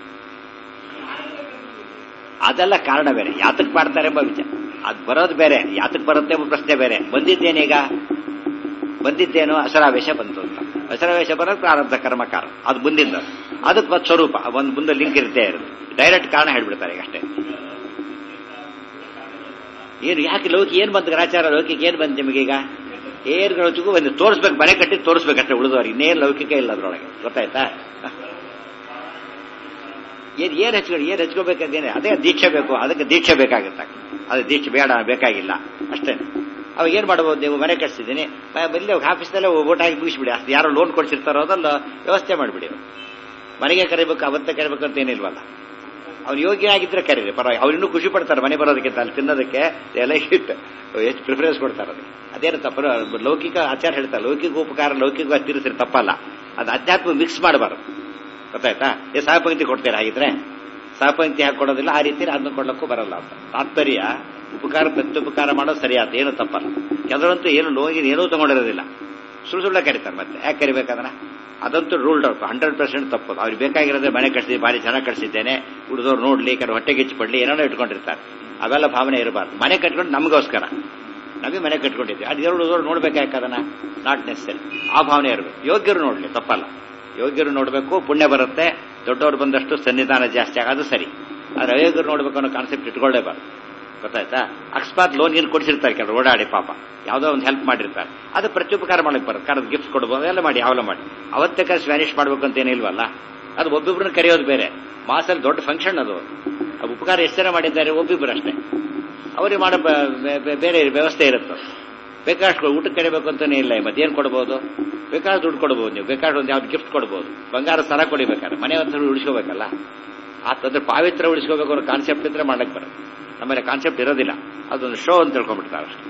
ಅದೆಲ್ಲ ಕಾರಣ ಬೇರೆ ಯಾತಕ್ ಮಾಡ್ತಾರೆ ಎಂಬ ವಿಚಾರ ಅದು ಬರೋದು ಬೇರೆ ಯಾತಕ್ ಬರುತ್ತೆ ಎಂಬ ಪ್ರಶ್ನೆ ಬೇರೆ ಬಂದಿದ್ದೇನೀಗ ಬಂದಿದ್ದೇನು ಅಸರಾವೇಶ ಬಂತು ಅಂತ ಅಸರಾವೇಶ ಬರೋದು ಪ್ರಾರಬ್ಧ ಕರ್ಮಕಾರ ಅದು ಮುಂದಿಂದ ಅದಕ್ಕೆ ಒಂದು ಸ್ವರೂಪ ಒಂದು ಮುಂದೆ ಲಿಂಕ್ ಇರುತ್ತೆ ಇರುತ್ತೆ ಡೈರೆಕ್ಟ್ ಕಾರಣ ಹೇಳ್ಬಿಡ್ತಾರೆ ಈಗ ಅಷ್ಟೇ ಏನು ಯಾಕೆ ಲೌಕಿ ಏನ್ ಬಂತು ಗ್ರಾಚಾರ ಲೌಕಿಕ ಏನ್ ಬಂತು ನಿಮಗೀಗ ಏನ್ ಲೌಕಿಗೂ ಬಂದು ತೋರಿಸ್ಬೇಕು ಮನೆ ಕಟ್ಟಿ ತೋರಿಸ್ಬೇಕಷ್ಟೇ ಉಳಿದವ್ರು ಇನ್ನೇನು ಲೌಕಿಕ ಇಲ್ಲ ಅದ್ರೊಳಗೆ ಗೊತ್ತಾಯ್ತಾ ಏನ್ ಏನ್ ಹಚ್ಕೊಂಡು ಏನ್ ಹಚ್ಕೋಬೇಕಂತೇನೆ ಅದೇ ದೀಕ್ಷೆ ಬೇಕು ಅದಕ್ಕೆ ದೀಕ್ಷೆ ಬೇಕಾಗುತ್ತೆ ಅದು ದೀಕ್ಷೆ ಬೇಡ ಬೇಕಾಗಿಲ್ಲ ಅಷ್ಟೇ ಅವಾಗ ಏನ್ ಮಾಡಬಹುದು ನೀವು ಮನೆ ಕಟ್ಸಿದ್ದೀನಿ ಇಲ್ಲಿ ಆಫೀಸ್ನಲ್ಲೇ ಓಟ್ ಹಾಕಿ ಮುಗಿಸ್ಬಿಡಿ ಅಷ್ಟು ಯಾರೋ ಲೋನ್ ಕೊಡ್ಸಿರ್ತಾರೋ ಅದನ್ನ ವ್ಯವಸ್ಥೆ ಮಾಡಿಬಿಡಿ ಮನೆಗೆ ಕರಿಬೇಕು ಅವತ್ತೇ ಕರಿಬೇಕು ಅಂತ ಏನಿಲ್ವಲ್ಲ ಅವ್ನು ಯೋಗ್ಯ ಆಗಿದ್ರೆ ಕರೀರಿ ಪರವಾಗಿ ಅವ್ರು ಇನ್ನೂ ಖುಷಿ ಪಡ್ತಾರೆ ಮನೆ ಬರೋದಕ್ಕಿಂತ ಅಲ್ಲಿ ತಿನ್ನೋದಕ್ಕೆ ಎಲ್ಲ ಇಟ್ಟು ಹೆಚ್ಚು ಪ್ರಿಫರೆನ್ಸ್ ಕೊಡ್ತಾರೆ ಅದಕ್ಕೆ ಅದೇನು ತಪ್ಪ ಲೌಕಿಕ ಆಚಾರ ಹೇಳ್ತಾರೆ ಲೌಕಿಕ ಉಪಕಾರ ಲೌಕಿಕ ತೀರಿಸಿರಿ ತಪ್ಪಲ್ಲ ಅದು ಅಧ್ಯಾತ್ಮ ಮಿಕ್ಸ್ ಮಾಡಬಾರ್ದು ಗೊತ್ತಾಯ್ತಾ ಏ ಸಹಪಂಕ್ತಿ ಕೊಡ್ತೀರಾ ಹಾಗಿದ್ರೆ ಸಹಪಂಕ್ತಿ ಹಾಕೊಡೋದಿಲ್ಲ ಆ ರೀತಿ ಅದನ್ನ ಕೊಡ್ಲಕ್ಕೂ ಬರಲ್ಲ ಅಂತ ತಾತ್ಪರ್ಯ ಉಪಕಾರ ಪ್ರತ್ಯುಪಕಾರ ಮಾಡೋದು ಸರಿಯಾದ ಏನು ತಪ್ಪಲ್ಲ ಕೆಲವಂತೂ ಏನು ಲೋಗಿನ ಏನೂ ತಗೊಂಡಿರೋದಿಲ್ಲ ಸುಳ್ಳು ಸುಳ್ಳ ಕರೀತಾರೆ ಮತ್ತೆ ಯಾಕೆ ಕರಿಬೇಕದನ್ನ ಅದಂತೂ ರೂಲ್ಡ್ ಔಟ್ ಹಂಡ್ರೆಡ್ ಪರ್ಸೆಂಟ್ ತಪ್ಪದು ಅವ್ರಿಗೆ ಬೇಕಾಗಿರೋದೇ ಮನೆ ಕಟ್ಸಿದ್ದೆ ಭಾರಿ ಚೆನ್ನಾಗಿ ಕಟ್ಸಿದ್ದೇನೆ ಉಳಿದವ್ರು ನೋಡ್ಲಿ ಕೆಲವು ಹೊಟ್ಟೆಗೆ ಪಡ್ಲಿ ಏನೋ ಇಟ್ಕೊಂಡಿರ್ತಾರೆ ಅವೆಲ್ಲ ಭಾವನೆ ಇರಬಾರ್ದು ಮನೆ ಕಟ್ಕೊಂಡು ನಮಗೋಸ್ಕರ ನಮಗೆ ಮನೆ ಕಟ್ಕೊಂಡಿದ್ವಿ ಅದು ಎರಡು ಉಳಿದವ್ರು ನೋಡ್ಬೇಕಾಕದನ್ನ ನಾಟ್ ನೆಸರಿ ಆ ಭಾವನೆ ಇರಬೇಕು ಯೋಗ್ಯರು ನೋಡ್ಲಿ ತಪ್ಪಲ್ಲ ಯೋಗ್ಯರು ನೋಡಬೇಕು ಪುಣ್ಯ ಬರುತ್ತೆ ದೊಡ್ಡವರು ಬಂದಷ್ಟು ಸನ್ನಿಧಾನ ಜಾಸ್ತಿ ಆಗೋದು ಸರಿ ಆದ್ರೆ ಅಯೋಗ್ಯರು ನೋಡ್ಬೇಕು ಅನ್ನೋ ಕಾನ್ಸೆಪ್ಟ್ ಇಟ್ಕೊಳ್ಳೇಬಾರ್ದು ಗೊತ್ತಾಯ್ತಾ ಅಕಸ್ಮಾತ್ ಲೋನ್ ಏನು ಕೊಡಿಸಿರ್ತಾರೆ ಕೆಲವರು ಓಡಾಡಿ ಪಾಪ ಯಾವುದೋ ಒಂದು ಹೆಲ್ಪ್ ಮಾಡಿರ್ತಾರೆ ಅದು ಪ್ರತ್ಯುಪಕಾರ ಮಾಡಕ್ಕೆ ಬರುತ್ತೆ ಕರೆದು ಗಿಫ್ಟ್ ಕೊಡ್ಬೋದು ಎಲ್ಲ ಮಾಡಿ ಯಾವಲ್ಲ ಮಾಡಿ ಅವತ್ತೇ ಕರೆ ಸ್ವ್ಯಾನಿಷ್ ಮಾಡ್ಬೇಕು ಅಂತ ಏನಿಲ್ವಲ್ಲ ಅದು ಒಬ್ಬೊಬ್ಬರನ್ನ ಕರೆಯೋದು ಬೇರೆ ಮಾಸಲ್ಲಿ ದೊಡ್ಡ ಫಂಕ್ಷನ್ ಅದು ಆ ಉಪಕಾರ ಎಷ್ಟು ಜನ ಮಾಡಿದ್ದಾರೆ ಒಬ್ಬಿಬ್ಬರು ಅಷ್ಟೇ ಅವರಿಗೆ ಮಾಡೋ ಬೇರೆ ವ್ಯವಸ್ಥೆ ಇರುತ್ತೆ ಬೇಕಾದಷ್ಟು ಊಟಕ್ಕೆ ಕರಿಬೇಕು ಅಂತಾನೆ ಇಲ್ಲ ಮತ್ತೇನು ಕೊಡ್ಬೋದು ಬೇಕಾದ್ರೆ ದುಡ್ಡು ಕೊಡ್ಬೋದು ನೀವು ಬೇಕಾದ್ರೆ ಒಂದು ಯಾವ್ದು ಗಿಫ್ಟ್ ಕೊಡ್ಬೋದು ಬಂಗಾರ ಸರ ಕೊಡಿಬೇಕಾದ್ರೆ ಮನೆ ಒಂದು ಉಳಿಸ್ಕೋಬೇಕಲ್ಲ ಆತಂದ್ರೆ ಪಾವಿತ್ರ ಉಳಿಸ್ಕೋಬೇಕು ಅನ್ನೋ ಕಾನ್ಸೆಪ್ಟ್ ಇದ್ರೆ ಮಾಡಕ್ಕೆ ಬರುತ್ತೆ ನಮ್ಮಲ್ಲಿ ಕಾನ್ಸೆಪ್ಟ್ ಇರೋದಿಲ್ಲ ಅದೊಂದು ಶೋ ಅಂತ ತಿಳ್ಕೊಂಡ್ಬಿಡ್ತಾರೆ ಅಷ್ಟೇ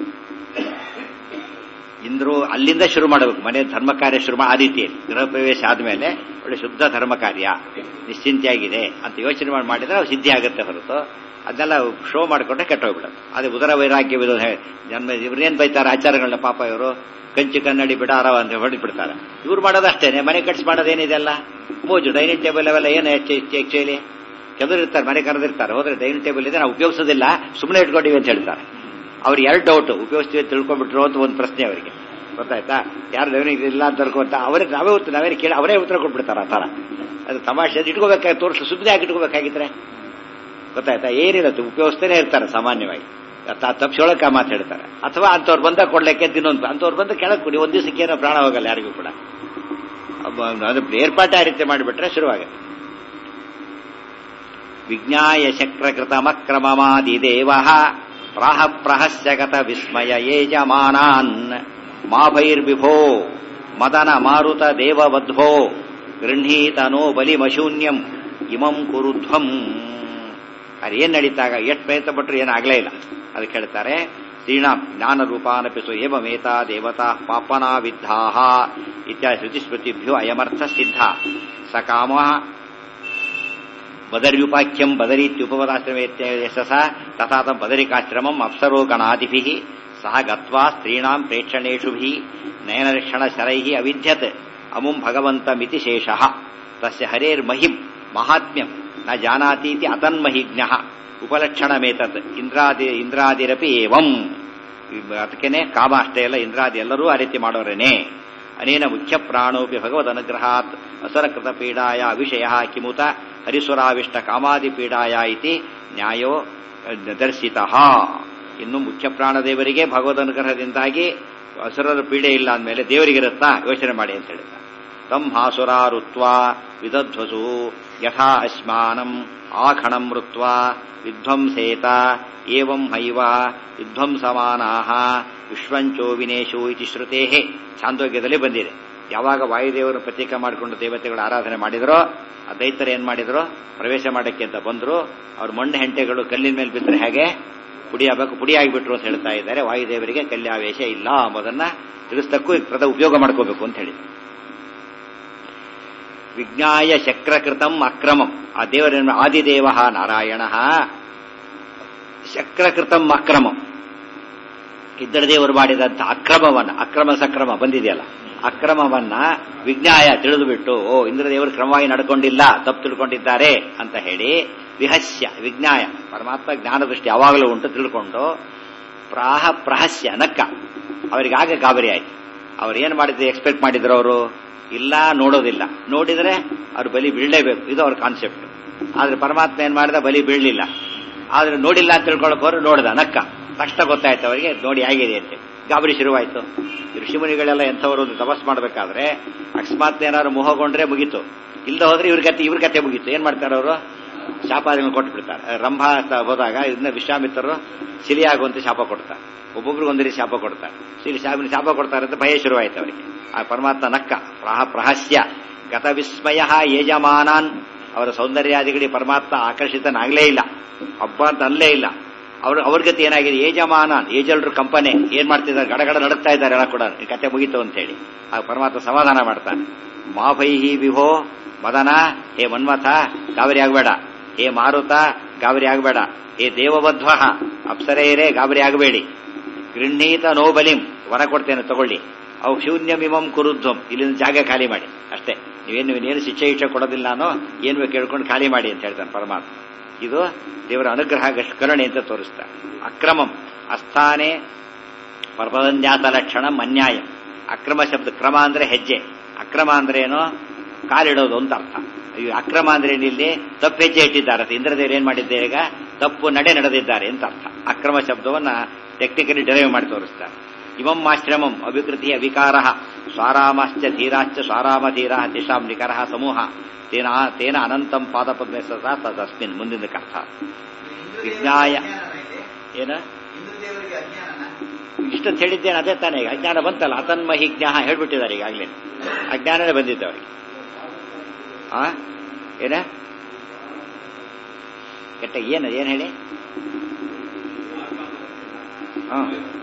ಇಂದ್ರು ಅಲ್ಲಿಂದ ಶುರು ಮಾಡಬೇಕು ಮನೆ ಧರ್ಮ ಕಾರ್ಯ ಶುರು ಆ ರೀತಿಯಲ್ಲಿ ಗೃಹ ಪ್ರವೇಶ ಆದ್ಮೇಲೆ ಒಳ್ಳೆ ಶುದ್ಧ ಧರ್ಮ ಕಾರ್ಯ ನಿಶ್ಚಿಂತೆಯಾಗಿದೆ ಅಂತ ಯೋಚನೆ ಮಾಡಿ ಮಾಡಿದ್ರೆ ಅದು ಸಿದ್ಧಿ ಆಗುತ್ತೆ ಹೊರತು ಅದನ್ನೆಲ್ಲ ಶೋ ಮಾಡಿಕೊಂಡ್ರೆ ಕೆಟ್ಟೋಗ್ಬಿಡುತ್ತೆ ಅದೇ ಉದರ ವೈರಾಗ್ಯ ವಿರೋಧ ಜನ್ಮ ಇವ್ರನ್ನೇನ್ ಬೈತಾರೆ ಆಚಾರಗಳನ್ನ ಪಾಪ ಇವರು ಕಂಚಿ ಕನ್ನಡಿ ಬಿಡಾರ ಅಂತ ಹೊಡಿಬಿಡ್ತಾರೆ ಇವ್ರು ಮಾಡೋದಷ್ಟೇನೆ ಮನೆ ಕಟ್ಸಿ ಮಾಡೋದೇನಿದೆಲ್ಲ ಮೋಜು ಡೈನಿಂಗ್ ಟೇಬಲ್ ಅವೆಲ್ಲ ಏನು ಆಕ್ಚುಲಿ ಕೆಲವರು ಇರ್ತಾರೆ ಮನೆ ಕರೆದಿರ್ತಾರೆ ಹೋದ್ರೆ ಡೈನಿಂಗ್ ಟೇಬಲ್ ಇದೆ ನಾವು ಉಪಯೋಗಿಸೋದಿಲ್ಲ ಸುಮ್ಮನೆ ಇಟ್ಕೊಂಡಿವಿ ಅಂತ ಹೇಳ್ತಾರೆ ಅವ್ರು ಎರಡು ಡೌಟ್ ಉಪಯೋಗಿಸ್ತೀವಿ ತಿಳ್ಕೊಂಡ್ಬಿಟ್ರು ಅಂತ ಒಂದು ಪ್ರಶ್ನೆ ಅವರಿಗೆ ಗೊತ್ತಾಯ್ತಾ ಯಾರು ಡೈನಿಂಗ್ ಇಲ್ಲ ಅಂತ ಅನ್ಕೊಂತ ಅವರೇ ನಾವೇ ಉತ್ತರ ನಾವೇ ಕೇಳಿ ಅವರೇ ಉತ್ತರ ಕೊಟ್ಬಿಡ್ತಾರೆ ಆ ಥರ ಅದು ತಮಾಷೆ ಇಟ್ಕೋಬೇಕಾಗಿ ತೋರಿಸಿ ಸುಮ್ಮನೆ ಆಗಿ ಇಟ್ಕೋಬೇಕಾಗಿದ್ರೆ ಗೊತ್ತಾಯ್ತಾ ಏನಿಲ್ಲ ಉಪಯೋಗಿಸ್ತಾನೆ ಇರ್ತಾರೆ ಸಾಮಾನ್ಯವಾಗಿ ತಪ್ಪಿಸೋಳಕ್ಕೆ ಮಾತು ಹೇಳ್ತಾರೆ ಅಥವಾ ಅಂಥವ್ರು ಬಂದ ಕೊಡ್ಲಿಕ್ಕೆ ಇನ್ನೊಂದು ಅಂಥವ್ರು ಬಂದ ಕೆಳಗೆ ಕೊಡಿ ಒಂದು ದಿವಸಕ್ಕೆ ಏನೋ ಪ್ರಾಣ ಹೋಗಲ್ಲ ಯಾರಿಗೂ ಕೂಡ ಅದು ಏರ್ಪಾಟೆ ಆ ರೀತಿ ಮಾಡಿಬಿಟ್ರೆ ಶುರುವಾಗುತ್ತೆ ವಿಜ್ಞಾಯ ಶಕ್ರಕೃತಮಕ್ರಮಮಾದಿದೇವ ಪ್ರಾಹ ಪ್ರಹಸ್ಯಗತ ವಿಸ್ಮಯ ಯೇಜಮಾನಾನ್ ಮಾಭೈರ್ವಿಭೋ ಮದನ ಮಾರುತ ದೇವವದ್ಭೋ ಗೃಹೀತನೋ ಬಲಿಮಶೂನ್ಯಂ ಇಮಂ ಕುರುಧ್ವಂ ಅದು ಏನ್ ನಡೀತಾಗ ಎಷ್ಟು ಪ್ರಯತ್ನ ಪಟ್ಟರು ಏನಾಗಲೇ ಇಲ್ಲ ಅದಕ್ಕೆ ಹೇಳ್ತಾರೆ ಶ್ರೀಣಾಂ ಜ್ಞಾನ ರೂಪಾನಪಿಸು ಏವಮೇತಾ ದೇವತಾ ಪಾಪನಾ ವಿದ್ಧಾಹ ಇತ್ಯಾದಿ ಶ್ರುತಿಸ್ಮೃತಿಭ್ಯೋ ಅಯಮರ್ಥ ಸಿದ್ಧ ಸ ಕಾಮ ಬದರ್ಯುಪಾಖ್ಯಂ ಬದರೀತ್ಯುಪವದಾಶ್ರಮ ಯಶಸ ತಥಾ ತಂ ಬದರಿಕಾಶ್ರಮಂ ಅಪ್ಸರೋ ಗಣಾದಿಭಿ ಸಹ ಗತ್ವಾ ಸ್ತ್ರೀಣಾಂ ಪ್ರೇಕ್ಷಣೇಷುಭಿ ನಯನರಕ್ಷಣ ಶರೈ ಅವಿದ್ಯತ್ ಅಮುಂ ಭಗವಂತಮಿತಿ ಶೇಷಃ ತಸ್ಯ ಹರೇರ್ಮಹಿಂ ಮಹಾತ್ಮ್ಯಂ ನ ಜಾನಾತೀತಿ ಅತನ್ಮಹಿಜ್ಞ ಉಪಲಕ್ಷಣಮೇತತ್ ಇಂದ್ರಾದಿ ಇಂದ್ರಾದಿರಪಿ ಏವಂ ಅದಕ್ಕೇನೆ ಕಾಮ ಅಷ್ಟೇ ಅಲ್ಲ ಇಂದ್ರಾದಿ ಎಲ್ಲರೂ ಆ ರೀತಿ ಮಾಡೋರೇನೆ ಅನೇನ ಮುಖ್ಯ ಪ್ರಾಣೋಪಿ ಭಗವದ್ ಅನುಗ್ರಹಾತ್ ಅಸರಕೃತ ಪೀಡಾಯ ವಿಷಯ ಕಿಮುತ ಹರಿಸುರಾವಿಷ್ಟ ಕಾಮಾದಿ ಪೀಡಾಯ ಇತಿ ನ್ಯಾಯೋ ದರ್ಶಿತ ಇನ್ನು ಮುಖ್ಯ ಪ್ರಾಣದೇವರಿಗೆ ಭಗವದ್ ಅನುಗ್ರಹದಿಂದಾಗಿ ಅಸುರರ ಪೀಡೆ ಇಲ್ಲ ಅಂದಮೇಲೆ ದೇವರಿಗಿರುತ್ತಾ ಯೋಚನೆ ಮಾಡಿ ಅಂತ ಹೇಳಿದ ತಂ ಹಾಸುರಾರುತ್ವ ವಿದಧ್ವಸು ಯಥಾ ಅಶ್ಮಾನಂ ಆಖಣಂ ಋತ್ವ ವಿಧ್ವಂಸೇತ ಏವಂ ಹೈವ ವಿಧ್ವಂಸಮಾನಾಹ ವಿಶ್ವಂಚೋ ವಿನೇಶು ಇತಿ ಶ್ರುತೇ ಛಾಂದೋಗ್ಯದಲ್ಲಿ ಬಂದಿದೆ ಯಾವಾಗ ವಾಯುದೇವರು ಪ್ರತೀಕ ಮಾಡಿಕೊಂಡು ದೇವತೆಗಳ ಆರಾಧನೆ ಮಾಡಿದರೋ ಆ ದೈತ್ಯರು ಏನ್ ಮಾಡಿದ್ರು ಪ್ರವೇಶ ಮಾಡಕ್ಕೆ ಅಂತ ಬಂದ್ರು ಅವ್ರ ಮಣ್ಣು ಹೆಂಟೆಗಳು ಕಲ್ಲಿನ ಮೇಲೆ ಬಿದ್ದರೆ ಹೇಗೆ ಪುಡಿ ಆಗಬೇಕು ಪುಡಿ ಆಗಿಬಿಟ್ರು ಅಂತ ಹೇಳ್ತಾ ಇದ್ದಾರೆ ವಾಯುದೇವರಿಗೆ ಕಲ್ಯಾವೇಶ ಇಲ್ಲ ಎಂಬುದನ್ನ ತಿಳಿಸ್ತಕ್ಕೂ ಪ್ರದ ಉಪಯೋಗ ಮಾಡ್ಕೋಬೇಕು ಅಂತ ಹೇಳಿ ವಿಜ್ಞಾಯ ಶಕ್ರಕೃತಂ ಅಕ್ರಮಂ ಆ ದೇವರ ಆದಿದೇವ ನಾರಾಯಣ ಶಕ್ರಕೃತಂ ಅಕ್ರಮಂ ಇದ್ದರ ದೇವರು ಮಾಡಿದಂಥ ಅಕ್ರಮವನ್ನ ಅಕ್ರಮ ಸಕ್ರಮ ಬಂದಿದೆಯಲ್ಲ ಅಕ್ರಮವನ್ನ ವಿಜ್ಞಾಯ ತಿಳಿದುಬಿಟ್ಟು ಓ ಇಂದ್ರದೇವರು ಕ್ರಮವಾಗಿ ನಡ್ಕೊಂಡಿಲ್ಲ ತಪ್ಪು ತಿಳ್ಕೊಂಡಿದ್ದಾರೆ ಅಂತ ಹೇಳಿ ವಿಹಸ್ಯ ವಿಜ್ಞಾಯ ಪರಮಾತ್ಮ ಜ್ಞಾನ ದೃಷ್ಟಿ ಯಾವಾಗಲೂ ಉಂಟು ತಿಳ್ಕೊಂಡು ಪ್ರಾಹ ಪ್ರಹಸ್ಯ ನಕ್ಕ ಅವರಿಗಾಗ ಗಾಬರಿ ಆಯ್ತು ಅವ್ರು ಏನ್ ಮಾಡಿದ್ರು ಎಕ್ಸ್ಪೆಕ್ಟ್ ಮಾಡಿದ್ರು ಅವರು ಇಲ್ಲ ನೋಡೋದಿಲ್ಲ ನೋಡಿದ್ರೆ ಅವ್ರು ಬಲಿ ಬೀಳಲೇಬೇಕು ಇದು ಅವ್ರ ಕಾನ್ಸೆಪ್ಟ್ ಆದ್ರೆ ಪರಮಾತ್ಮ ಏನ್ ಮಾಡಿದ ಬಲಿ ಬೀಳಲಿಲ್ಲ ಆದ್ರೆ ನೋಡಿಲ್ಲ ಅಂತ ತಿಳ್ಕೊಳಕ್ ಅವರು ನೋಡ್ದ ನಕ್ಕ ತಕ್ಷಣ ಗೊತ್ತಾಯ್ತು ಅವರಿಗೆ ನೋಡಿ ಆಗಿದೆ ಅಂತ ಗಾಬರಿ ಶುರುವಾಯ್ತು ಋಷಿಮುನಿಗಳೆಲ್ಲ ಎಂಥವರು ಒಂದು ತಪಸ್ ಮಾಡಬೇಕಾದ್ರೆ ಅಕಸ್ಮಾತ್ ಏನಾದ್ರು ಮೋಹಗೊಂಡ್ರೆ ಮುಗೀತು ಇಲ್ದ ಹೋದ್ರೆ ಇವ್ರ ಕತೆ ಇವ್ರ ಕತೆ ಮುಗೀತು ಏನ್ ಮಾಡ್ತಾರೆ ಅವರು ಶಾಪಾದಿಗಳು ಕೊಟ್ಟು ಬಿಡ್ತಾರೆ ರಂಭ ಅಂತ ಹೋದಾಗ ಇದನ್ನ ವಿಶ್ವಾಮಿತ್ರರು ಸಿಲಿಯಾಗುವಂತೆ ಶಾಪ ಕೊಡ್ತಾರೆ ಒಬ್ಬೊಬ್ರಿಗೆ ಒಂದೇ ಶಾಪ ಕೊಡ್ತಾರೆ ಸಿಲಿ ಶಾಪಿನ ಶಾಪ ಕೊಡ್ತಾರೆ ಅಂತ ಭಯ ಶುರುವಾಯ್ತು ಅವರಿಗೆ ಆ ಪರಮಾತ್ಮ ನಕ್ಕ ಪ್ರಹ ಪ್ರಹಸ್ಯ ಗತ ವಿಸ್ಮಯ ಯಜಮಾನಾನ್ ಅವರ ಸೌಂದರ್ಯಾದಿಗಳಿಗೆ ಪರಮಾತ್ಮ ಆಕರ್ಷಿತನಾಗಲೇ ಇಲ್ಲ ಹಬ್ಬ ಅಂತ ಅಲ್ಲೇ ಇಲ್ಲ ಅವ್ರ ಅವ್ರ ಗತಿ ಏನಾಗಿದೆ ಏಜಮಾನಾನ್ ಏಜಲ್ರು ಕಂಪನಿ ಏನ್ ಮಾಡ್ತಿದ್ದಾರೆ ಗಡಗಡ ನಡುತ್ತಾ ಇದ್ದಾರೆ ಎಲ್ಲ ಕೂಡ ಈ ಕತೆ ಮುಗೀತು ಅಂತ ಹೇಳಿ ಆ ಪರಮಾತ್ಮ ಸಮಾಧಾನ ಮಾಡ್ತಾನೆ ಮಾಭೈಹಿ ವಿಭೋ ಮದನ ಹೇ ಮನ್ಮಥ ಗಾಬರಿ ಆಗಬೇಡ ಹೇ ಮಾರುತ ಗಾಬರಿ ಆಗಬೇಡ ಹೇ ದೇವಬದ್ಧ ಅಪ್ಸರೆಯರೇ ಗಾಬರಿ ಆಗಬೇಡಿ ಗೃಹೀತ ನೋಬಲಿಂ ವರ ಕೊಡ್ತೇನೆ ತಗೊಳ್ಳಿ ಅವು ಶೂನ್ಯಮಿಮಂ ಕುರುಧ್ವಂ ಇಲ್ಲಿಂದ ಜಾಗ ಖಾಲಿ ಮಾಡಿ ಅಷ್ಟೇ ನೀವೇನು ನೀವೇನು ಶಿಕ್ಷೆ ಇಚ್ಛೆ ಕೊಡೋದಿಲ್ಲ ಅನ್ನೋ ಏನು ಬೇಕು ಕೇಳ್ಕೊಂಡು ಖಾಲಿ ಮಾಡಿ ಅಂತ ಹೇಳ್ತಾನೆ ಪರಮಾತ್ಮ ಇದು ದೇವರ ಅನುಗ್ರಹ ಕರುಣೆ ಅಂತ ತೋರಿಸ್ತಾರೆ ಅಕ್ರಮಂ ಅಸ್ಥಾನೆ ಪರಪದಂಜಾತ ಲಕ್ಷಣ ಅನ್ಯಾಯ ಅಕ್ರಮ ಶಬ್ದ ಕ್ರಮ ಅಂದ್ರೆ ಹೆಜ್ಜೆ ಅಕ್ರಮ ಅಂದ್ರೆ ಏನು ಕಾಲಿಡೋದು ಅಂತ ಅರ್ಥ ಈ ಅಕ್ರಮ ಅಂದ್ರೆ ಇಲ್ಲಿ ತಪ್ಪು ಹೆಜ್ಜೆ ಇಟ್ಟಿದ್ದಾರೆ ಇಂದ್ರದೇವರು ಏನ್ ಮಾಡಿದ್ದಾರೆ ಈಗ ತಪ್ಪು ನಡೆ ನಡೆದಿದ್ದಾರೆ ಅಂತ ಅರ್ಥ ಅಕ್ರಮ ಶಬ್ದವನ್ನ ಟೆಕ್ನಿಕಲಿ ಡಿರೈವ್ ಮಾಡಿ ತೋರಿಸ್ತಾರೆ ಇಮಂ ಆಶ್ರಮಂ ಅಭಿಕೃತಿಯ ವಿಕಾರ ಸ್ವಾರಾಮಶ್ಚ ಧೀರಾಶ್ಚ ಸ್ವಾರಾಮ ಧೀರ ತಿಶಾಂ ನಿಕರ ಸಮೂಹ ತೇನ ತೇನ ಅನಂತಂ ಪಾದಪದ್ಮೆ ಸದಾ ತದಸ್ಮಿನ್ ಮುಂದಿನ ಅರ್ಥ ವಿಜ್ಞಾಯ ಏನ ಇಷ್ಟೊತ್ತು ಹೇಳಿದ್ದೇನೆ ಅದೇ ತಾನೇ ಈಗ ಅಜ್ಞಾನ ಬಂತಲ್ಲ ಅತನ್ಮಹಿ ಜ್ಞಾಹ ಹೇಳ್ಬಿಟ್ಟಿದ್ದಾರೆ ಈಗಾಗಲೇ ಅಜ್ಞಾನನೇ ಬಂದಿದ್ದೆ ಅವರಿಗೆ ಆ ಏನ ಕೆಟ್ಟ ಏನು ಏನು ಹೇಳಿ ಹ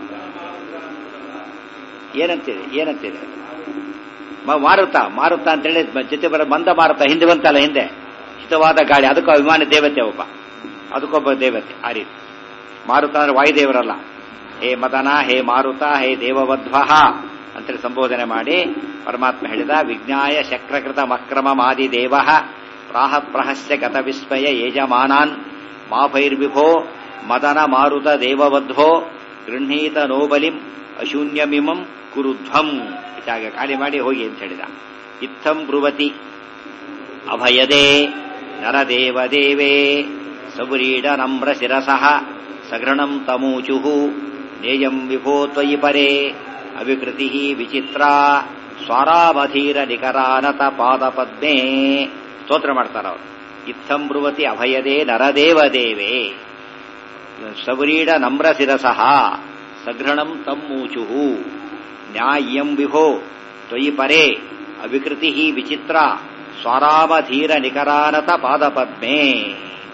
ಏನಂತಿದೆ ಏನಂತಿದೆ ಮಾರುತ ಮಾರುತ ಅಂತ ಹೇಳಿ ಜೊತೆ ಬರ ಮಂದ ಮಾರುತ ಹಿಂದೆ ಬಂತಲ್ಲ ಹಿಂದೆ ಹಿತವಾದ ಗಾಳಿ ಅದಕ್ಕೂ ಅಭಿಮಾನಿ ದೇವತೆ ಒಬ್ಬ ಅದಕ್ಕೊಬ್ಬ ದೇವತೆ ಆ ರೀತಿ ಮಾರುತ ಅಂದ್ರೆ ವಾಯುದೇವರಲ್ಲ ಹೇ ಮದನ ಹೇ ಮಾರುತ ಹೇ ದೇವವಧ್ವ ಅಂತೇಳಿ ಸಂಬೋಧನೆ ಮಾಡಿ ಪರಮಾತ್ಮ ಹೇಳಿದ ವಿಜ್ಞಾಯ ಶಕ್ರಕೃತ ಮಕ್ರಮ ಮಾದಿ ದೇವ ಪ್ರಾಹ ಪ್ರಹಸ್ಯ ಗತ ವಿಸ್ಮಯ ಯಜಮಾನಾನ್ ಮಾಭೈರ್ವಿಭೋ ಮದನ ಮಾರುತ ದೇವವಧ್ವೋ ಗೃಹೀತ ನೋಬಲಿಂ ಅಶೂನ್ಯಮಿಮಂ ಕುರುಧ್ವಂ ಜಾಗ ಖಾಲಿ ಮಾಡಿ ಹೋಗಿ ಅಂತ ಹೇಳಿದ ಇತ್ತಂ ಬ್ರುವತಿ ಅಭಯದೇ ನರದೇವದೇವೇ ಸಬುರೀಡ ನಮ್ರ ಶಿರಸಃ ಸಘೃಣಂ ತಮೂಚು ನೇಯಂ ವಿಭೋ ತ್ವಯಿ ಪರೇ ಅವಿಕೃತಿ ವಿಚಿತ್ರ ಸ್ವಾರಾಮಧೀರ ನಿಕರಾನತ ಪಾದಪದ್ಮೇ ಸ್ತೋತ್ರ ಮಾಡ್ತಾರ ಅವರು ಇತ್ತಂ ಬ್ರುವತಿ ಅಭಯದೇ ನರದೇವದೇವೇ ಸಬುರೀಡ ನಮ್ರ ಶಿರಸಃ ಸಘೃಣಂ ತಮ್ಮೂಚು ನ್ಯಾಯಂ ವಿಭೋ ತ್ವಯಿ ಪರೇ ಅವಿಕೃತಿ ವಿಚಿತ್ರ ಸ್ವಾರಾಮಧೀರ ನಿಕರಾನತ ಪಾದಪದ್ಮೇ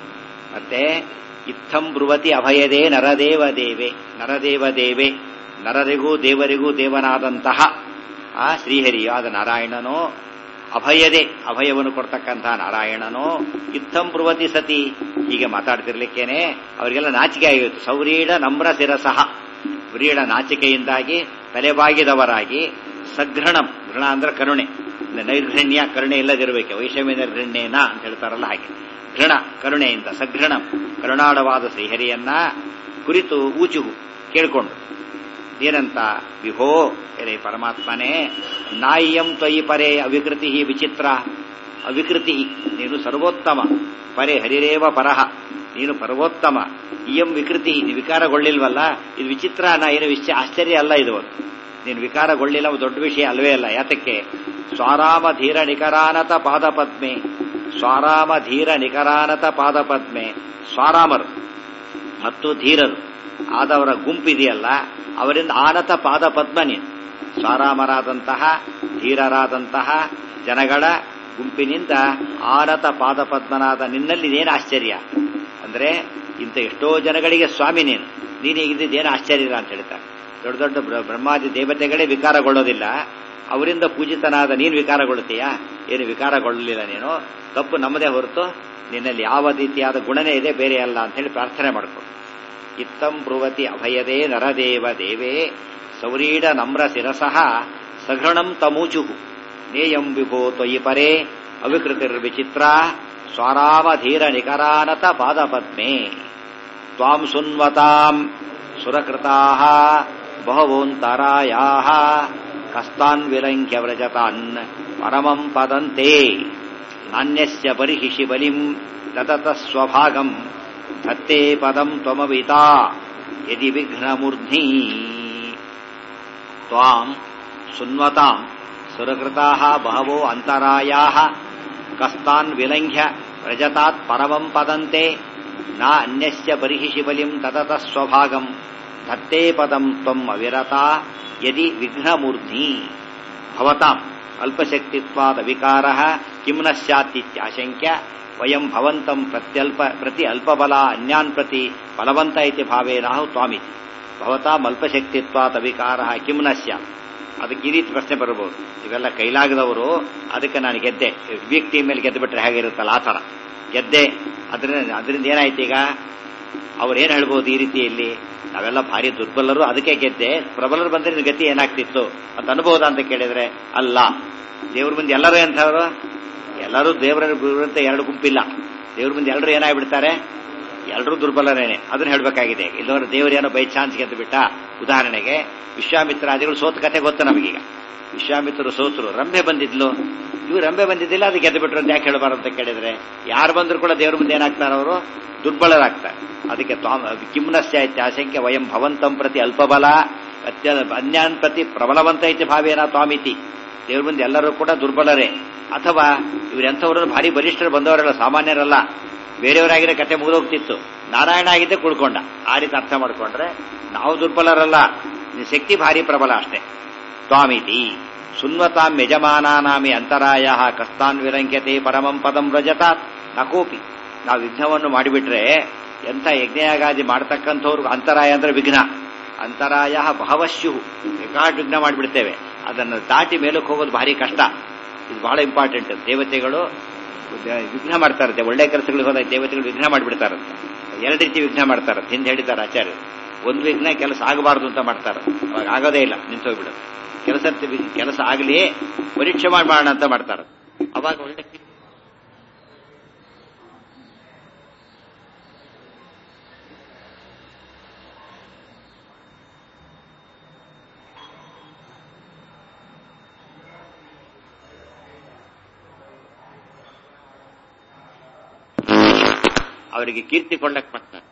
ಮತ್ತೆ ಇತ್ತಂ ಬ್ರುವತಿ ಅಭಯದೇ ನರದೇವ ದೇವೆ ನರದೇವ ದೇವೆ ನರರಿಗೂ ದೇವರಿಗೂ ದೇವನಾದಂತಹ ಆ ಶ್ರೀಹರಿಯಾದ ನಾರಾಯಣನೋ ಅಭಯದೇ ಅಭಯವನ್ನು ಕೊಡ್ತಕ್ಕಂತಹ ನಾರಾಯಣನೋ ಇತ್ತಂ ಬ್ರುವತಿ ಸತಿ ಹೀಗೆ ಮಾತಾಡ್ತಿರ್ಲಿಕ್ಕೇನೆ ಅವರಿಗೆಲ್ಲ ನಾಚಿಕೆ ಆಗಿತ್ತು ಸೌರೀಡ ನಮ್ರ ಶಿರಸಃ ವ್ರೀಡ ನಾಚಿಕೆಯಿಂದಾಗಿ ತಲೆಬಾಗಿದವರಾಗಿ ಸಘೃಣಂ ಘೃಣ ಅಂದ್ರೆ ಕರುಣೆ ನೈರ್ಘಣ್ಯ ಕರುಣೆ ಇಲ್ಲದಿರಬೇಕು ವೈಷಮ್ಯ ನಿರ್ಘಣ್ಯೇನ ಅಂತ ಹೇಳ್ತಾರಲ್ಲ ಹಾಗೆ ಘೃಣ ಕರುಣೆಯಿಂದ ಸಘೃಣಂ ಕರುಣಾಳವಾದ ಶ್ರೀಹರಿಯನ್ನ ಕುರಿತು ಊಚುಗು ಕೇಳಿಕೊಂಡು ಏನಂತ ವಿಹೋ ಎಲೆ ಪರಮಾತ್ಮನೇ ನಾಯಿಯಂ ತ್ವಯಿ ಪರೇ ಅವಿಕೃತಿ ವಿಚಿತ್ರ ಅವಿಕೃತಿ ನೀನು ಸರ್ವೋತ್ತಮ ಪರೇ ಹರಿರೇವ ಪರಹ ನೀನು ಪರ್ವೋತ್ತಮ ಇಯಂ ವಿಕೃತಿ ನೀನು ವಿಕಾರಗೊಳ್ಳಿಲ್ವಲ್ಲ ಇದು ವಿಚಿತ್ರ ನಾ ಏನು ವಿಶ್ವ ಆಶ್ಚರ್ಯ ಅಲ್ಲ ಇದು ನೀನು ವಿಕಾರಗೊಳ್ಳಿಲ್ಲ ದೊಡ್ಡ ವಿಷಯ ಅಲ್ವೇ ಅಲ್ಲ ಯಾತಕ್ಕೆ ಸ್ವಾರಾಮ ಧೀರ ನಿಕರಾನತ ಪಾದಪದ್ಮೆ ಸ್ವಾರಾಮ ಧೀರ ನಿಕರಾನತ ಪಾದಪದ್ಮೆ ಸ್ವಾರಾಮರು ಮತ್ತು ಧೀರರು ಆದವರ ಗುಂಪಿದೆಯಲ್ಲ ಅವರಿಂದ ಆನತ ಪಾದ ಪದ್ಮ ನೀನು ಸ್ವಾರಾಮರಾದಂತಹ ಧೀರರಾದಂತಹ ಜನಗಳ ಗುಂಪಿನಿಂದ ಆನತ ಪಾದ ಪದ್ಮನಾದ ನಿನ್ನಲ್ಲಿ ಏನು ಆಶ್ಚರ್ಯ ಅಂದ್ರೆ ಇಂಥ ಎಷ್ಟೋ ಜನಗಳಿಗೆ ಸ್ವಾಮಿ ನೀನು ನೀನೀಗಿದ್ದೇನು ಆಶ್ಚರ್ಯ ಇಲ್ಲ ಅಂತ ಹೇಳ್ತಾರೆ ದೊಡ್ಡ ದೊಡ್ಡ ಬ್ರಹ್ಮಾದಿ ದೇವತೆಗಳೇ ವಿಕಾರಗೊಳ್ಳೋದಿಲ್ಲ ಅವರಿಂದ ಪೂಜಿತನಾದ ನೀನು ವಿಕಾರಗೊಳ್ಳುತ್ತೀಯಾ ಏನು ವಿಕಾರಗೊಳ್ಳಲಿಲ್ಲ ನೀನು ತಪ್ಪು ನಮ್ಮದೇ ಹೊರತು ನಿನ್ನಲ್ಲಿ ಯಾವ ರೀತಿಯಾದ ಗುಣನೇ ಇದೆ ಬೇರೆ ಅಲ್ಲ ಅಂತ ಹೇಳಿ ಪ್ರಾರ್ಥನೆ ಮಾಡ್ಕೊ ಇತ್ತಂ ಬ್ರುವತಿ ಅಭಯದೇ ನರದೇವ ದೇವೇ ಸೌರೀಡ ನಮ್ರ ಶಿರಸಃ ಸಘೃಣಂ ತಮೂಚುಹು ನೇಯಂ ವಿಭೋ ತ್ವಯಿ ಪರೇ ಅವಿಕೃತಿರ್ವಿಚಿತ್ರ ಸ್ವಾರಾಮಧೀರ ನಿಕರಾನತ ಪಾದಪದ್ಮೆ ತ್ವಾಂ ಸುನ್ವತಾಂ ಸುರಕೃತಾಃ ಬಹವೋಂತರಾಯಾಃ ಕಸ್ತಾನ್ ವಿಲಂಘ್ಯ ವ್ರಜತಾನ್ ಪರಮಂ ಪದಂತೆ ನಾಣ್ಯಸ್ಯ ಪರಿಹಿಷಿ ಬಲಿಂ ತತತ ಸ್ವಭಾಗಂ ಧತ್ತೆ ಪದಂ ತ್ವಮವಿತಾ ಯದಿ ವಿಘ್ನಮೂರ್ಧ್ನಿ ತ್ವಾಂ ಸುನ್ವತಾಂ ಸುರಕೃತಾಃ ಬಹವೋ ಅಂತರಾಯಾಃ ಕಸ್ತಾನ್ ವಿಲಂಘ್ಯ ವ್ರಜತಾತ್ ಪರಮಂ ಪದಂತೆ ನ ಅನ್ಯಸ್ಯ ಪರಿಹಿಷಿ ಬಲಿಂ ತತತ ಸ್ವಭಾಗಂ ಧತ್ತೇ ಪದಂ ತ್ವಂ ಅವಿರತಾ ಯದಿ ವಿಘ್ನಮೂರ್ಧ್ನಿ ಭವತಾಂ ಅಲ್ಪಶಕ್ತಿತ್ವಾದ ವಿಕಾರ ಕಿಂ ನ ಸ್ಯಾತ್ತ್ಯಾಶಂಕ್ಯ ವಯಂ ಭವಂತಂ ಪ್ರತ್ಯಲ್ಪ ಪ್ರತಿ ಅಲ್ಪಬಲ ಅನ್ಯಾನ್ ಪ್ರತಿ ಬಲವಂತ ಇತಿ ಭಾವೇನಾಹು ತ್ವಾಮಿತಿ ಭವತಾಂ ಅಲ್ಪಶಕ್ತಿತ್ವಾದ ವಿಕಾರ ಕಿಂ ನ ಸ್ಯಾತ್ ಅದಕ್ಕೆ ಈ ರೀತಿ ಪ್ರಶ್ನೆ ಬರಬಹುದು ಇವೆಲ್ಲ ಕೈಲಾಗದವರು ಅದಕ್ಕೆ ನಾನು ಗೆದ್ದೆ ವ್ಯಕ್ತಿ ಮೇಲೆ ಗೆದ್ದು ಬಿಟ್ರೆ ಹೇಗಿರುತ್ತಲ್ಲ ಆ ಥರ ಗೆದ್ದೆ ಅದರಿಂದ ಅದರಿಂದ ಏನಾಯ್ತು ಈಗ ಅವ್ರು ಏನು ಹೇಳ್ಬೋದು ಈ ರೀತಿಯಲ್ಲಿ ನಾವೆಲ್ಲ ಭಾರಿ ದುರ್ಬಲರು ಅದಕ್ಕೆ ಗೆದ್ದೆ ಪ್ರಬಲರು ಬಂದ್ರೆ ನಿನ್ ಗತಿ ಏನಾಗ್ತಿತ್ತು ಅಂತ ಅನ್ಬೋದ ಅಂತ ಕೇಳಿದ್ರೆ ಅಲ್ಲ ದೇವ್ರ ಮುಂದೆ ಎಲ್ಲರೂ ಎಂಥವ್ರು ಎಲ್ಲರೂ ದೇವರ ಅಂತ ಎರಡು ಗುಂಪಿಲ್ಲ ದೇವ್ರ ಮುಂದೆ ಎಲ್ಲರೂ ಏನಾಗ್ಬಿಡ್ತಾರೆ ಎಲ್ಲರೂ ದುರ್ಬಲರೇನೆ ಅದನ್ನ ಹೇಳ್ಬೇಕಾಗಿದೆ ಇಲ್ಲವರ ದೇವರೇನೋ ಬೈ ಚಾನ್ಸ್ ಗೆದ್ದು ಬಿಟ್ಟ ಉದಾಹರಣೆಗೆ ವಿಶ್ವಾಮಿತ್ರಾದಿಗಳು ಸೋತ ಕತೆ ಗೊತ್ತು ನಮಗೀಗ ವಿಶ್ವಾಮಿತ್ರರು ಸೋತರು ರಂಭೆ ಬಂದಿದ್ಲು ಇವ್ರು ರಂಭೆ ಬಂದಿದ್ದಿಲ್ಲ ಅದು ಗೆದ್ದು ಬಿಟ್ರು ಅಂತ ಯಾಕೆ ಹೇಳಬಾರ್ದು ಅಂತ ಕೇಳಿದ್ರೆ ಯಾರು ಬಂದ್ರು ಕೂಡ ದೇವ್ರ ಮುಂದೆ ಏನಾಗ್ತಾರೆ ಅವರು ದುರ್ಬಲರಾಗ್ತಾರೆ ಅದಕ್ಕೆ ಕಿಮ್ನಸ್ಯ ಆಶಂಕ್ಯ ವಯಂ ಭವಂತಂ ಪ್ರತಿ ಅಲ್ಪಬಲ ಅತ್ಯ ಅನ್ಯಾನ್ ಪ್ರತಿ ಪ್ರಬಲವಂತ ಐತಿ ಭಾವೇನ ತ್ವಾಮಿತಿ ದೇವ್ರ ಮುಂದೆ ಎಲ್ಲರೂ ಕೂಡ ದುರ್ಬಲರೇ ಅಥವಾ ಇವರೆಂಥವ್ರು ಭಾರಿ ಬಲಿಷ್ಠರು ಬಂದವರಲ್ಲ ಸಾಮಾನ್ಯರಲ್ಲ ಬೇರೆಯವರಾಗಿರೋ ಕತೆ ಮುಗಿದೋಗ್ತಿತ್ತು ನಾರಾಯಣ ಆಗಿದ್ದೆ ಕುಳ್ಕೊಂಡ ಆ ರೀತಿ ಅರ್ಥ ಮಾಡ್ಕೊಂಡ್ರೆ ನಾವು ದುರ್ಬಲರಲ್ಲ ಶಕ್ತಿ ಭಾರಿ ಪ್ರಬಲ ಅಷ್ಟೇ ತ್ವಾಮಿತಿ ಸುನ್ವತಾಂ ಯಜಮಾನಾನಾಮಿ ಅಂತರಾಯ ಕಸ್ತಾನ್ ವಿರಂಕ್ಯತೆ ಪರಮಂ ಪದಂ ವ್ರಜತಾತ್ ನಕೋಪಿ ನಾವು ವಿಘ್ನವನ್ನು ಮಾಡಿಬಿಟ್ರೆ ಎಂಥ ಯಜ್ಞಯಾಗಾದಿ ಮಾಡ್ತಕ್ಕಂಥವ್ರು ಅಂತರಾಯ ಅಂದ್ರೆ ವಿಘ್ನ ಅಂತರಾಯ ಬಹವಶ್ಯು ಬೇಕಾಟ್ ವಿಘ್ನ ಮಾಡಿಬಿಡ್ತೇವೆ ಅದನ್ನು ದಾಟಿ ಮೇಲಕ್ಕೆ ಹೋಗೋದು ಭಾರಿ ಕಷ್ಟ ಇದು ಬಹಳ ಇಂಪಾರ್ಟೆಂಟ್ ದೇವತೆಗಳು ವಿಘ್ನ ಮಾಡ್ತಾರಂತೆ ಒಳ್ಳೆ ಕೆಲಸಗಳಿಗೆ ಹೋದಾಗ ದೇವತೆಗಳು ವಿಘ್ನ ಮಾಡಿಬಿಡ್ತಾರಂತೆ ಎರಡು ರೀತಿ ವಿಘ್ನ ಮಾಡ್ತಾರಂತೆ ಹಿಂದೆ ಹೇಳಿದ್ದಾರೆ ಆಚಾರ್ಯರು ಒಂದು ವಿಘ್ನ ಕೆಲಸ ಆಗಬಾರ್ದು ಅಂತ ಮಾಡ್ತಾರೆ ಅವಾಗ ಆಗೋದೇ ಇಲ್ಲ ನಿಂತೋಗ್ಬಿಡೋದು ಕೆಲಸ ಕೆಲಸ ಆಗಲಿ ಪರೀಕ್ಷೆ ಮಾಡಿ ಮಾಡೋಣ ಅಂತ ಮಾಡ್ತಾರೆ ಅವಾಗ ಒಳ್ಳೆ ಅವರಿಗೆ ಕೀರ್ತಿ ಕೊಳ್ಳಕ್ ಮಾಡ್ತಾರೆ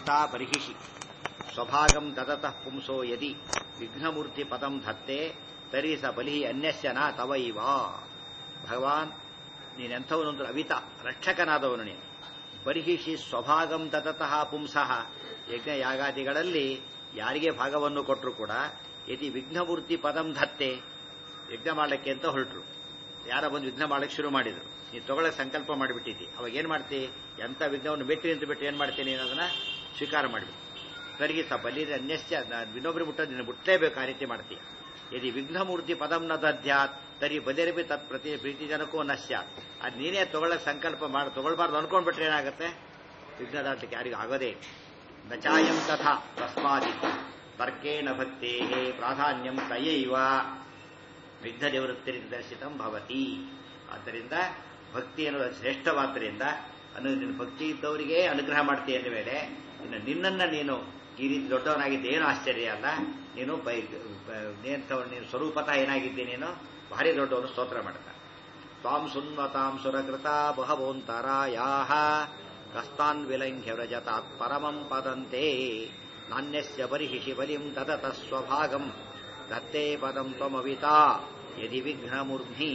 ಅವಿತಾ ಬರ್ಹಿಷಿ ಸ್ವಭಾಗಂ ದದತಃ ಪುಂಸೋ ಯದಿ ವಿಘ್ನಮೂರ್ತಿ ಪದಂ ಧತ್ತೆ ತರಿ ಸ ಬಲಿ ಅನ್ಯಸ್ಯ ನ ತವೈವ ಭಗವಾನ್ ನೀನೆಂಥವನು ಅಂದ್ರೆ ಅವಿತ ರಕ್ಷಕನಾದವನು ನೀನು ಬರ್ಹಿಷಿ ಸ್ವಭಾಗಂ ದದತಃ ಪುಂಸಃ ಯಜ್ಞ ಯಾಗಾದಿಗಳಲ್ಲಿ ಯಾರಿಗೆ ಭಾಗವನ್ನು ಕೊಟ್ಟರು ಕೂಡ ಯದಿ ವಿಘ್ನಮೂರ್ತಿ ಪದಂ ಧತ್ತೆ ಯಜ್ಞ ಮಾಡಲಿಕ್ಕೆ ಅಂತ ಹೊರಟರು ಯಾರ ಬಂದು ವಿಘ್ನ ಮಾಡಕ್ಕೆ ಶುರು ಮಾಡಿದ್ರು ನೀನು ತಗೊಳ್ಳಕ್ಕೆ ಸಂಕಲ್ಪ ಮಾಡಿಬಿಟ್ಟಿದ್ದಿ ಅವಾಗ ಏನ್ ಮಾಡ್ತಿ ಎಂತ ವಿಘ್ನವನ್ನು ಬಿಟ್ಟು ಅಂತ ಬಿಟ್ಟು ಏನ್ ಮಾಡ್ತೀನಿ ನೀನು ಅದನ್ನ ಸ್ವೀಕಾರ ಮಾಡಿಬಿಟ್ಟು ಸರಿಗೆ ಸ ಬಲಿರ ಅನ್ಯಸ್ಯ ಇನ್ನೊಬ್ಬರು ಮುಟ್ಟೋದು ನೀನು ಮುಟ್ಟಲೇಬೇಕು ಆ ರೀತಿ ಮಾಡ್ತೀಯ ಯದಿ ವಿಘ್ನಮೂರ್ತಿ ಪದಂ ನ ದದ್ಯಾತ್ ತರಿ ಬದಿರಬಿ ತತ್ ಪ್ರತಿ ಪ್ರೀತಿ ಜನಕ್ಕೂ ನಶ್ಯಾತ್ ಅದು ನೀನೇ ತಗೊಳ್ಳಕ್ ಸಂಕಲ್ಪ ಮಾಡಿ ತಗೊಳ್ಬಾರ್ದು ಅನ್ಕೊಂಡ್ಬಿಟ್ರೆ ಏನಾಗುತ್ತೆ ವಿಘ್ನ ದಾಟಕ್ಕೆ ಯಾರಿಗೂ ಆಗೋದೇ ನಚಾಯಂ ತಥಾ ತಸ್ಮಾದಿ ತರ್ಕೇಣ ಭಕ್ತೇ ಪ್ರಾಧಾನ್ಯಂ ತಯೈವ ವಿಘ್ನ ನಿವೃತ್ತಿ ದರ್ಶಿತಂ ಭವತಿ ಆದ್ದರಿಂದ ಭಕ್ತಿ ಅನ್ನೋದು ಶ್ರೇಷ್ಠವಾದ್ದರಿಂದ ಅನು ನಿನ್ನ ಭಕ್ತಿ ಇದ್ದವರಿಗೆ ಅನುಗ್ರಹ ಮಾಡ್ತೀಯ ಅಂದ ಮೇಲೆ ಇನ್ನು ನಿನ್ನನ್ನ ನೀನು ಈ ರೀತಿ ದೊಡ್ಡವನಾಗಿದ್ದೆ ಏನು ಆಶ್ಚರ್ಯ ಅಲ್ಲ ನೀನು ಬೈ ನೇಂತವನು ನೀನು ಸ್ವರೂಪತಃ ಏನಾಗಿದ್ದೆ ನೀನು ಭಾರಿ ದೊಡ್ಡವನು ಸ್ತೋತ್ರ ಮಾಡ್ತಾ ತ್ವಾಂ ಸುನ್ವತಾಂ ಸುರಕೃತ ಬಹವೋಂತರಾಯಾಹ ಕಸ್ತಾನ್ ವಿಲಂಘ್ಯ ವ್ರಜತಾತ್ ಪರಮಂ ಪದಂತೆ ನಾಣ್ಯಸ್ಯ ಬರಿಹಿಷಿ ಬಲಿಂ ತದತ ಸ್ವಭಾಗಂ ದತ್ತೇ ಪದಂ ತ್ವಮವಿತಾ ಯದಿ ವಿಘ್ನಮೂರ್ಧ್ನಿ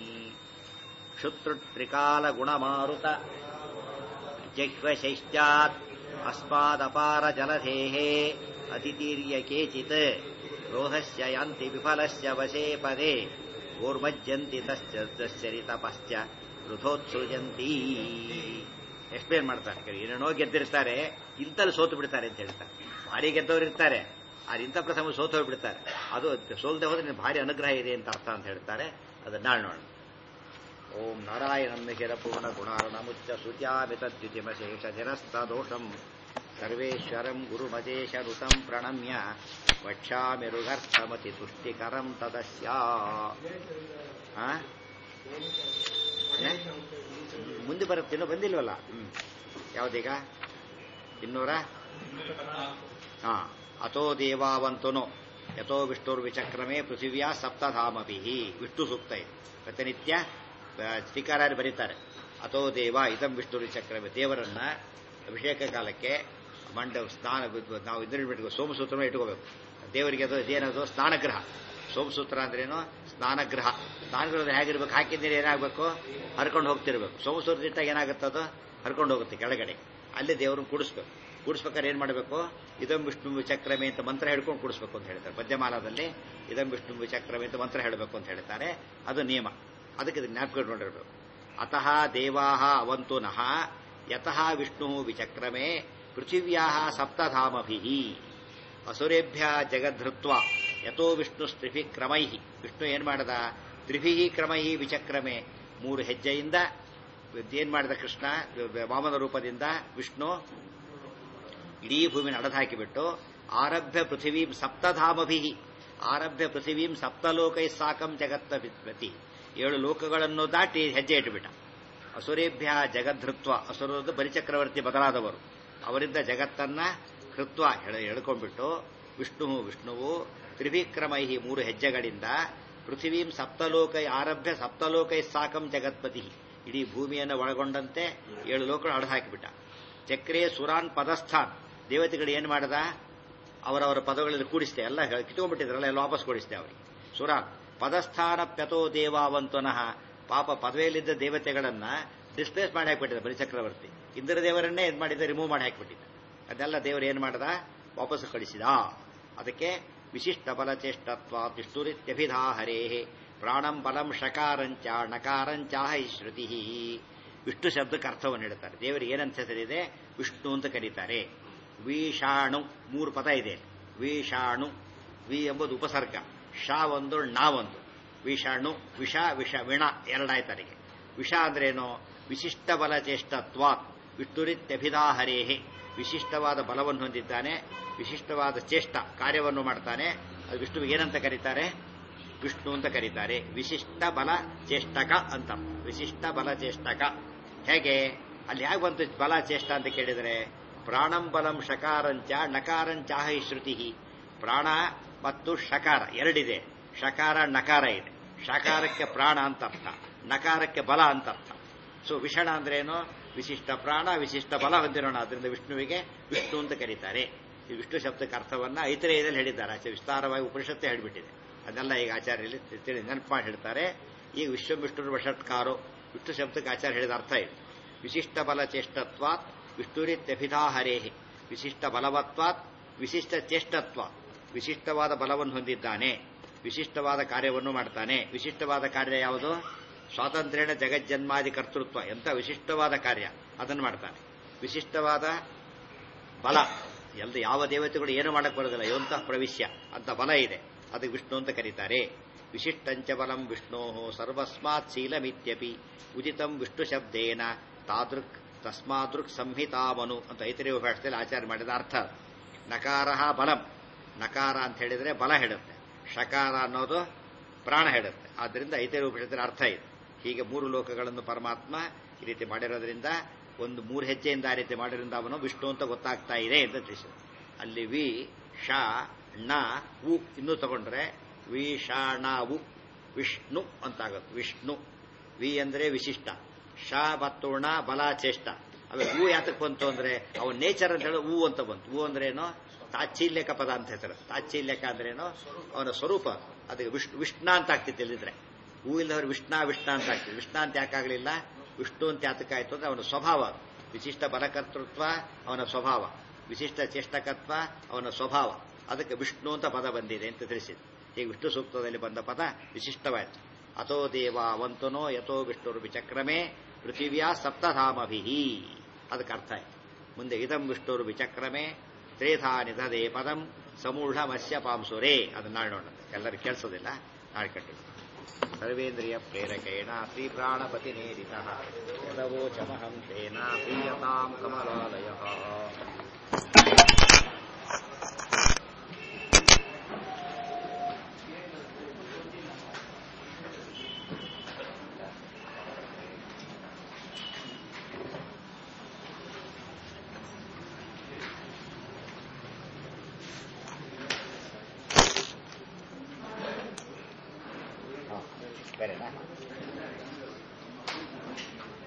ಕ್ಷುತ್ರುತ್ರಿಕಾಲ ಗುಣಮಾರುತ ಜಹ್ವಶೈಶ್ಚಾತ್ ಅಸ್ಮಾದಪಾರ ಜಲಧೇಃ ಅತಿತೀರ್ಯ ಕೇಚಿತ್ ರೋಹಸ್ಯ ಯಾಂತಿ ವಿಫಲಸ್ಯ ವಶೇ ಪದೇ ಗೋರ್ಮಜ್ಜಂತಿ ತಶ್ಚರಿತಪಶ್ಚ ವೃಥೋತ್ಸೃಜಂತಿ ಎಕ್ಸ್ಪ್ಲೇನ್ ಮಾಡ್ತಾರೆ ಏನೇನೋ ಗೆದ್ದಿರ್ತಾರೆ ಇಂತಲ್ಲಿ ಸೋತು ಬಿಡ್ತಾರೆ ಅಂತ ಹೇಳ್ತಾರೆ ಭಾರಿ ಗೆದ್ದವ್ರು ಇರ್ತಾರೆ ಆದ್ರೆ ಇಂಥ ಪ್ರಸಂಗ ಸೋತು ಹೋಗ್ಬಿಡ್ತಾರೆ ಅದು ಸೋಲ್ದೆ ಹೋದ್ರೆ ನಿಮ್ಗೆ ಭಾರಿ ಅನುಗ್ರಹ ಇದೆ ಅಂತ ಅರ್ಥ ಅಂತ ಹೇಳ್ತಾರೆ ಅದನ್ನ ನಾಳೆ ನೋಡೋಣ ಓಂ ನಾರಾಯಣಂ ನಿಖಿಲ ಪೂರ್ಣ ಗುಣಾರ್ಣಮುಚ್ಚ ಸುತ್ಯಾಮಿತದ್ಯುತಿಮಶೇಷ ನಿರಸ್ತದೋಷಂ ಸರ್ವೇಶ್ವರಂ ಗುರುಮಜೇಶ ಋತಂ ಪ್ರಣಮ್ಯ ವಕ್ಷ್ಯಾಮಿ ಋಗರ್ಥಮತಿ ತುಷ್ಟಿಕರಂ ತದಸ್ಯಾ ಆ? ಏ? ಮುಂದೆ ಬರುತ್ತೆ ಇನ್ನೂ ಬಂದಿಲ್ವಲ್ಲ ಹ್ಮ್ ಯಾವ್ದೀಗ ಇನ್ನೂರ ಹಾ ಅಥೋ ದೇವಾವಂತನು ಯಥೋ ವಿಷ್ಣುರ್ವಿಚಕ್ರಮೇ ಪೃಥಿವ್ಯಾ ಸಪ್ತಧಾಮಭಿ ವಿಷ್ಣು ಸೂಕ್ತ ಇದೆ ಪ್ರತಿನಿತ್ಯ ಶ್ರೀಕಾರಾರಿ ಬರೀತಾರೆ ಅಥೋ ದೇವ ಇದಂ ವಿಷ್ಣುರ್ವಿಚಕ್ರಮೇ ದೇವರನ್ನ ಅಭಿಷೇಕ ಕಾಲಕ್ಕೆ ಮಂಡ ಸ್ನಾನ ನಾವು ಇದ್ರ ಬಿಟ್ಟು ಸೋಮಸೂತ್ರನ ಇಟ್ಕೋಬೇಕು ದೇವರಿಗೆ ಅದು ಇದೇನದು ಸ್ನಾನಗ್ರಹ ಸೋಮಸೂತ್ರ ಅಂದ್ರೇನು ಸ್ನಾನಗ್ರಹ ಸ್ನಾನಗೃಹದ ಹೇಗಿರ್ಬೇಕು ಹಾಕಿದ್ರೆ ಏನಾಗಬೇಕು ಹರ್ಕೊಂಡು ಹೋಗ್ತಿರ್ಬೇಕು ಸೋಮಸೂತ್ರ ಇಟ್ಟಾಗ ಏನಾಗುತ್ತೆ ಅದು ಹರ್ಕೊಂಡು ಹೋಗುತ್ತೆ ಕೆಳಗಡೆ ಅಲ್ಲಿ ದೇವ್ರನ್ನ ಕೂಡಿಸ್ಬೇಕು ಕೂಡಿಸ್ಬೇಕಾದ್ರೆ ಏನ್ ಮಾಡಬೇಕು ಇದಂ ವಿಷ್ಣು ವಿಚಕ್ರಮೆ ಅಂತ ಮಂತ್ರ ಹೇಳ್ಕೊಂಡು ಕೂಡಿಸ್ಬೇಕು ಅಂತ ಹೇಳ್ತಾರೆ ಪದ್ಯಮಾಲದಲ್ಲಿ ಇದಂ ವಿಷ್ಣು ವಿಚಕ್ರಮೆ ಅಂತ ಮಂತ್ರ ಹೇಳಬೇಕು ಅಂತ ಹೇಳ್ತಾರೆ ಅದು ನಿಯಮ ಅದಕ್ಕೆ ಇದನ್ನ ಜ್ಞಾಪಕಗೊಂಡಿರ್ಬೇಕು ಅತಃ ದೇವಾಹ ಅವಂತು ನಃ ಯತಃ ವಿಷ್ಣು ವಿಚಕ್ರಮೆ ಪೃಥಿವ್ಯಾ ಸಪ್ತಧಾಮಭಿ ಅಸುರೇಭ್ಯ ಜಗದ್ಧೃತ್ವ ಯಥೋ ವಿಷ್ಣು ಸ್ತ್ರಿಭಿ ಕ್ರಮೈ ವಿಷ್ಣು ಏನ್ ಮಾಡದ ತ್ರಿಭಿ ಕ್ರಮೈ ವಿಚಕ್ರಮೆ ಮೂರು ಹೆಜ್ಜೆಯಿಂದ ಏನ್ ಮಾಡಿದ ಕೃಷ್ಣ ವಾಮನ ರೂಪದಿಂದ ವಿಷ್ಣು ಇಡೀ ಭೂಮಿನ ಅಡದ ಹಾಕಿಬಿಟ್ಟು ಆರಭ್ಯ ಪೃಥಿವೀಂ ಸಪ್ತಧಾಮಭಿ ಆರಭ್ಯ ಪೃಥಿವೀಂ ಸಪ್ತಲೋಕೈ ಸಾಕಂ ಜಗತ್ತ ಪ್ರತಿ ಏಳು ಲೋಕಗಳನ್ನು ದಾಟಿ ಹೆಜ್ಜೆ ಇಟ್ಟುಬಿಟ್ಟ ಅಸುರೇಭ್ಯ ಜಗದ್ಧೃತ್ವ ಅಸುರದ ಬಲಿಚಕ್ರವರ್ತಿ ಬದಲಾದವರು ಅವರಿಂದ ಜಗತ್ತನ್ನ ಕೃತ್ವ ಎಳ್ಕೊಂಡ್ಬಿಟ್ಟು ವಿಷ್ಣು ವಿಷ್ಣುವು ತ್ರಿವಿಕ್ರಮೈ ಮೂರು ಹೆಜ್ಜೆಗಳಿಂದ ಪೃಥಿವೀಂ ಸಪ್ತಲೋಕೈ ಆರಭ್ಯ ಸಪ್ತಲೋಕೈ ಸಾಕಂ ಜಗತ್ಪತಿ ಇಡೀ ಭೂಮಿಯನ್ನು ಒಳಗೊಂಡಂತೆ ಏಳು ಲೋಕಗಳು ಅಡ ಹಾಕಿಬಿಟ್ಟ ಚಕ್ರೇ ಸುರಾನ್ ಪದಸ್ಥಾನ್ ದೇವತೆಗಳು ಏನ್ ಮಾಡದ ಅವರವರ ಪದಗಳಲ್ಲಿ ಕೂಡಿಸ್ತೆ ಎಲ್ಲ ಕಿತ್ಕೊಂಡ್ಬಿಟ್ಟಿದ್ರಲ್ಲ ಎಲ್ಲ ವಾಪಸ್ ಕೊಡಿಸ್ತೆ ಅವರಿಗೆ ಸುರಾನ್ ಪದಸ್ಥಾನ ಪ್ಯತೋ ದೇವಾವಂತನಃ ಪಾಪ ಪದವಿಯಲ್ಲಿದ್ದ ದೇವತೆಗಳನ್ನ ಡಿಸ್ಪ್ಲೇಸ್ ಮಾಡಿ ಹಾಕ್ಬಿಟ್ಟಿದ್ದ ಬಲಿಚಕ್ರವರ್ತಿ ಇಂದ್ರ ದೇವರನ್ನೇ ಇದು ಮಾಡಿದ ರಿಮೂವ್ ಮಾಡಿ ಹಾಕ್ಬಿಟ್ಟಿದ್ದ ಅದೆಲ್ಲ ದೇವರು ಏನ್ ಮಾಡದ ವಾಪಸ್ ಕಳಿಸಿದ ಅದಕ್ಕೆ ವಿಶಿಷ್ಟ ಬಲಚೇಷ್ಟತ್ವ ತಿಷ್ಟುರಿತ್ಯಭಿಧಾ ಹರೇ ಪ್ರಾಣಂ ಬಲಂ ಶಕಾರಂಚ ನಕಾರಂಚ ಹೈ ಶ್ರುತಿ ವಿಷ್ಣು ಶಬ್ದಕ್ಕೆ ಅರ್ಥವನ್ನು ಹೇಳ್ತಾರೆ ದೇವರಿಗೆ ಏನಂತ ಹೆಸರಿದೆ ವಿಷ್ಣು ಅಂತ ಕರೀತಾರೆ ವಿಷಾಣು ಮೂರು ಪದ ಇದೆ ವಿಷಾಣು ವಿ ಎಂಬುದು ಉಪಸರ್ಗ ಶಾ ಒಂದು ನಾ ಒಂದು ವಿಷಾಣು ವಿಷ ವಿಷ ವಿಣ ಎರಡಾಯ್ತರಿಗೆ ವಿಷ ಅಂದ್ರೇನು ವಿಶಿಷ್ಟ ಬಲ ಚೇಷ್ಟತ್ವ ವಿಷ್ಣುರಿತ್ಯಭಿಧಾ ಹರೇಹೆ ವಿಶಿಷ್ಟವಾದ ಬಲವನ್ನು ಹೊಂದಿದ್ದಾನೆ ವಿಶಿಷ್ಟವಾದ ಚೇಷ್ಟ ಕಾರ್ಯವನ್ನು ಮಾಡ್ತಾನೆ ಅದು ವಿಷ್ಣುವಿಗೆ ಏನಂತ ಕರೀತಾರೆ ವಿಷ್ಣು ಅಂತ ಕರೀತಾರೆ ವಿಶಿಷ್ಟ ಬಲ ಚೇಷ್ಟಕ ಅಂತ ವಿಶಿಷ್ಟ ಬಲ ಚೇಷ್ಟಕ ಹೇಗೆ ಅಲ್ಲಿ ಹೇಗೆ ಬಂತು ಬಲ ಚೇಷ್ಟ ಅಂತ ಕೇಳಿದರೆ ಪ್ರಾಣಂ ಬಲಂ ಶಕಾರಂಚ ನಕಾರಂಚ ಹೈ ಶ್ರುತಿ ಪ್ರಾಣ ಮತ್ತು ಶಕಾರ ಎರಡಿದೆ ಶಕಾರ ನಕಾರ ಇದೆ ಶಕಾರಕ್ಕೆ ಪ್ರಾಣ ಅಂತ ಅರ್ಥ ನಕಾರಕ್ಕೆ ಬಲ ಅಂತ ಅರ್ಥ ಸೊ ವಿಷಣ ಅಂದ್ರೇನು ವಿಶಿಷ್ಟ ಪ್ರಾಣ ವಿಶಿಷ್ಟ ಬಲ ಹೊಂದಿರೋಣ ಅದರಿಂದ ವಿಷ್ಣುವಿಗೆ ವಿಷ್ಣು ಅಂತ ಕರೀತಾರೆ ಈ ವಿಷ್ಣು ಶಬ್ದಕ್ಕೆ ಅರ್ಥವನ್ನ ಐತರೇಯದಲ್ಲಿ ಹೇಳಿದ್ದಾರೆ ಆಚೆ ವಿಸ್ತಾರವಾಗಿ ಉಪನಿಷತ್ತೇ ಹೇಳಿಬಿಟ್ಟಿದೆ ಅದನ್ನೆಲ್ಲ ಈಗ ಆಚಾರ್ಯಲ್ಲಿ ತಿಳಿ ನೆನಪು ಮಾಡಿ ಹೇಳ್ತಾರೆ ಈಗ ವಿಶ್ವ ವಿಷ್ಣು ವಷಟ್ಕಾರೋ ವಿಷ್ಣು ಶಬ್ದಕ್ಕೆ ಆಚಾರ್ಯ ಹೇಳಿದ ಅರ್ಥ ಇದೆ ವಿಶಿಷ್ಟ ಬಲ ಚೇಷ್ಟತ್ವಾತ್ ವಿಷ್ಣುರಿತ್ಯಭಿಧಾಹರೇಹಿ ವಿಶಿಷ್ಟ ಬಲವತ್ವಾತ್ ವಿಶಿಷ್ಟ ಚೇಷ್ಟತ್ವ ವಿಶಿಷ್ಟವಾದ ಬಲವನ್ನು ಹೊಂದಿದ್ದಾನೆ ವಿಶಿಷ್ಟವಾದ ಕಾರ್ಯವನ್ನು ಮಾಡ್ತಾನೆ ವಿಶಿಷ್ಟವಾದ ಕಾರ್ಯ ಯಾವುದು ಸ್ವಾತಂತ್ರ್ಯನ ಜಗಜ್ಜನ್ಮಾದಿ ಕರ್ತೃತ್ವ ಎಂತ ವಿಶಿಷ್ಟವಾದ ಕಾರ್ಯ ಅದನ್ನು ಮಾಡ್ತಾನೆ ವಿಶಿಷ್ಟವಾದ ಬಲ ಎಲ್ಲ ಯಾವ ದೇವತೆಗಳು ಏನು ಮಾಡಕ್ ಬರೋದಿಲ್ಲ ಯೋಂತಹ ಪ್ರವಿಶ್ಯ ಅಂತ ಬಲ ಇದೆ ಅದಕ್ಕೆ ವಿಷ್ಣು ಅಂತ ಕರೀತಾರೆ ವಿಶಿಷ್ಟಂಚ ಬಲಂ ವಿಷ್ಣೋ ಸರ್ವಸ್ಮಾತ್ ಶೀಲಮಿತ್ಯಪಿ ಉದಿತಂ ವಿಷ್ಣು ಶಬ್ದೇನ ತಾದೃಕ್ ತಸ್ಮಾದೃಕ್ ಸಂಹಿತಾಮನು ಅಂತ ಐತರೇಯ ಭಾಷೆಯಲ್ಲಿ ಆಚಾರ್ಯ ಮಾಡಿದ ಅರ್ಥ ನಕಾರ ಬಲಂ ನಕಾರ ಅಂತ ಹೇಳಿದ್ರೆ ಬಲ ಹೇಳುತ್ತೆ ಶಕಾರ ಅನ್ನೋದು ಪ್ರಾಣ ಹೇಳುತ್ತೆ ಆದ್ದರಿಂದ ಐತರೇಯ ಉಪನಿಷತ್ತಿನ ಅರ್ಥ ಇದೆ ಹೀಗೆ ಮೂರು ಲೋಕಗಳನ್ನು ಪರಮಾತ್ಮ ಈ ರೀತಿ ಮಾಡಿರೋದ್ರಿಂದ ಒಂದು ಮೂರು ಹೆಜ್ಜೆಯಿಂದ ಆ ರೀತಿ ಮಾಡಿರೋದ್ರಿಂದ ಅವನು ವಿಷ್ಣು ಅಂತ ಗೊತ್ತಾಗ್ತಾ ಇದೆ ಅಂತ ತಿಳಿಸಿದ ಅಲ್ಲಿ ವಿ ಶ ಣ ಉ ಇನ್ನೂ ತಗೊಂಡ್ರೆ ವಿ ಶ ಣ ಉ ವಿಷ್ಣು ಅಂತಾಗುತ್ತೆ ವಿಷ್ಣು ವಿ ಅಂದ್ರೆ ವಿಶಿಷ್ಟ ಶ ಮತ್ತು ಣ ಬಲ ಚೇಷ್ಟ ಆಮೇಲೆ ಹೂ ಯಾತಕ್ಕೆ ಬಂತು ಅಂದ್ರೆ ಅವನ ನೇಚರ್ ಅಂತ ಹೇಳಿ ಹೂ ಅಂತ ಬಂತು ಹೂ ಅಂದ್ರೆ ಏನೋ ತಾಚ್ಛೀಲ್ಯಕ ಪದ ಅಂತ ಹೆಸರು ತಾಚ್ಛೀಲ್ಯಕ ಅಂದ್ರೇನು ಅವನ ಸ್ವರೂಪ ಅದಕ್ಕೆ ವಿಷ್ಣು ವಿಷ್ಣ ಅಂತ ಆಗ್ತಿತ್ತು ಇಲ್ಲಿದ್ರೆ ಹೂ ಇಲ್ಲದವ್ರು ವಿಷ್ಣ ವಿಷ್ಣ ಅಂತ ಆಗ್ತಿತ್ತು ವಿಷ್ಣ ಅಂತ ಯಾಕಾಗಲಿಲ್ಲ ವಿಷ್ಣು ಅಂತ ಯಾತಕ್ಕಾಯ್ತು ಅಂದ್ರೆ ಅವನ ಸ್ವಭಾವ ವಿಶಿಷ್ಟ ಬಲಕರ್ತೃತ್ವ ಅವನ ಸ್ವಭಾವ ವಿಶಿಷ್ಟ ಚೇಷ್ಟಕತ್ವ ಅವನ ಸ್ವಭಾವ ಅದಕ್ಕೆ ವಿಷ್ಣು ಅಂತ ಪದ ಬಂದಿದೆ ಅಂತ ತಿಳಿಸಿದೆ ಹೀಗೆ ವಿಷ್ಣು ಸೂಕ್ತದಲ್ಲಿ ಬಂದ ಪದ ವಿಶಿಷ್ಟವಾಯಿತು ಅಥೋ ದೇವ ಅವಂತನೋ ಯಥೋ ವಿಷ್ಣುರು ವಿಚಕ್ರಮೇ ಪೃಥಿವ್ಯಾ ಸಪ್ತಧಾಮಭಿ ಅದಕ್ಕೆ ಅರ್ಥ ಆಯ್ತು ಮುಂದೆ ಇದಂ ವಿಷ್ಣುರು ವಿಚಕ್ರಮೇ ತ್ರೇಧಾ ನಿಧದೆ ಪದಂ ಸಮೂಢಮಸ್ಯ ಪಾಂಸುರೇ ಅದನ್ನ ನಾಳೆ ನೋಡೋಣ ಎಲ್ಲರೂ ಕೇಳಿಸೋದಿಲ್ಲ ನಾಳೆ ಕಟ್ಟಿದ್ದು ಸರ್ವೇಂದ್ರಿಯ ಪ್ರೇರಕೇಣ ಶ್ರೀ ಪ್ರಾಣಪತಿ ನೇರಿತ ಯದವೋಚಮಹಂ ತೇನ ಪ್ರೀಯತಾಂ ಕಮಲಾಲಯ ಬೇರೆನಾ